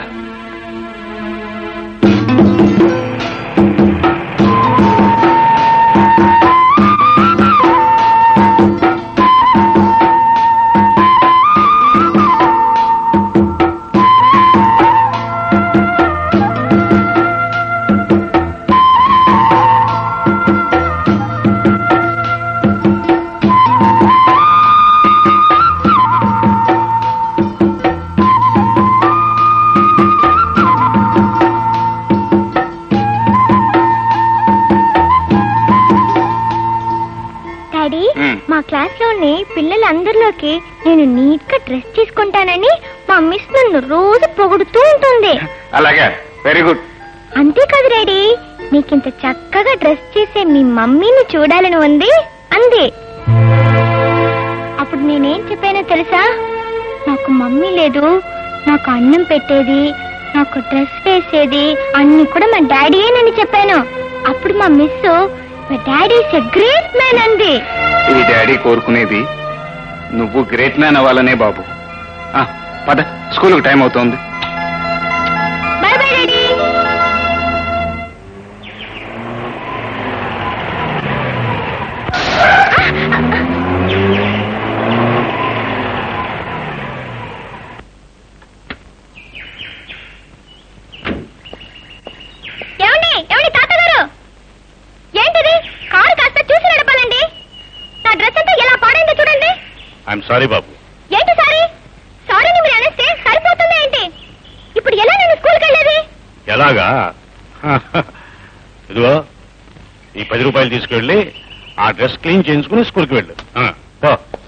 డాడీ మ్. మా క్లాస్ లోని పిల్లలందరిలోకి నేను నీట్ గా డ్రెస్ తీసుకుంటానని మా మిస్ నన్ను రోజు పొగుడుతూ ఉంటుంది అలాగే వెరీ గుడ్ అంతేకాదు డాడీ నీకింత చక్కగా డ్రెస్ చేసే మీ మమ్మీని చూడాలని ఉంది అంది అప్పుడు నేనేం చెప్పానో తెలుసా నాకు మమ్మీ లేదు నాకు అన్నం పెట్టేది నాకు డ్రెస్ వేసేది అన్ని కూడా మా డాడీయేనని చెప్పాను అప్పుడు మా మిస్ మా daddy is a great man అంది ఈ డాడీ కోరుకునేది నువ్వు గ్రేట్ మ్యాన్ అవ్వాలనే బాబు ఆ, పద స్కూల్కి టైం అవుతోంది బై బై డాడీ ఏమండి ఏమండి తాతగారు ఏంటిది కారు కాస్త చూసి నడపాలండి నా డ్రెస్ అంతా ఎలా పాడైందో చూడండి ఐఎమ్ సారీ బాబు ఏంటి సారీ సారీని మీరు అనేస్తే సరిపోతుందా ఏంటి ఇప్పుడు ఎలా నేను స్కూల్కి వెళ్ళేది ఎలాగా ఇదిగో ఈ పది రూపాయలు తీసుకెళ్ళి ఆ డ్రెస్ క్లీన్ చేయించుకుని స్కూల్కి వెళ్ళు ఆ, పో.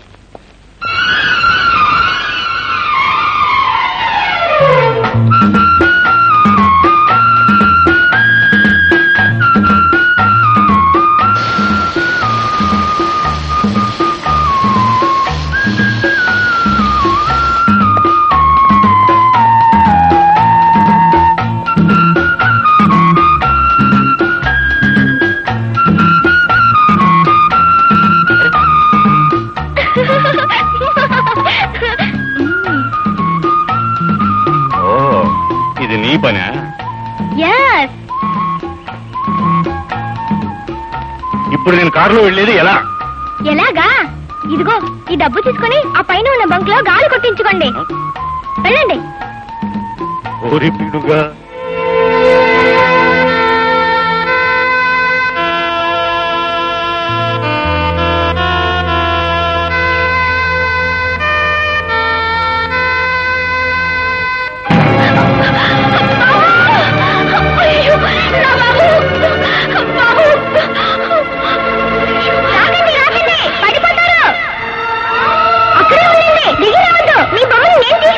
ఓ ఇది నీ పనా ఎస్ ఇప్పుడు నేను కారులో వెళ్ళేది ఎలా ఎలాగా ఇదిగో ఈ డబ్బు తీసుకొని ఆ పైన ఉన్న బంక్ లో గాలి కొట్టించుకోండి వెళ్ళండి ఓరి పిడుగా అయ్యో, నా బాబు! బాబు! రాకండి రాకండి పడిపోతారు అక్కడే ఉండండి దిగి రావద్దు మీ బొమ్మను నేను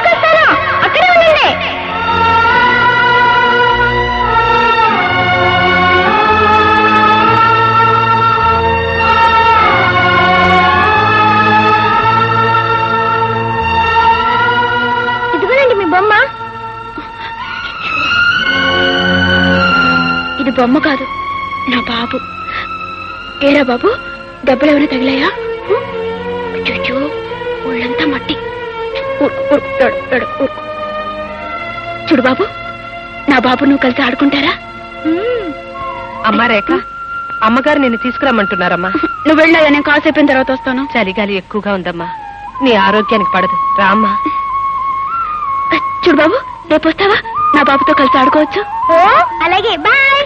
బొమ్మ కాదు నా బాబు ఏరా బాబు దెబ్బలు ఏమైనా తగిలాయా అయ్యో ఒళ్ళంతా మట్టి ఊరుకు, ఊరుకు, ఏడు, ఏడు, ఊరుకు. చూడు బాబు నా బాబు నువ్వు కలిసి ఆడుకుంటారా అమ్మా రేఖ అమ్మగారు నిన్ను తీసుకురమ్మంటున్నారమ్మా నువ్వు వెళ్ళాయా నేను కాసేపు అయిన తర్వాత వస్తాను చలిగాలి ఎక్కువగా ఉందమ్మా నీ ఆరోగ్యానికి పడదు రామ్మా చూడు బాబు రేపు వస్తావా నా బాబుతో కలిసి ఆడుకోవచ్చు ఓ అలాగే బాయ్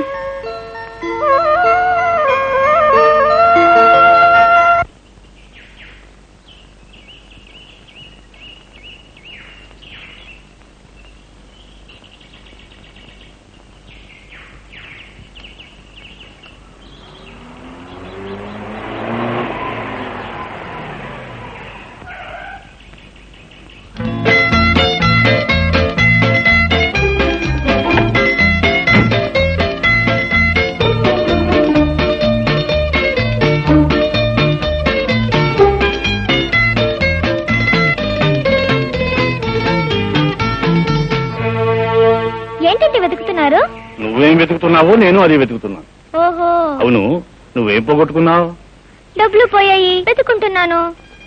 ఏంటండి వెతుకుతున్నారు నువ్వేం వెతుకుతున్నావో నేను అది వెతుకుతున్నా ఓహో అవును నువ్వేం పోగొట్టుకున్నావు డబ్బులు పోయాయి వెతుకుంటున్నాను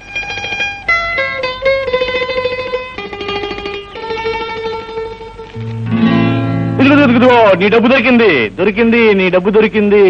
ఇదిగో ఇదిగో, ఇదిగో నీ డబ్బు దొరికింది దొరికింది నీ డబ్బు దొరికింది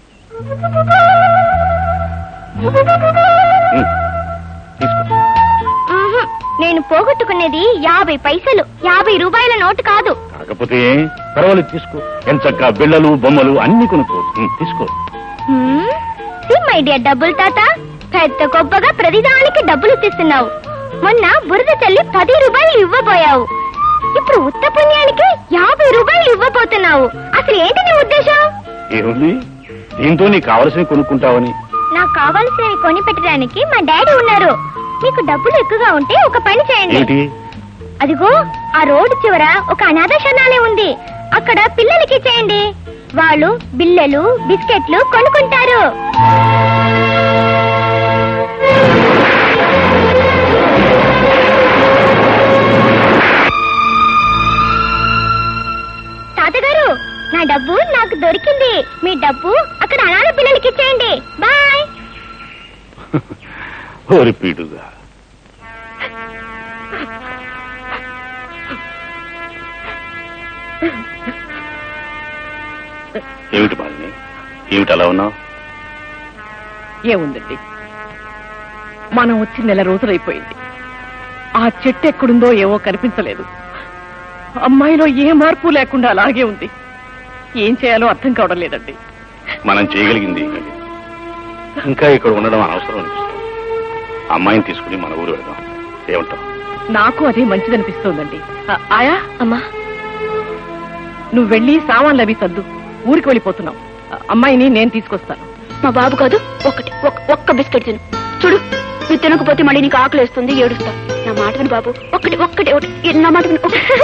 ఉమ్, తీసుకో మ్మ్హ్. నేను పోగొట్టుకునేది యాభై పైసలు యాభై రూపాయల నోటు కాదు కాకపోతే పర్వాలేదు తీసుకో ఎంచక్క బిళ్ళలు బొమ్మలు అన్ని కొనుక్కో ఉమ్, తీసుకో మై డియర్ డబ్బులు తాత పెద్ద గొప్పగా ప్రతిదానికి డబ్బులు ఇస్తున్నావు మొన్న బురద చల్లి పది రూపాయలు ఇవ్వబోయావు ఇప్పుడు ఉత్త పుణ్యానికి యాభై రూపాయలు ఇవ్వబోతున్నావు అసలు ఏంటి నీ ఉద్దేశం ఏముంది దీంతో నీకు కావలసినవి కొనుక్కుంటావని నాకు కావాల్సినవి కొని పెట్టడానికి మా డాడీ ఉన్నారు మీకు డబ్బులు ఎక్కువగా ఉంటే ఒక పని చేయండి ఏమిటి అదిగో ఆ రోడ్డు చివర ఒక అనాథ శరణాలయం ఉంది అక్కడ పిల్లలకి ఇచ్చేయండి వాళ్ళు బిల్లలు బిస్కెట్లు కొనుక్కుంటారు తాతగారు నా డబ్బు నాకు దొరికింది మీ డబ్బు అక్కడ అనాథ పిల్లలకి ఇచ్చేయండి బాయ్ ఓరి పీడుగా ఏమిటి బాలిని ఏమిటి అలా ఉన్నావు ఏముందండి మనం వచ్చి నెల రోజులైపోయింది ఆ చెట్టు ఎక్కడుందో ఏవో కనిపించలేదు అమ్మాయిలో ఏ మార్పు లేకుండా అలాగే ఉంది ఏం చేయాలో అర్థం కావడం లేదండి మనం చేయగలిగింది ఏమీ లేదు. ఇంకా ఇక్కడ ఉండడం అనవసరం అనిపిస్తుంది అమ్మాయిని తీసుకుని మన ఊరు వెళ్దాం ఏమంటావు నాకు అదే మంచిదనిపిస్తోందండి ఆ- ఆయా అమ్మా నువ్వు వెళ్ళి సామాన్లు అవి సర్దు ఊరికి వెళ్ళిపోతున్నావు ఆ అమ్మాయిని నేను తీసుకొస్తాను మా బాబు కాదు ఒకటి ఒక్క- ఒక్క బిస్కెట్ తిను చూడు నువ్వు తినకపోతే మళ్ళీ నీకు ఆకలి వేస్తుంది ఏడుస్తా నా మాట విను బాబు ఒక్కటి ఒక్కటి ఒకటి నా మాట విను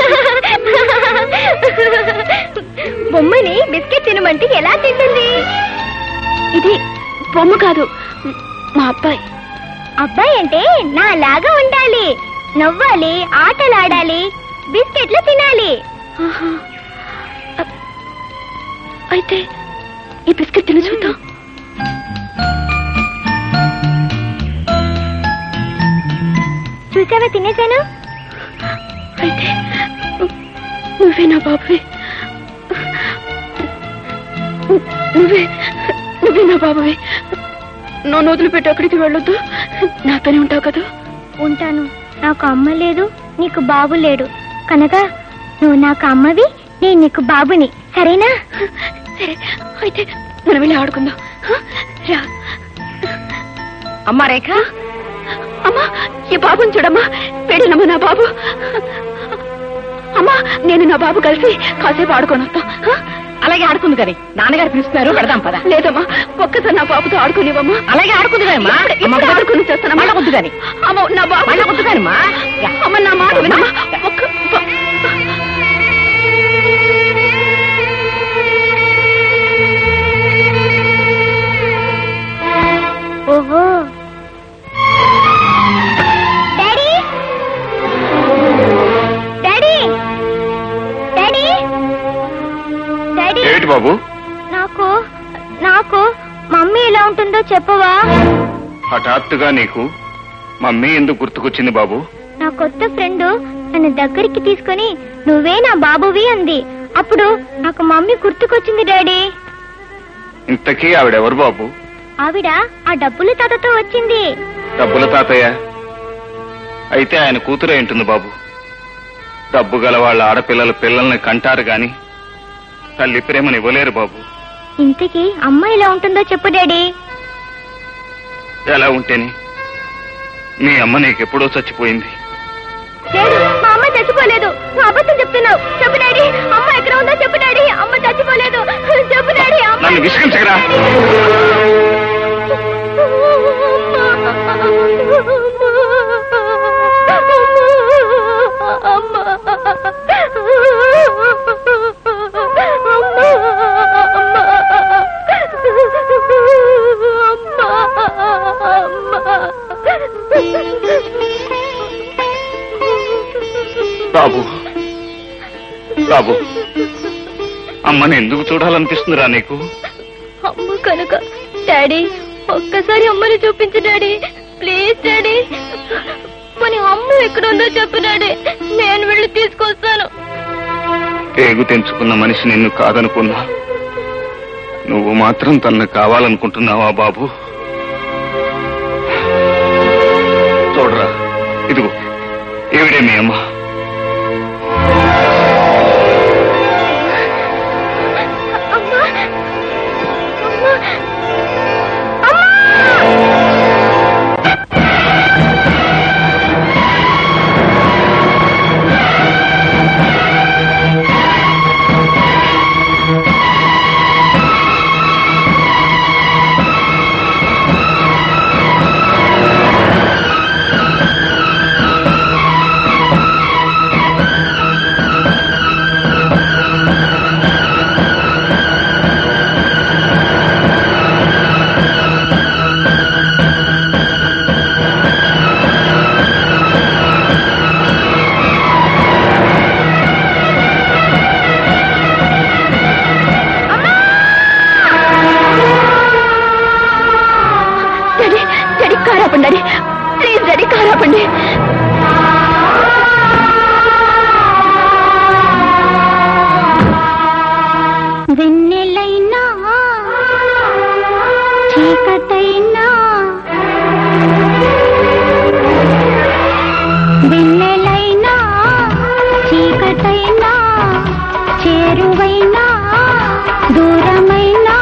బొమ్మని బిస్కెట్ తినమంటే ఎలా తింటుంది ఇది బొమ్మ కాదు మా అబ్బాయి అబ్బాయి అంటే నా లాగా ఉండాలి నవ్వాలి ఆటలాడాలి బిస్కెట్లు తినాలి ఆహా. అ- అయితే ఈ బిస్కెట్ తిని చూద్దాం చూసావా తినేశాను అయితే నువ్వే నా బాబువి నువ్వే నువ్వే నా బాబువి నన్ను వదిలిపెట్టి ఎక్కడికి వెళ్ళొద్దు నాతోనే ఉంటావు కదా ఉంటాను నాకు అమ్మ లేదు నీకు బాబు లేడు కనుక నువ్వు నాకు అమ్మవి నేను నీకు బాబుని సరేనా సరే అయితే మనం వెళ్ళి ఆడుకుందాం హ? రా అమ్మా రేఖ అమ్మా ఈ బాబుని చూడమ్మా పెళ్ళినమ్మా నా బాబు అమ్మా నేను నా బాబు కలిసి కాసేపు ఆడుకొని వస్తాం హ? అలాగే ఆడుకుంది కానీ నాన్నగారు పిలుస్తున్నారు పెడదాం పద లేదమ్మా ఒక్కసారి నా బాబుతో ఆడుకునివమ్మా అలాగే ఆడుకుంది కానీ అమ్మా. ఇప్పుడే- అమ్మ, ఇప్పుడే పద. ఆడుకుని చేస్తానమ్మా మళ్ళా వద్దు గాని. అమ్మ నా బాబు మళ్ళా వద్దు గాని, అమ్మా. అమ్మ నా మాట వినమ్మా ఒక్క బ- ఓహో డాడీ డాడీ డాడీ డాడీ ఏమిటి బాబు నాకు నాకు మమ్మీ ఎలా ఉంటుందో చెప్పవా హఠాత్తుగా నీకు మమ్మీ ఎందుకు గుర్తుకొచ్చింది బాబు నా కొత్త ఫ్రెండ్ నన్ను దగ్గరికి తీసుకొని నువ్వే నా బాబువి అంది అప్పుడు నాకు మమ్మీ గుర్తుకొచ్చింది డాడీ ఇంతకీ ఆవిడెవరు బాబు ఆవిడ ఆ డబ్బుల తాతతో వచ్చింది డబ్బుల తాతయ్య అయితే ఆయన కూతురే ఉంటుంది బాబు డబ్బు గల వాళ్ళ ఆడపిల్లల పిల్లల్ని కంటారు గాని తల్లి ప్రేమని ఇవ్వలేరు బాబు ఇంతకీ అమ్మ ఎలా ఉంటుందో చెప్పు డాడీ ఎలా ఉంటేని మీ అమ్మ నీకెప్పుడో చచ్చిపోయింది లేదు మా అమ్మ చచ్చిపోలేదు నువ్వు అబద్ధం చెప్తున్నావు చెప్పు డాడీ అమ్మ ఎక్కడ ఉందో చెప్పు డాడీ అమ్మ చచ్చిపోలేదు చెప్పు డాడీ అమ్మ నన్ను విసిగించగరా బాబు బాబు అమ్మని ఎందుకు చూడాలనిపిస్తుందిరా నీకు అమ్మ కనుక డాడీ ఒక్కసారి అమ్మని చూపించు డాడీ ప్లీజ్ డాడీ మన అమ్మ ఎక్కడ ఉందో చెప్పు డాడీ నేను వెళ్ళి తీసుకొస్తాను పేగు తెంచుకున్న మనిషి నిన్ను కాదనుకున్నా నువ్వు మాత్రం తనను కావాలనుకుంటున్నావా బాబు చూడరా ఇదిగో ఏవిడే మీ అమ్మ అమ్మా అమ్మా డాడీ డాడీ కార్ ఆపండి డాడీ ప్లీజ్ డాడీ కార్ ఆపండి వెన్నెలైనా చీకటైనా వెన్నెలైనా చీకటైనా చేరువైనా దూరమైనా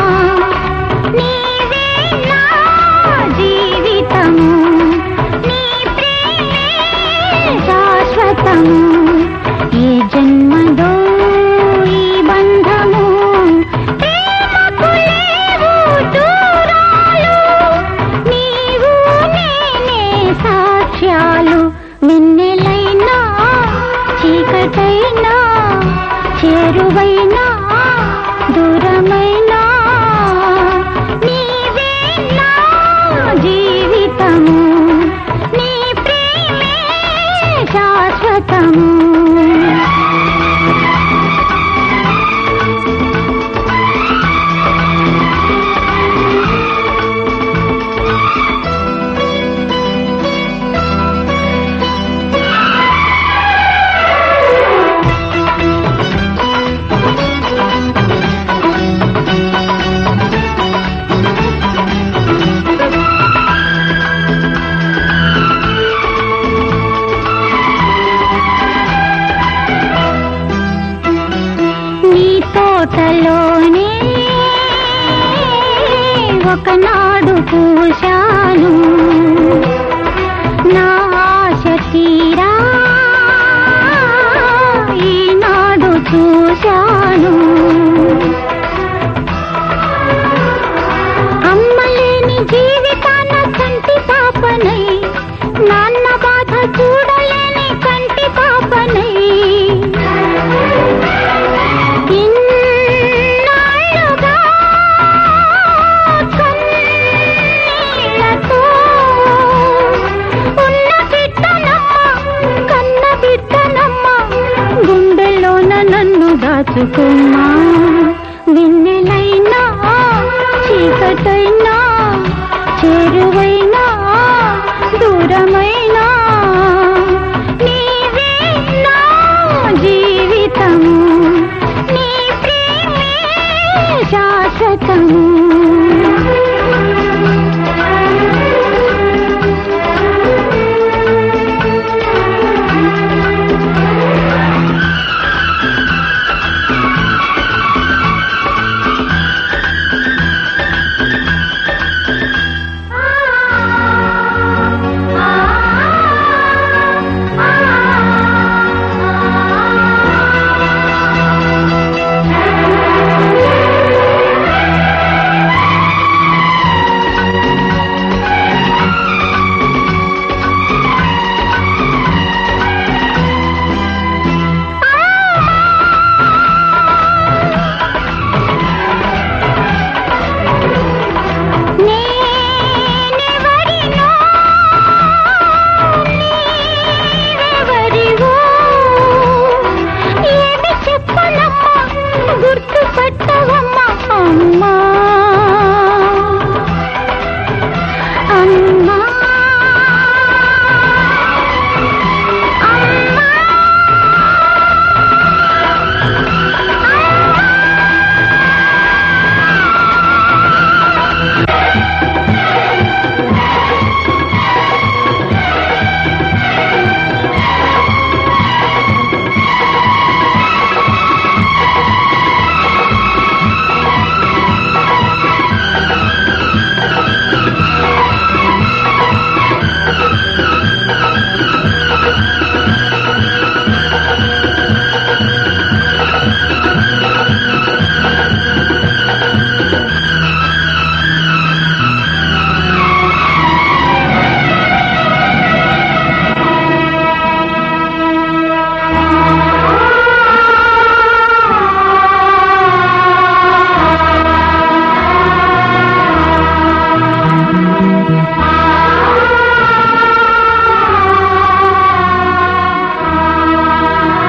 నీవే నా జీవితము నీ ప్రేమే శాశ్వతము ఏ జన్మదో ఈ బంధము ప్రేమకు లేవు దూరాలు నీవు నేనే సాక్ష్యాలు వెన్నెలైనా చీకటైనా చేరువైనా దూరమైనా నీవే నా జీవితము నీ ప్రేమే శాశ్వతము నీ తోటలోనే ఒకనాడు పూశాను నా ఆశ తీరా ఈనాడు చూశాను అమ్మలేని జీవితాన కంటి పాపనై నాన్న బాధ చూడలేని కంటి పాపనై ఇన్నాళ్ళుగా కన్నీళ్లతో ఉన్న బిడ్డనమ్మ, కన్న బిడ్డనమ్మ, గుండెలోన నన్ను దాచుకుమ్మా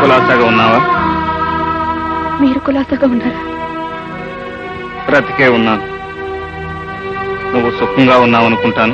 కులాసాగా ఉన్నావా మీరు కులాసగా ఉన్నారా బ్రతికే ఉన్నాను నువ్వు సుఖంగా ఉన్నావు అనుకుంటాను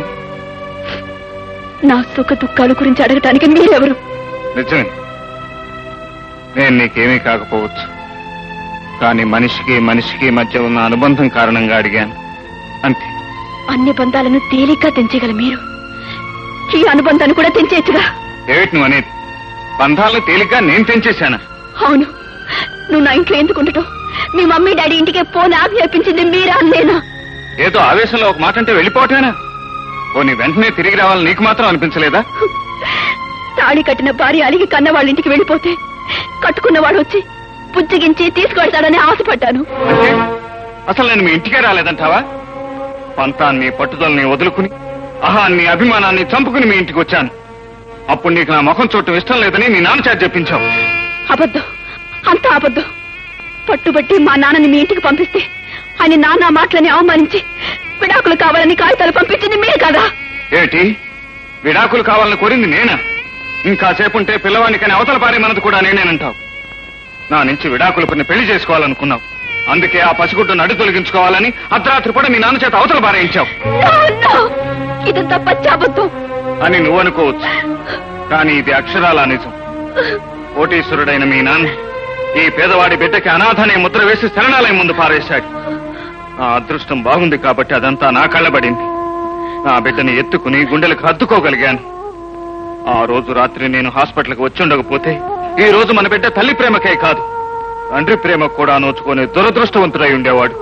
నా సుఖ దుఃఖాల గురించి అడగటానికి మీరెవరు నిజమే నేను నీకేమీ కాకపోవచ్చు కానీ మనిషికి మనిషికి మధ్య ఉన్న అనుబంధం కారణంగా అడిగాను అంతే అన్ని బంధాలను తేలిగ్గా తెంచగల మీరు ఈ అనుబంధాన్ని కూడా తెంచేయచ్చుగా ఏమిటి నువ్వు అనేది బంధాలను తేలిగ్గా నేను తెంచేశానా అవును నువ్వు నా ఇంట్లో ఎందుకు ఉండటం మీ మమ్మీ డాడీ ఇంటికి పోని ఆజ్ఞాపించింది మీరా నేనా ఏదో ఆవేశంలో ఒక మాట అంటే వెళ్ళిపోవటమేనా ఓ నీ వెంటనే తిరిగి రావాలని నీకు మాత్రం అనిపించలేదా తాళి కట్టిన భార్య అలిగి కన్న వాళ్ళ ఇంటికి వెళ్ళిపోతే కట్టుకున్నవాడు వచ్చి బుజ్జగించి తీసుకెళ్తాడని ఆశపడ్డాను అంటే అసలు నేను మీ ఇంటికే రాలేదంటావా పంతాన్ని పట్టుదలని వదులుకుని అహాన్ని అభిమానాన్ని చంపుకుని మీ ఇంటికి వచ్చాను అప్పుడు నీకు నా ముఖం చూడటం ఇష్టం లేదని నీ నాన్న చేత చెప్పించావు అబద్ధం అంతా అబద్ధం పట్టుబట్టి మా నాన్నని మీ ఇంటికి పంపిస్తే ఆయన నాన్న మాటలని అవమానించి విడాకులు కావాలని కాగితాలు పంపించింది మీరు కదా ఏమిటి విడాకులు కావాలని కోరింది నేనా ఇంకా సేపుంటే పిల్లవాడికని అవతల పారేమన్నది కూడా నేనేనంటావు నా నుంచి విడాకులు కొన్ని పెళ్లి చేసుకోవాలనుకున్నావు అందుకే ఆ పసిగుడ్డును అడ్డు తొలగించుకోవాలని అర్ధరాత్రి కూడా మీ నాన్న చేత అవతల పారేయించావు No, no! ఇదంతా పచ్చి అబద్ధం అని నువ్వు అనుకోవచ్చు కానీ ఇది అక్షరాల నిజం కోటీశ్వరుడైన మీ నాన్న ఈ పేదవాడి బిడ్డకి అనాథనే ముద్ర వేసి శరణాలయం ముందు పారేశాడు నా అదృష్టం బాగుంది కాబట్టి అదంతా నా కళ్ళబడింది నా బిడ్డని ఎత్తుకుని గుండెలకు హత్తుకోగలిగాను ఆ రోజు రాత్రి నేను హాస్పిటల్కి వచ్చి ఉండకపోతే ఈ రోజు మన బిడ్డ తల్లి ప్రేమకే కాదు తండ్రి ప్రేమకు కూడా నోచుకొని దురదృష్టవంతుడై ఉండేవాడు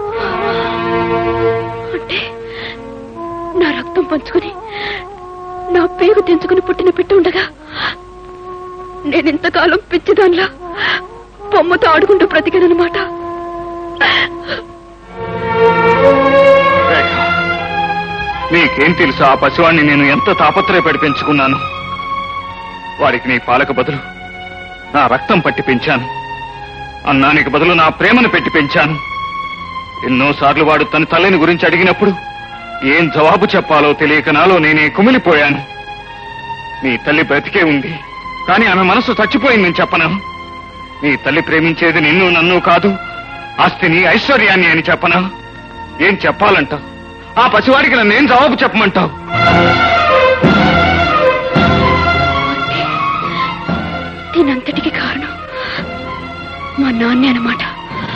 అంటే నా రక్తం పంచుకుని నా పేగు తెంచుకుని పుట్టిన బిడ్డ ఉండగా నేనింతకాలం పిచ్చిదాన్లా బొమ్మతో ఆడుకుంటూ బ్రతికానన్నమాట రేఖ, నీకేం తెలుసు ఆ పసివాణ్ణి నేను ఎంత తాపత్రయపడి పెంచుకున్నాను వాడికి నీ పాలక బదులు నా రక్తం పట్టి పెంచాను అన్నానికి బదులు నా ప్రేమను పెట్టి పెంచాను ఎన్నోసార్లు వాడు తన తల్లిని గురించి అడిగినప్పుడు ఏం జవాబు చెప్పాలో తెలియక నాలో నేనే కుమిలిపోయాను నీ తల్లి బ్రతికే ఉంది కానీ ఆమె మనసు చచ్చిపోయిందని చెప్పను నీ తల్లి ప్రేమించేది నిన్ను నన్ను కాదు ఆస్తిని ఐశ్వర్యాన్ని అని చెప్పనా ఏం చెప్పాలంటావు ఆ పసివాడికి నన్ను ఏం జవాబు చెప్పమంటావు దీనంతటికి కారణం మా నాన్నే అన్నమాట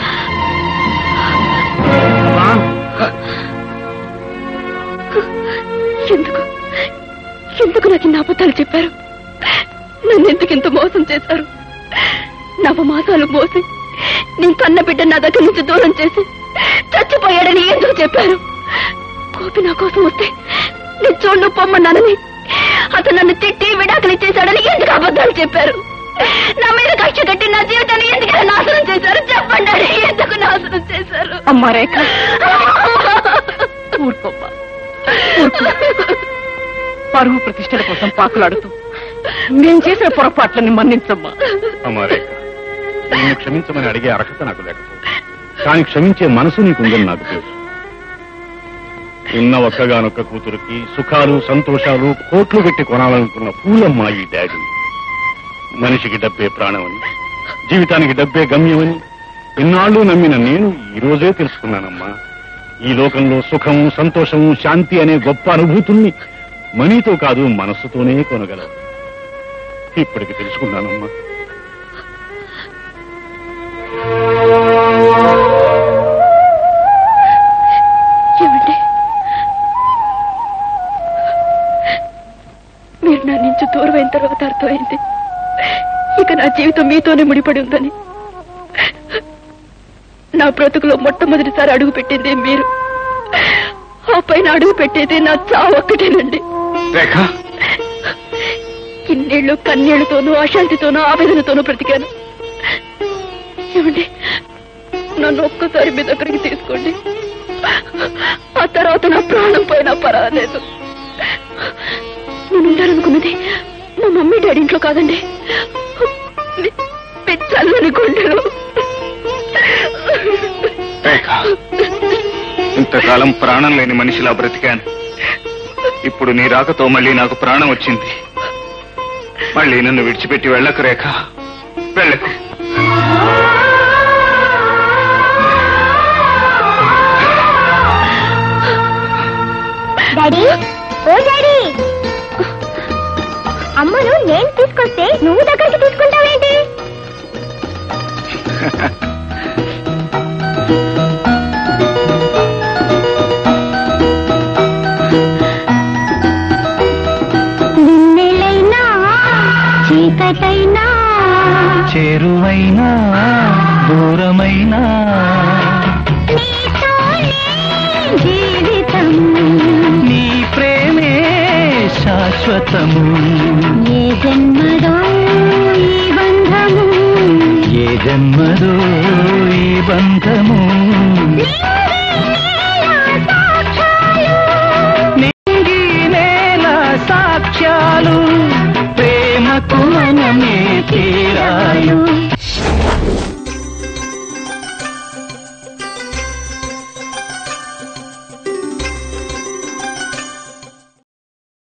ఎందుకు ఎందుకు నాకు ఇన్ని అబద్ధాలు చెప్పారు నన్ను ఎందుకు ఇంత మోసం చేశారు నవమాసాలు మోసి నేను కన్న బిడ్డ నా దగ్గర నుంచి దూరం చేసి చచ్చిపోయాడని ఎందుకు చెప్పారు కోపి నా కోసం వస్తే నేను చూడు పొమ్మన్నానని అతను నన్ను తిట్టి విడాకులు ఇచ్చేశాడని ఎందుకు అబద్ధాలు చెప్పారు నా మీద కక్ష కట్టి నా జీవితాన్ని ఎందుకు నాశనం చేశారు చెప్పండి అని ఎందుకు నాశనం చేశారు అమ్మా రేఖ ఊరుకోమ్మా ఊరుకో. పరువు ప్రతిష్టల కోసం పాకులాడుతూ నేను చేసిన పొరపాట్లని మన్నించమ్మా అమ్మారే నిన్ను క్షమించమని అడిగే అర్హత నాకు లేకపోతే కానీ క్షమించే మనసు నీకుందని నాకు తెలుసు ఉన్న ఒక్కగానొక్క కూతురికి సుఖాలు సంతోషాలు కోట్లు పెట్టి కొనాలనుకున్న పూలమ్మ ఈ డాడీ మనిషికి డబ్బే ప్రాణమని జీవితానికి డబ్బే గమ్యమని ఇన్నాళ్ళు నమ్మిన నేను ఈ రోజే తెలుసుకున్నానమ్మా ఈ లోకంలో సుఖము సంతోషము శాంతి అనే గొప్ప అనుభూతుల్ని మనీతో కాదు మనస్సుతోనే కొనగలవు ఇప్పటికి తెలుసుకున్నానమ్మా ఏమండి మీరు నా నుంచి దూరం అయిన తర్వాత అర్థమైంది ఇక నా జీవితం మీతోనే ముడిపడి ఉందని నా బ్రతుకులో మొట్టమొదటిసారి అడుగు పెట్టింది మీరు ఆ పైన అడుగు పెట్టేది నా చావు ఒక్కటేనండి రేఖ ఇన్నేళ్లు కన్నీళ్లతోనూ అశాంతితోనూ ఆవేదనతోనూ బ్రతికాను ఏమండి నన్ను ఒక్కసారి మీ దగ్గరికి తీసుకోండి ఆ తర్వాత నా ప్రాణం పోయినా పర్వాలేదు నేను ఉండాలనుకున్నది మా మమ్మీ డాడీ ఇంట్లో కాదండి మీ- మీ చల్లని గుండెలు రేఖ ఇంతకాలం ప్రాణం లేని మనిషిలా బ్రతికాను ఇప్పుడు నీ రాకతో మళ్ళీ నాకు ప్రాణం వచ్చింది మళ్ళీ నన్ను విడిచిపెట్టి వెళ్ళకు రేఖ వెళ్ళకు డాడీ ఓ డాడీ అమ్మను నేను తీసుకొస్తే నువ్వు దగ్గరికి తీసుకుంటావేంటి నిన్నెలైనా చీకటైనా చేరువైనా దూరమైనా జీవితం నీ ప్రేమే శాశ్వతము ఏ జన్మ